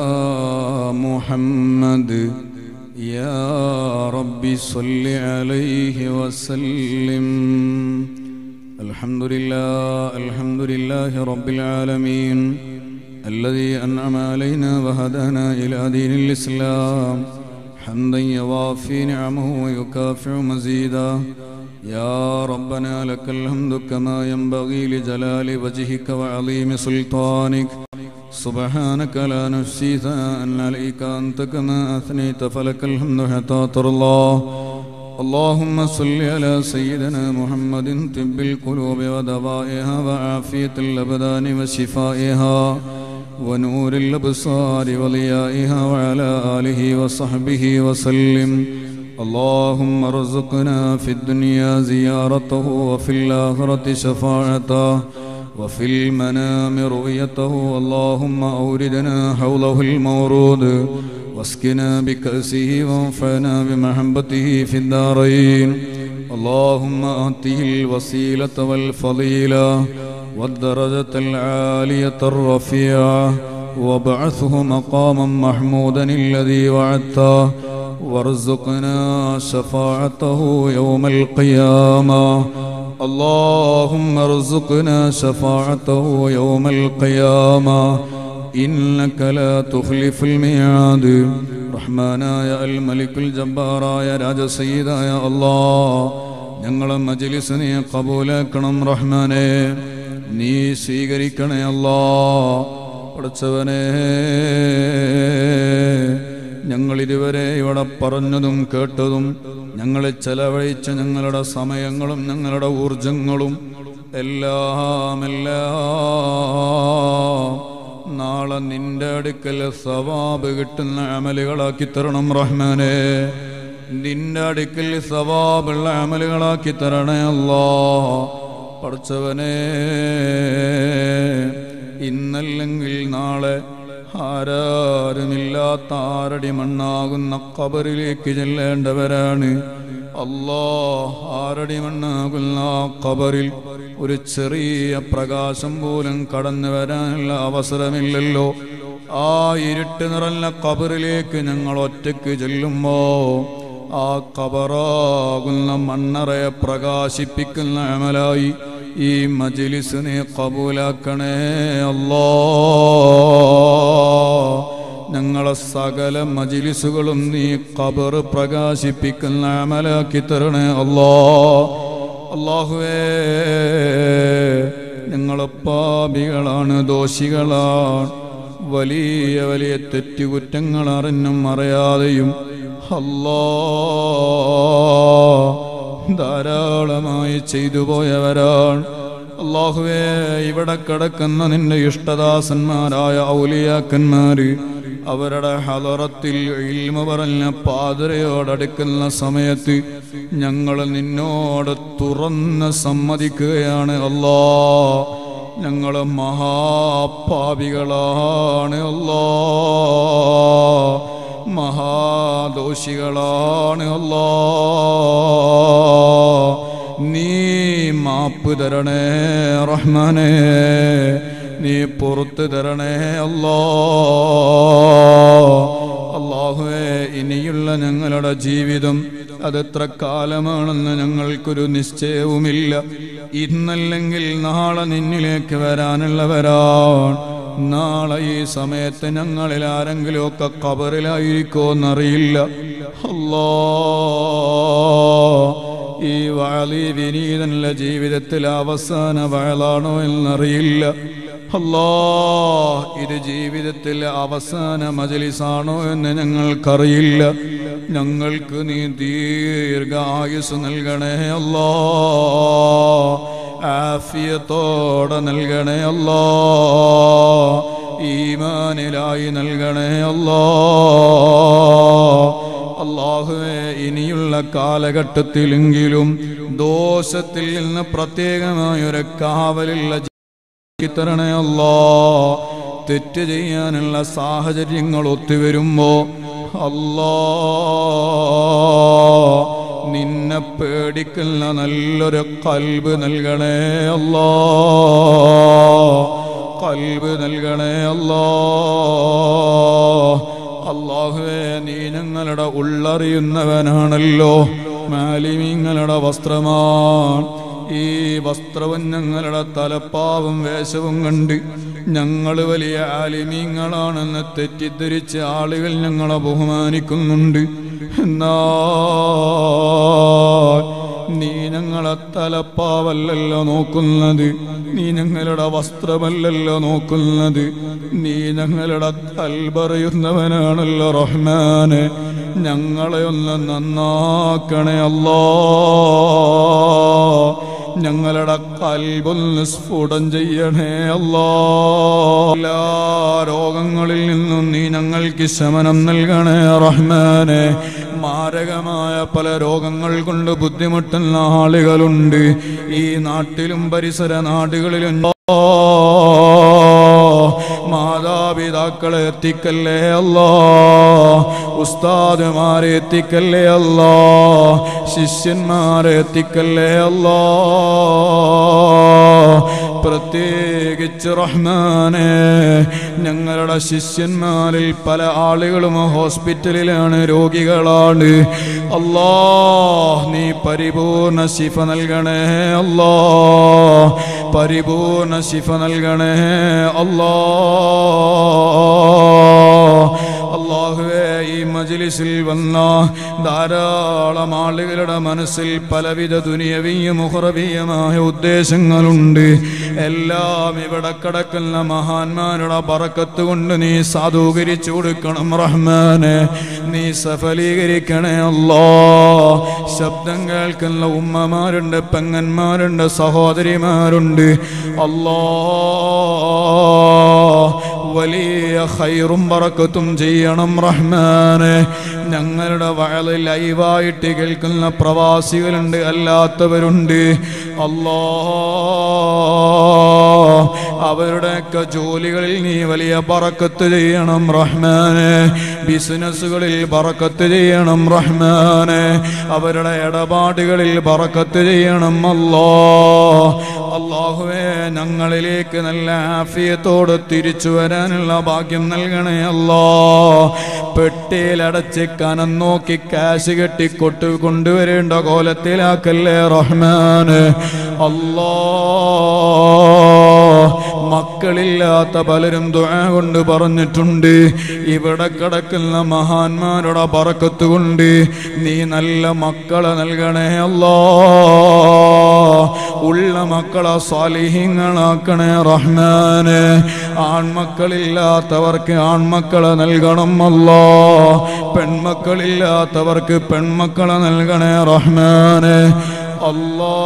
Speaker 1: محمد يا رب صل عليه وسلم الحمد لله الحمد لله رب العالمين الذي أنعم علينا وهدانا إلى دين الإسلام حمدا يوافي نعمه ويكافئ مزيدا يا ربنا لك الحمد كما ينبغي لجلال وجهك وعظيم سلطانك سبحانك لا نفسي ثناء عليك أنت كما أثنيت فلك الحمد حتى ترضى اللهم صل على سيدنا محمد طب القلوب ودوائها وعافية الأبدان وشفائها ونور الأبصار وضيائها وعلى آله وصحبه وسلم اللهم ارزقنا في الدنيا زيارته وفي الآخرة شفاعته وفي المنام رؤيته اللهم أوردنا حوله المورود واسقنا بكأسه وانفعنا بمحبته في الدارين اللهم آته الوسيلة والفضيلة والدرجة العالية الرفيعة وابعثه مقاما محمودا الذي وعدته وارزقنا شفاعته يوم القيامة اللهم ارزقنا شفاعته يوم القيامة إنك لا تخلف الميعاد റഹ്മാനായ അൽ മലിക്കുൽ ജബ്ബാറായ രാജസയ്യിദായ അല്ലാ ഞങ്ങളെ മജ്ലിസ് നീ കബൂലാക്കണം റഹ്മാനെ നീ സ്വീകരിക്കണേ അല്ലാ പഠിച്ചവനെ ഞങ്ങൾ ഇതുവരെ ഇവിടെ പറഞ്ഞതും കേട്ടതും ഞങ്ങളെ ചെലവഴിച്ച ഞങ്ങളുടെ സമയങ്ങളും ഞങ്ങളുടെ ഊർജങ്ങളും എല്ലാം എല്ലാം നാളെ നിന്റെ അടുക്കൽ സവാബ് കിട്ടുന്ന അമലുകളാക്കി തരണം റഹ്മാനെ നിന്റെ അടുക്കൽ സവാബുള്ള അമലുകളാക്കി തരണേ അല്ലോ പഠിച്ചവനെ ഇന്നല്ലെങ്കിൽ നാളെ ആരാരുമില്ലാത്ത ആരടി മണ്ണാകുന്ന കബറിലേക്ക് ചെല്ലേണ്ടവരാണ് അല്ലോ ആരടി മണ്ണാകുന്ന ആ കബറിൽ ഒരു ചെറിയ പ്രകാശം പോലും കടന്നു വരാനുള്ള അവസരമില്ലല്ലോ ആ ഇരുട്ട് നിറഞ്ഞ കബറിലേക്ക് ഞങ്ങൾ ഒറ്റയ്ക്ക് ചെല്ലുമ്പോ ആ കബറാകുന്ന മണ്ണറയെ പ്രകാശിപ്പിക്കുന്ന അമലായി ഈ മജിലിസിനെ കബൂലാക്കണേ അല്ലാ ഞങ്ങളെ സകല മജിലിസുകളും നീ കബർ പ്രകാശിപ്പിക്കുന്ന അമലാക്കി തരണേ അല്ലാ അള്ളാഹുവേ ഞങ്ങളെ പാപികളാണ് ദോഷികളാണ് വലിയ വലിയ തെറ്റുകുറ്റങ്ങൾ അറിഞ്ഞും അറിയാതെയും അല്ലാ ധാരാളമായി ചെയ്തു പോയവരാണ് അള്ളാഹുവേ ഇവിടെ കിടക്കുന്ന നിന്റെ ഇഷ്ടദാസന്മാരായ ഔലിയാക്കന്മാര് അവരുടെ ഹലറത്തിൽ ഇൽമ പറഞ്ഞ പാതിരയോടടുക്കുന്ന സമയത്ത് ഞങ്ങൾ നിന്നോട് തുറന്ന് സമ്മതിക്കുകയാണ് അല്ലാ ഞങ്ങൾ മഹാപാപികളാണ് അല്ലാ മഹാദോഷികളാണ് അല്ലാ നീ മാപ്പ് തരണേ റഹ്മാനേ നീ പുറത്തു തരണേ അല്ലാ അള്ളാഹുവേ ഇനിയുള്ള ഞങ്ങളുടെ ജീവിതം അതെത്ര കാലമാണെന്ന് ഞങ്ങൾക്കൊരു നിശ്ചയവുമില്ല ഇന്നല്ലെങ്കിൽ നാളെ നിന്നിലേക്ക് വരാനുള്ളവരാണ് നാളെ ഈ സമയത്ത് ഞങ്ങളിൽ ആരെങ്കിലുമൊക്കെ കബറിലായിരിക്കോ എന്നറിയില്ല അല്ലാ ഈ വാളി വിനീതനുള്ള ജീവിതത്തിൽ അവസാന വയലാണോ എന്നറിയില്ല അല്ലാ ഇത് ജീവിതത്തിൽ അവസാന മജലിസാണോ എന്ന് ഞങ്ങൾക്കറിയില്ല ഞങ്ങൾക്ക് നീ ദീർഘ ആയുസ് നൽകണേ അല്ലാ ആഫിയത്തോടെ നൽകണേ അല്ലാ ഈമാനിലായി നൽകണേ അല്ലാ അള്ളാഹുവെ ഇനിയുള്ള കാലഘട്ടത്തിലെങ്കിലും ദോഷത്തിൽ നിന്ന് പ്രത്യേകമായൊരു കാവലുള്ള ജീവിതം തരണേ അല്ലാ തെറ്റ് ചെയ്യാനുള്ള സാഹചര്യങ്ങൾ ഒത്തുവരുമ്പോ അല്ലാ നിന്നെ പേടിക്കുന്ന നല്ലൊരു കൽബ് നൽകണേ അല്ലാ കൽബ് നൽകണേ അല്ലാ അള്ളാഹുവേ നീ ഞങ്ങളുടെ ഉള്ളറിയുന്നവനാണല്ലോ മാലിമീങ്ങളുടെ വസ്ത്രമാണ് ഈ വസ്ത്രവും ഞങ്ങളുടെ തലപ്പാവും വേഷവും കണ്ട് ഞങ്ങൾ വലിയ ആലിമീങ്ങളാണെന്ന് തെറ്റിദ്ധരിച്ച് ആളുകൾ ഞങ്ങളെ ബഹുമാനിക്കുന്നുണ്ട് എന്നാ നീ ഞങ്ങളെ തലപ്പാവല്ലല്ലോ നോക്കുന്നത് നീ ഞങ്ങളുടെ വസ്ത്രമല്ലല്ലോ നോക്കുന്നത് നീ ഞങ്ങളുടെ കൽപറയുന്നവനാണല്ലോ റഹ്മാന് ഞങ്ങളെ ഒന്ന് നന്നാക്കണേ അല്ലോ ഞങ്ങളുടെ കൽബൊന്ന് സ്ഫുടം ചെയ്യണേ അല്ലോ എല്ലാ രോഗങ്ങളിൽ നിന്നും നീ ഞങ്ങൾക്ക് ശമനം നൽകണേ റഹ്മാനെ മാരകമായ പല രോഗങ്ങൾ കൊണ്ട് ബുദ്ധിമുട്ടുന്ന ആളുകളുണ്ട് ഈ നാട്ടിലും പരിസര നാടുകളിലും മാതാപിതാക്കളെ എത്തിക്കല്ലേ അല്ലോ ഉസ്താദുമാരെ എത്തിക്കല്ലേ അല്ലോ ശിഷ്യന്മാരെ എത്തിക്കല്ലേ അല്ലോ പ്രത്യേകിച്ച് റഹ്മാനെ ഞങ്ങളുടെ ശിഷ്യന്മാരിൽ പല ആളുകളും ഹോസ്പിറ്റലിലാണ് രോഗികളാണ് അല്ലാ നീ പരിപൂർണ ശിഫ നൽകണേ അല്ലാ പരിപൂർണ ശിഫ നൽകണേ അല്ലാ അള്ളാഹുവേ ഈ മജിലിസിൽ വന്ന ധാരാളം ആളുകളുടെ മനസ്സിൽ പലവിധ ദുനിയവീയ മുഹറവീയമായ ഉദ്ദേശങ്ങളുണ്ട് എല്ലാം ഇവിടെ കിടക്കുന്ന മഹാന്മാരുടെ പറക്കത്ത് കൊണ്ട് നീ സാധൂകരിച്ചു കൊടുക്കണം റഹ്മാനെ നീ സഫലീകരിക്കണേ അല്ലോ ശബ്ദം കേൾക്കുന്ന ഉമ്മമാരുണ്ട് പെങ്ങന്മാരുണ്ട് സഹോദരിമാരുണ്ട് അല്ലോ വലിയ ഹൈറും പറക്കത്തും ചെയ്യണം റഹ്മാനെ ഞങ്ങളുടെ വയല് ലൈവായിട്ട് കേൾക്കുന്ന പ്രവാസികളുണ്ട് അല്ലാത്തവരുണ്ട് അല്ലാ അവരുടെയൊക്കെ ജോലികളിൽ നീ വലിയ ബറക്കത്ത് ചെയ്യണം റഹ്മാനെ ബിസിനസ്സുകളിൽ ബറക്കത്ത് ചെയ്യണം റഹ്മാനെ അവരുടെ ഇടപാടുകളിൽ ബറക്കത്ത് ചെയ്യണം അല്ലോ അള്ളാഹുവേ ഞങ്ങളിലേക്ക് നല്ല ആഫിയത്തോട് തിരിച്ചു വരാനുള്ള ഭാഗ്യം നൽകണേ അല്ലോ പെട്ടിയിലടച്ച് കനം നോക്കി കാശ് കെട്ടി കൊട്ടു കൊണ്ടുവരേണ്ട കോലത്തിലാക്കല്ലേ റഹ്മാന് അല്ലോ മക്കളില്ലാത്ത പലരും ദുആ കൊണ്ട് പറഞ്ഞിട്ടുണ്ട് ഇവിടെ കിടക്കുന്ന മഹാന്മാരുടെ പറക്കത്ത് കൊണ്ട് നീ നല്ല മക്കളെ നൽകണേ അല്ലോ ഉള്ള മക്കളെ സ്വാലിഹ്യങ്ങളാക്കണേ റഹ്മാന് ആൺമക്കളില്ലാത്തവർക്ക് ആൺമക്കളെ നൽകണം അല്ലോ പെൺമക്കളില്ലാത്തവർക്ക് പെൺമക്കളെ നൽകണേ റഹ്മാന് അല്ലോ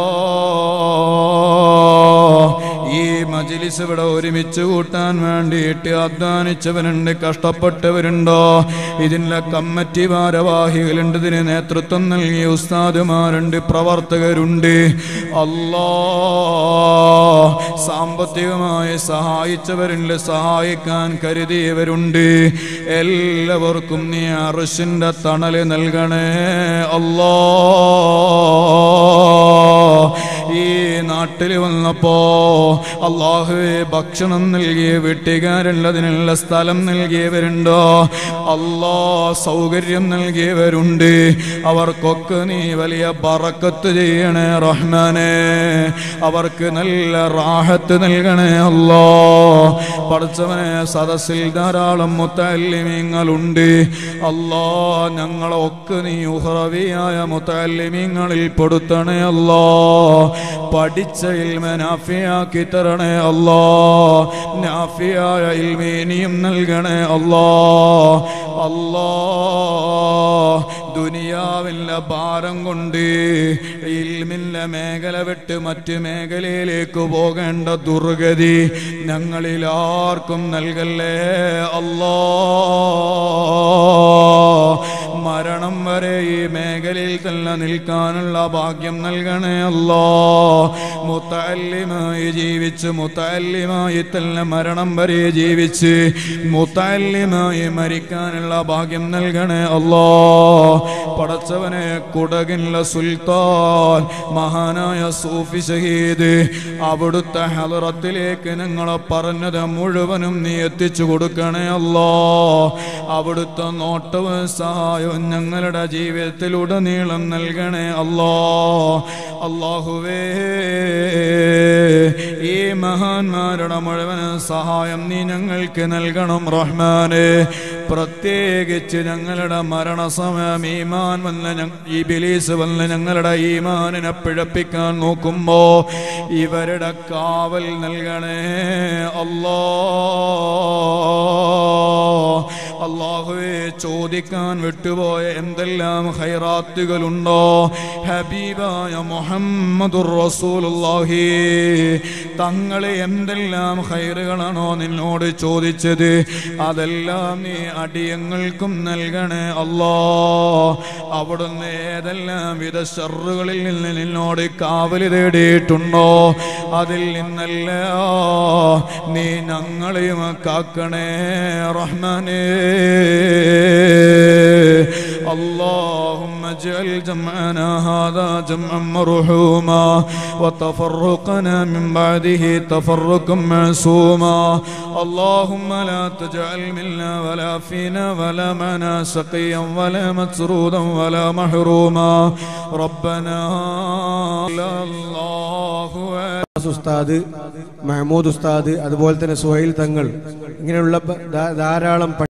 Speaker 1: ഈ മജിലിസ് ഇവിടെ ഒരുമിച്ച് കൂട്ടാൻ വേണ്ടിയിട്ട് അധ്വാനിച്ചവരുണ്ട് കഷ്ടപ്പെട്ടവരുണ്ടോ ഇതിൻ്റെ കമ്മിറ്റി ഭാരവാഹികളുണ്ട് ഇതിന് നേതൃത്വം നൽകിയ ഉസ്താദുമാരുണ്ട് പ്രവർത്തകരുണ്ട് അല്ലോ സാമ്പത്തികമായി സഹായിച്ചവരുണ്ട് സഹായിക്കാൻ കരുതിയവരുണ്ട് എല്ലാവർക്കും നീ അറിഷിൻ്റെ തണല് നൽകണേ അല്ലോ ഈ നാട്ടിൽ വന്നപ്പോ അള്ളാഹുവെ ഭക്ഷണം നൽകിയ വീട്ടുകാരുള്ളതിനുള്ള സ്ഥലം നൽകിയവരുണ്ടോ അല്ലാ സൗകര്യം നൽകിയവരുണ്ട് അവർക്കൊക്കെ നീ വലിയ ബറക്കത്ത് ചെയ്യണേ റഹ്മാനെ അവർക്ക് നല്ല റാഹത്ത് നൽകണേ അല്ലോ പഠിച്ചവനെ സദസ്സിൽ ധാരാളം മുത്തല്ലിമീങ്ങളുണ്ട് അല്ലോ ഞങ്ങളൊക്കെ നീ ഉഹറവിയായ മുത്തല്ലിമീങ്ങളിൽ പെടുത്തണേ അല്ലോ പഠിച്ച ഇൽമ നാഫിയാക്കി തരണേ അല്ലോ നാഫിയായ ഇൽമീനിയും നൽകണേ അല്ലോ അല്ലോ ദുനിയാവിൻ്റെ ഭാരം കൊണ്ട് ഇൽമിൻ്റെ മേഖല വിട്ട് മറ്റു മേഖലയിലേക്ക് പോകേണ്ട ദുർഗതി ഞങ്ങളിൽ ആർക്കും നൽകല്ലേ അല്ലോ മരണം വരെ ഈ മേഖലയിൽ തന്നെ നിൽക്കാനുള്ള ഭാഗ്യം നൽകണേ അല്ലോ മുത്തല്ലിമായി ജീവിച്ച് മുത്തല്ലിമായി തന്നെ മരണം വരെ ജീവിച്ച് മുത്തല്ലിമായി മരിക്കാനുള്ള ഭാഗ്യം നൽകണേ അല്ലോ പടച്ചവനെ കുടകിനുള്ള സുൽത്താൻ മഹാനായ സൂഫി ഷഹീദ് അവിടുത്തെ ഹലറത്തിലേക്ക് ഞങ്ങളെ പറഞ്ഞത് മുഴുവനും നീ എത്തിച്ചു കൊടുക്കണേ അല്ലോ അവിടുത്തെ നോട്ടവും സഹായവും ഞങ്ങളുടെ ജീവിതത്തിലുടനീളം നൽകണേ അല്ലോ അള്ളാഹുവേ ഈ മഹാന്മാരുടെ മുഴുവൻ സഹായം നീ ഞങ്ങൾക്ക് നൽകണം റഹ്മാനെ പ്രത്യേകിച്ച് ഞങ്ങളുടെ മരണസമയം ഈമാൻ വന്ന് ഞ- ഈ ബിലീസ് വന്ന് ഞങ്ങളുടെ ഈമാനിനെ പിഴപ്പിക്കാൻ നോക്കുമ്പോ ഇവരുടെ കാവൽ നൽകണേ അല്ലോ അള്ളാഹുവെ ചോദിക്കാൻ വിട്ടുപോയ എന്തെല്ലാം ഹൈറാത്തുകളുണ്ടോ ഹബീബായ മുഹമ്മദുർ റസൂലുള്ളാഹി തങ്ങളെ എന്തെല്ലാം ഹൈറുകളാണോ നിന്നോട് ചോദിച്ചത് അതെല്ലാം നീ അടിയങ്ങൾക്കും നൽകണേ അല്ലോ അവിടുന്ന് ഏതെല്ലാം വിധ ഷറുകളിൽ നിന്ന് നിന്നോട് കാവല് തേടിയിട്ടുണ്ടോ അതിൽ നിന്നല്ല നീ ഞങ്ങളെയും കാക്കണേ റഹ്മാനേ اللهم اجعل جمعنا هذا جمعا مرحوما وتفرقنا من بعده تفرقا معصوما اللهم لا تجعل منا ولا فينا ولا معنا سقيا ولا مسرودا ولا محروما ربنا لا الله
Speaker 2: അബ്ബാസ് ഉസ്താദ് മഹമ്മൂദ് ഉസ്താദ് അതുപോലെ തന്നെ സുഹൈൽ തങ്ങൾ ഇങ്ങനെയുള്ള ബ- ധാ- ധാരാളം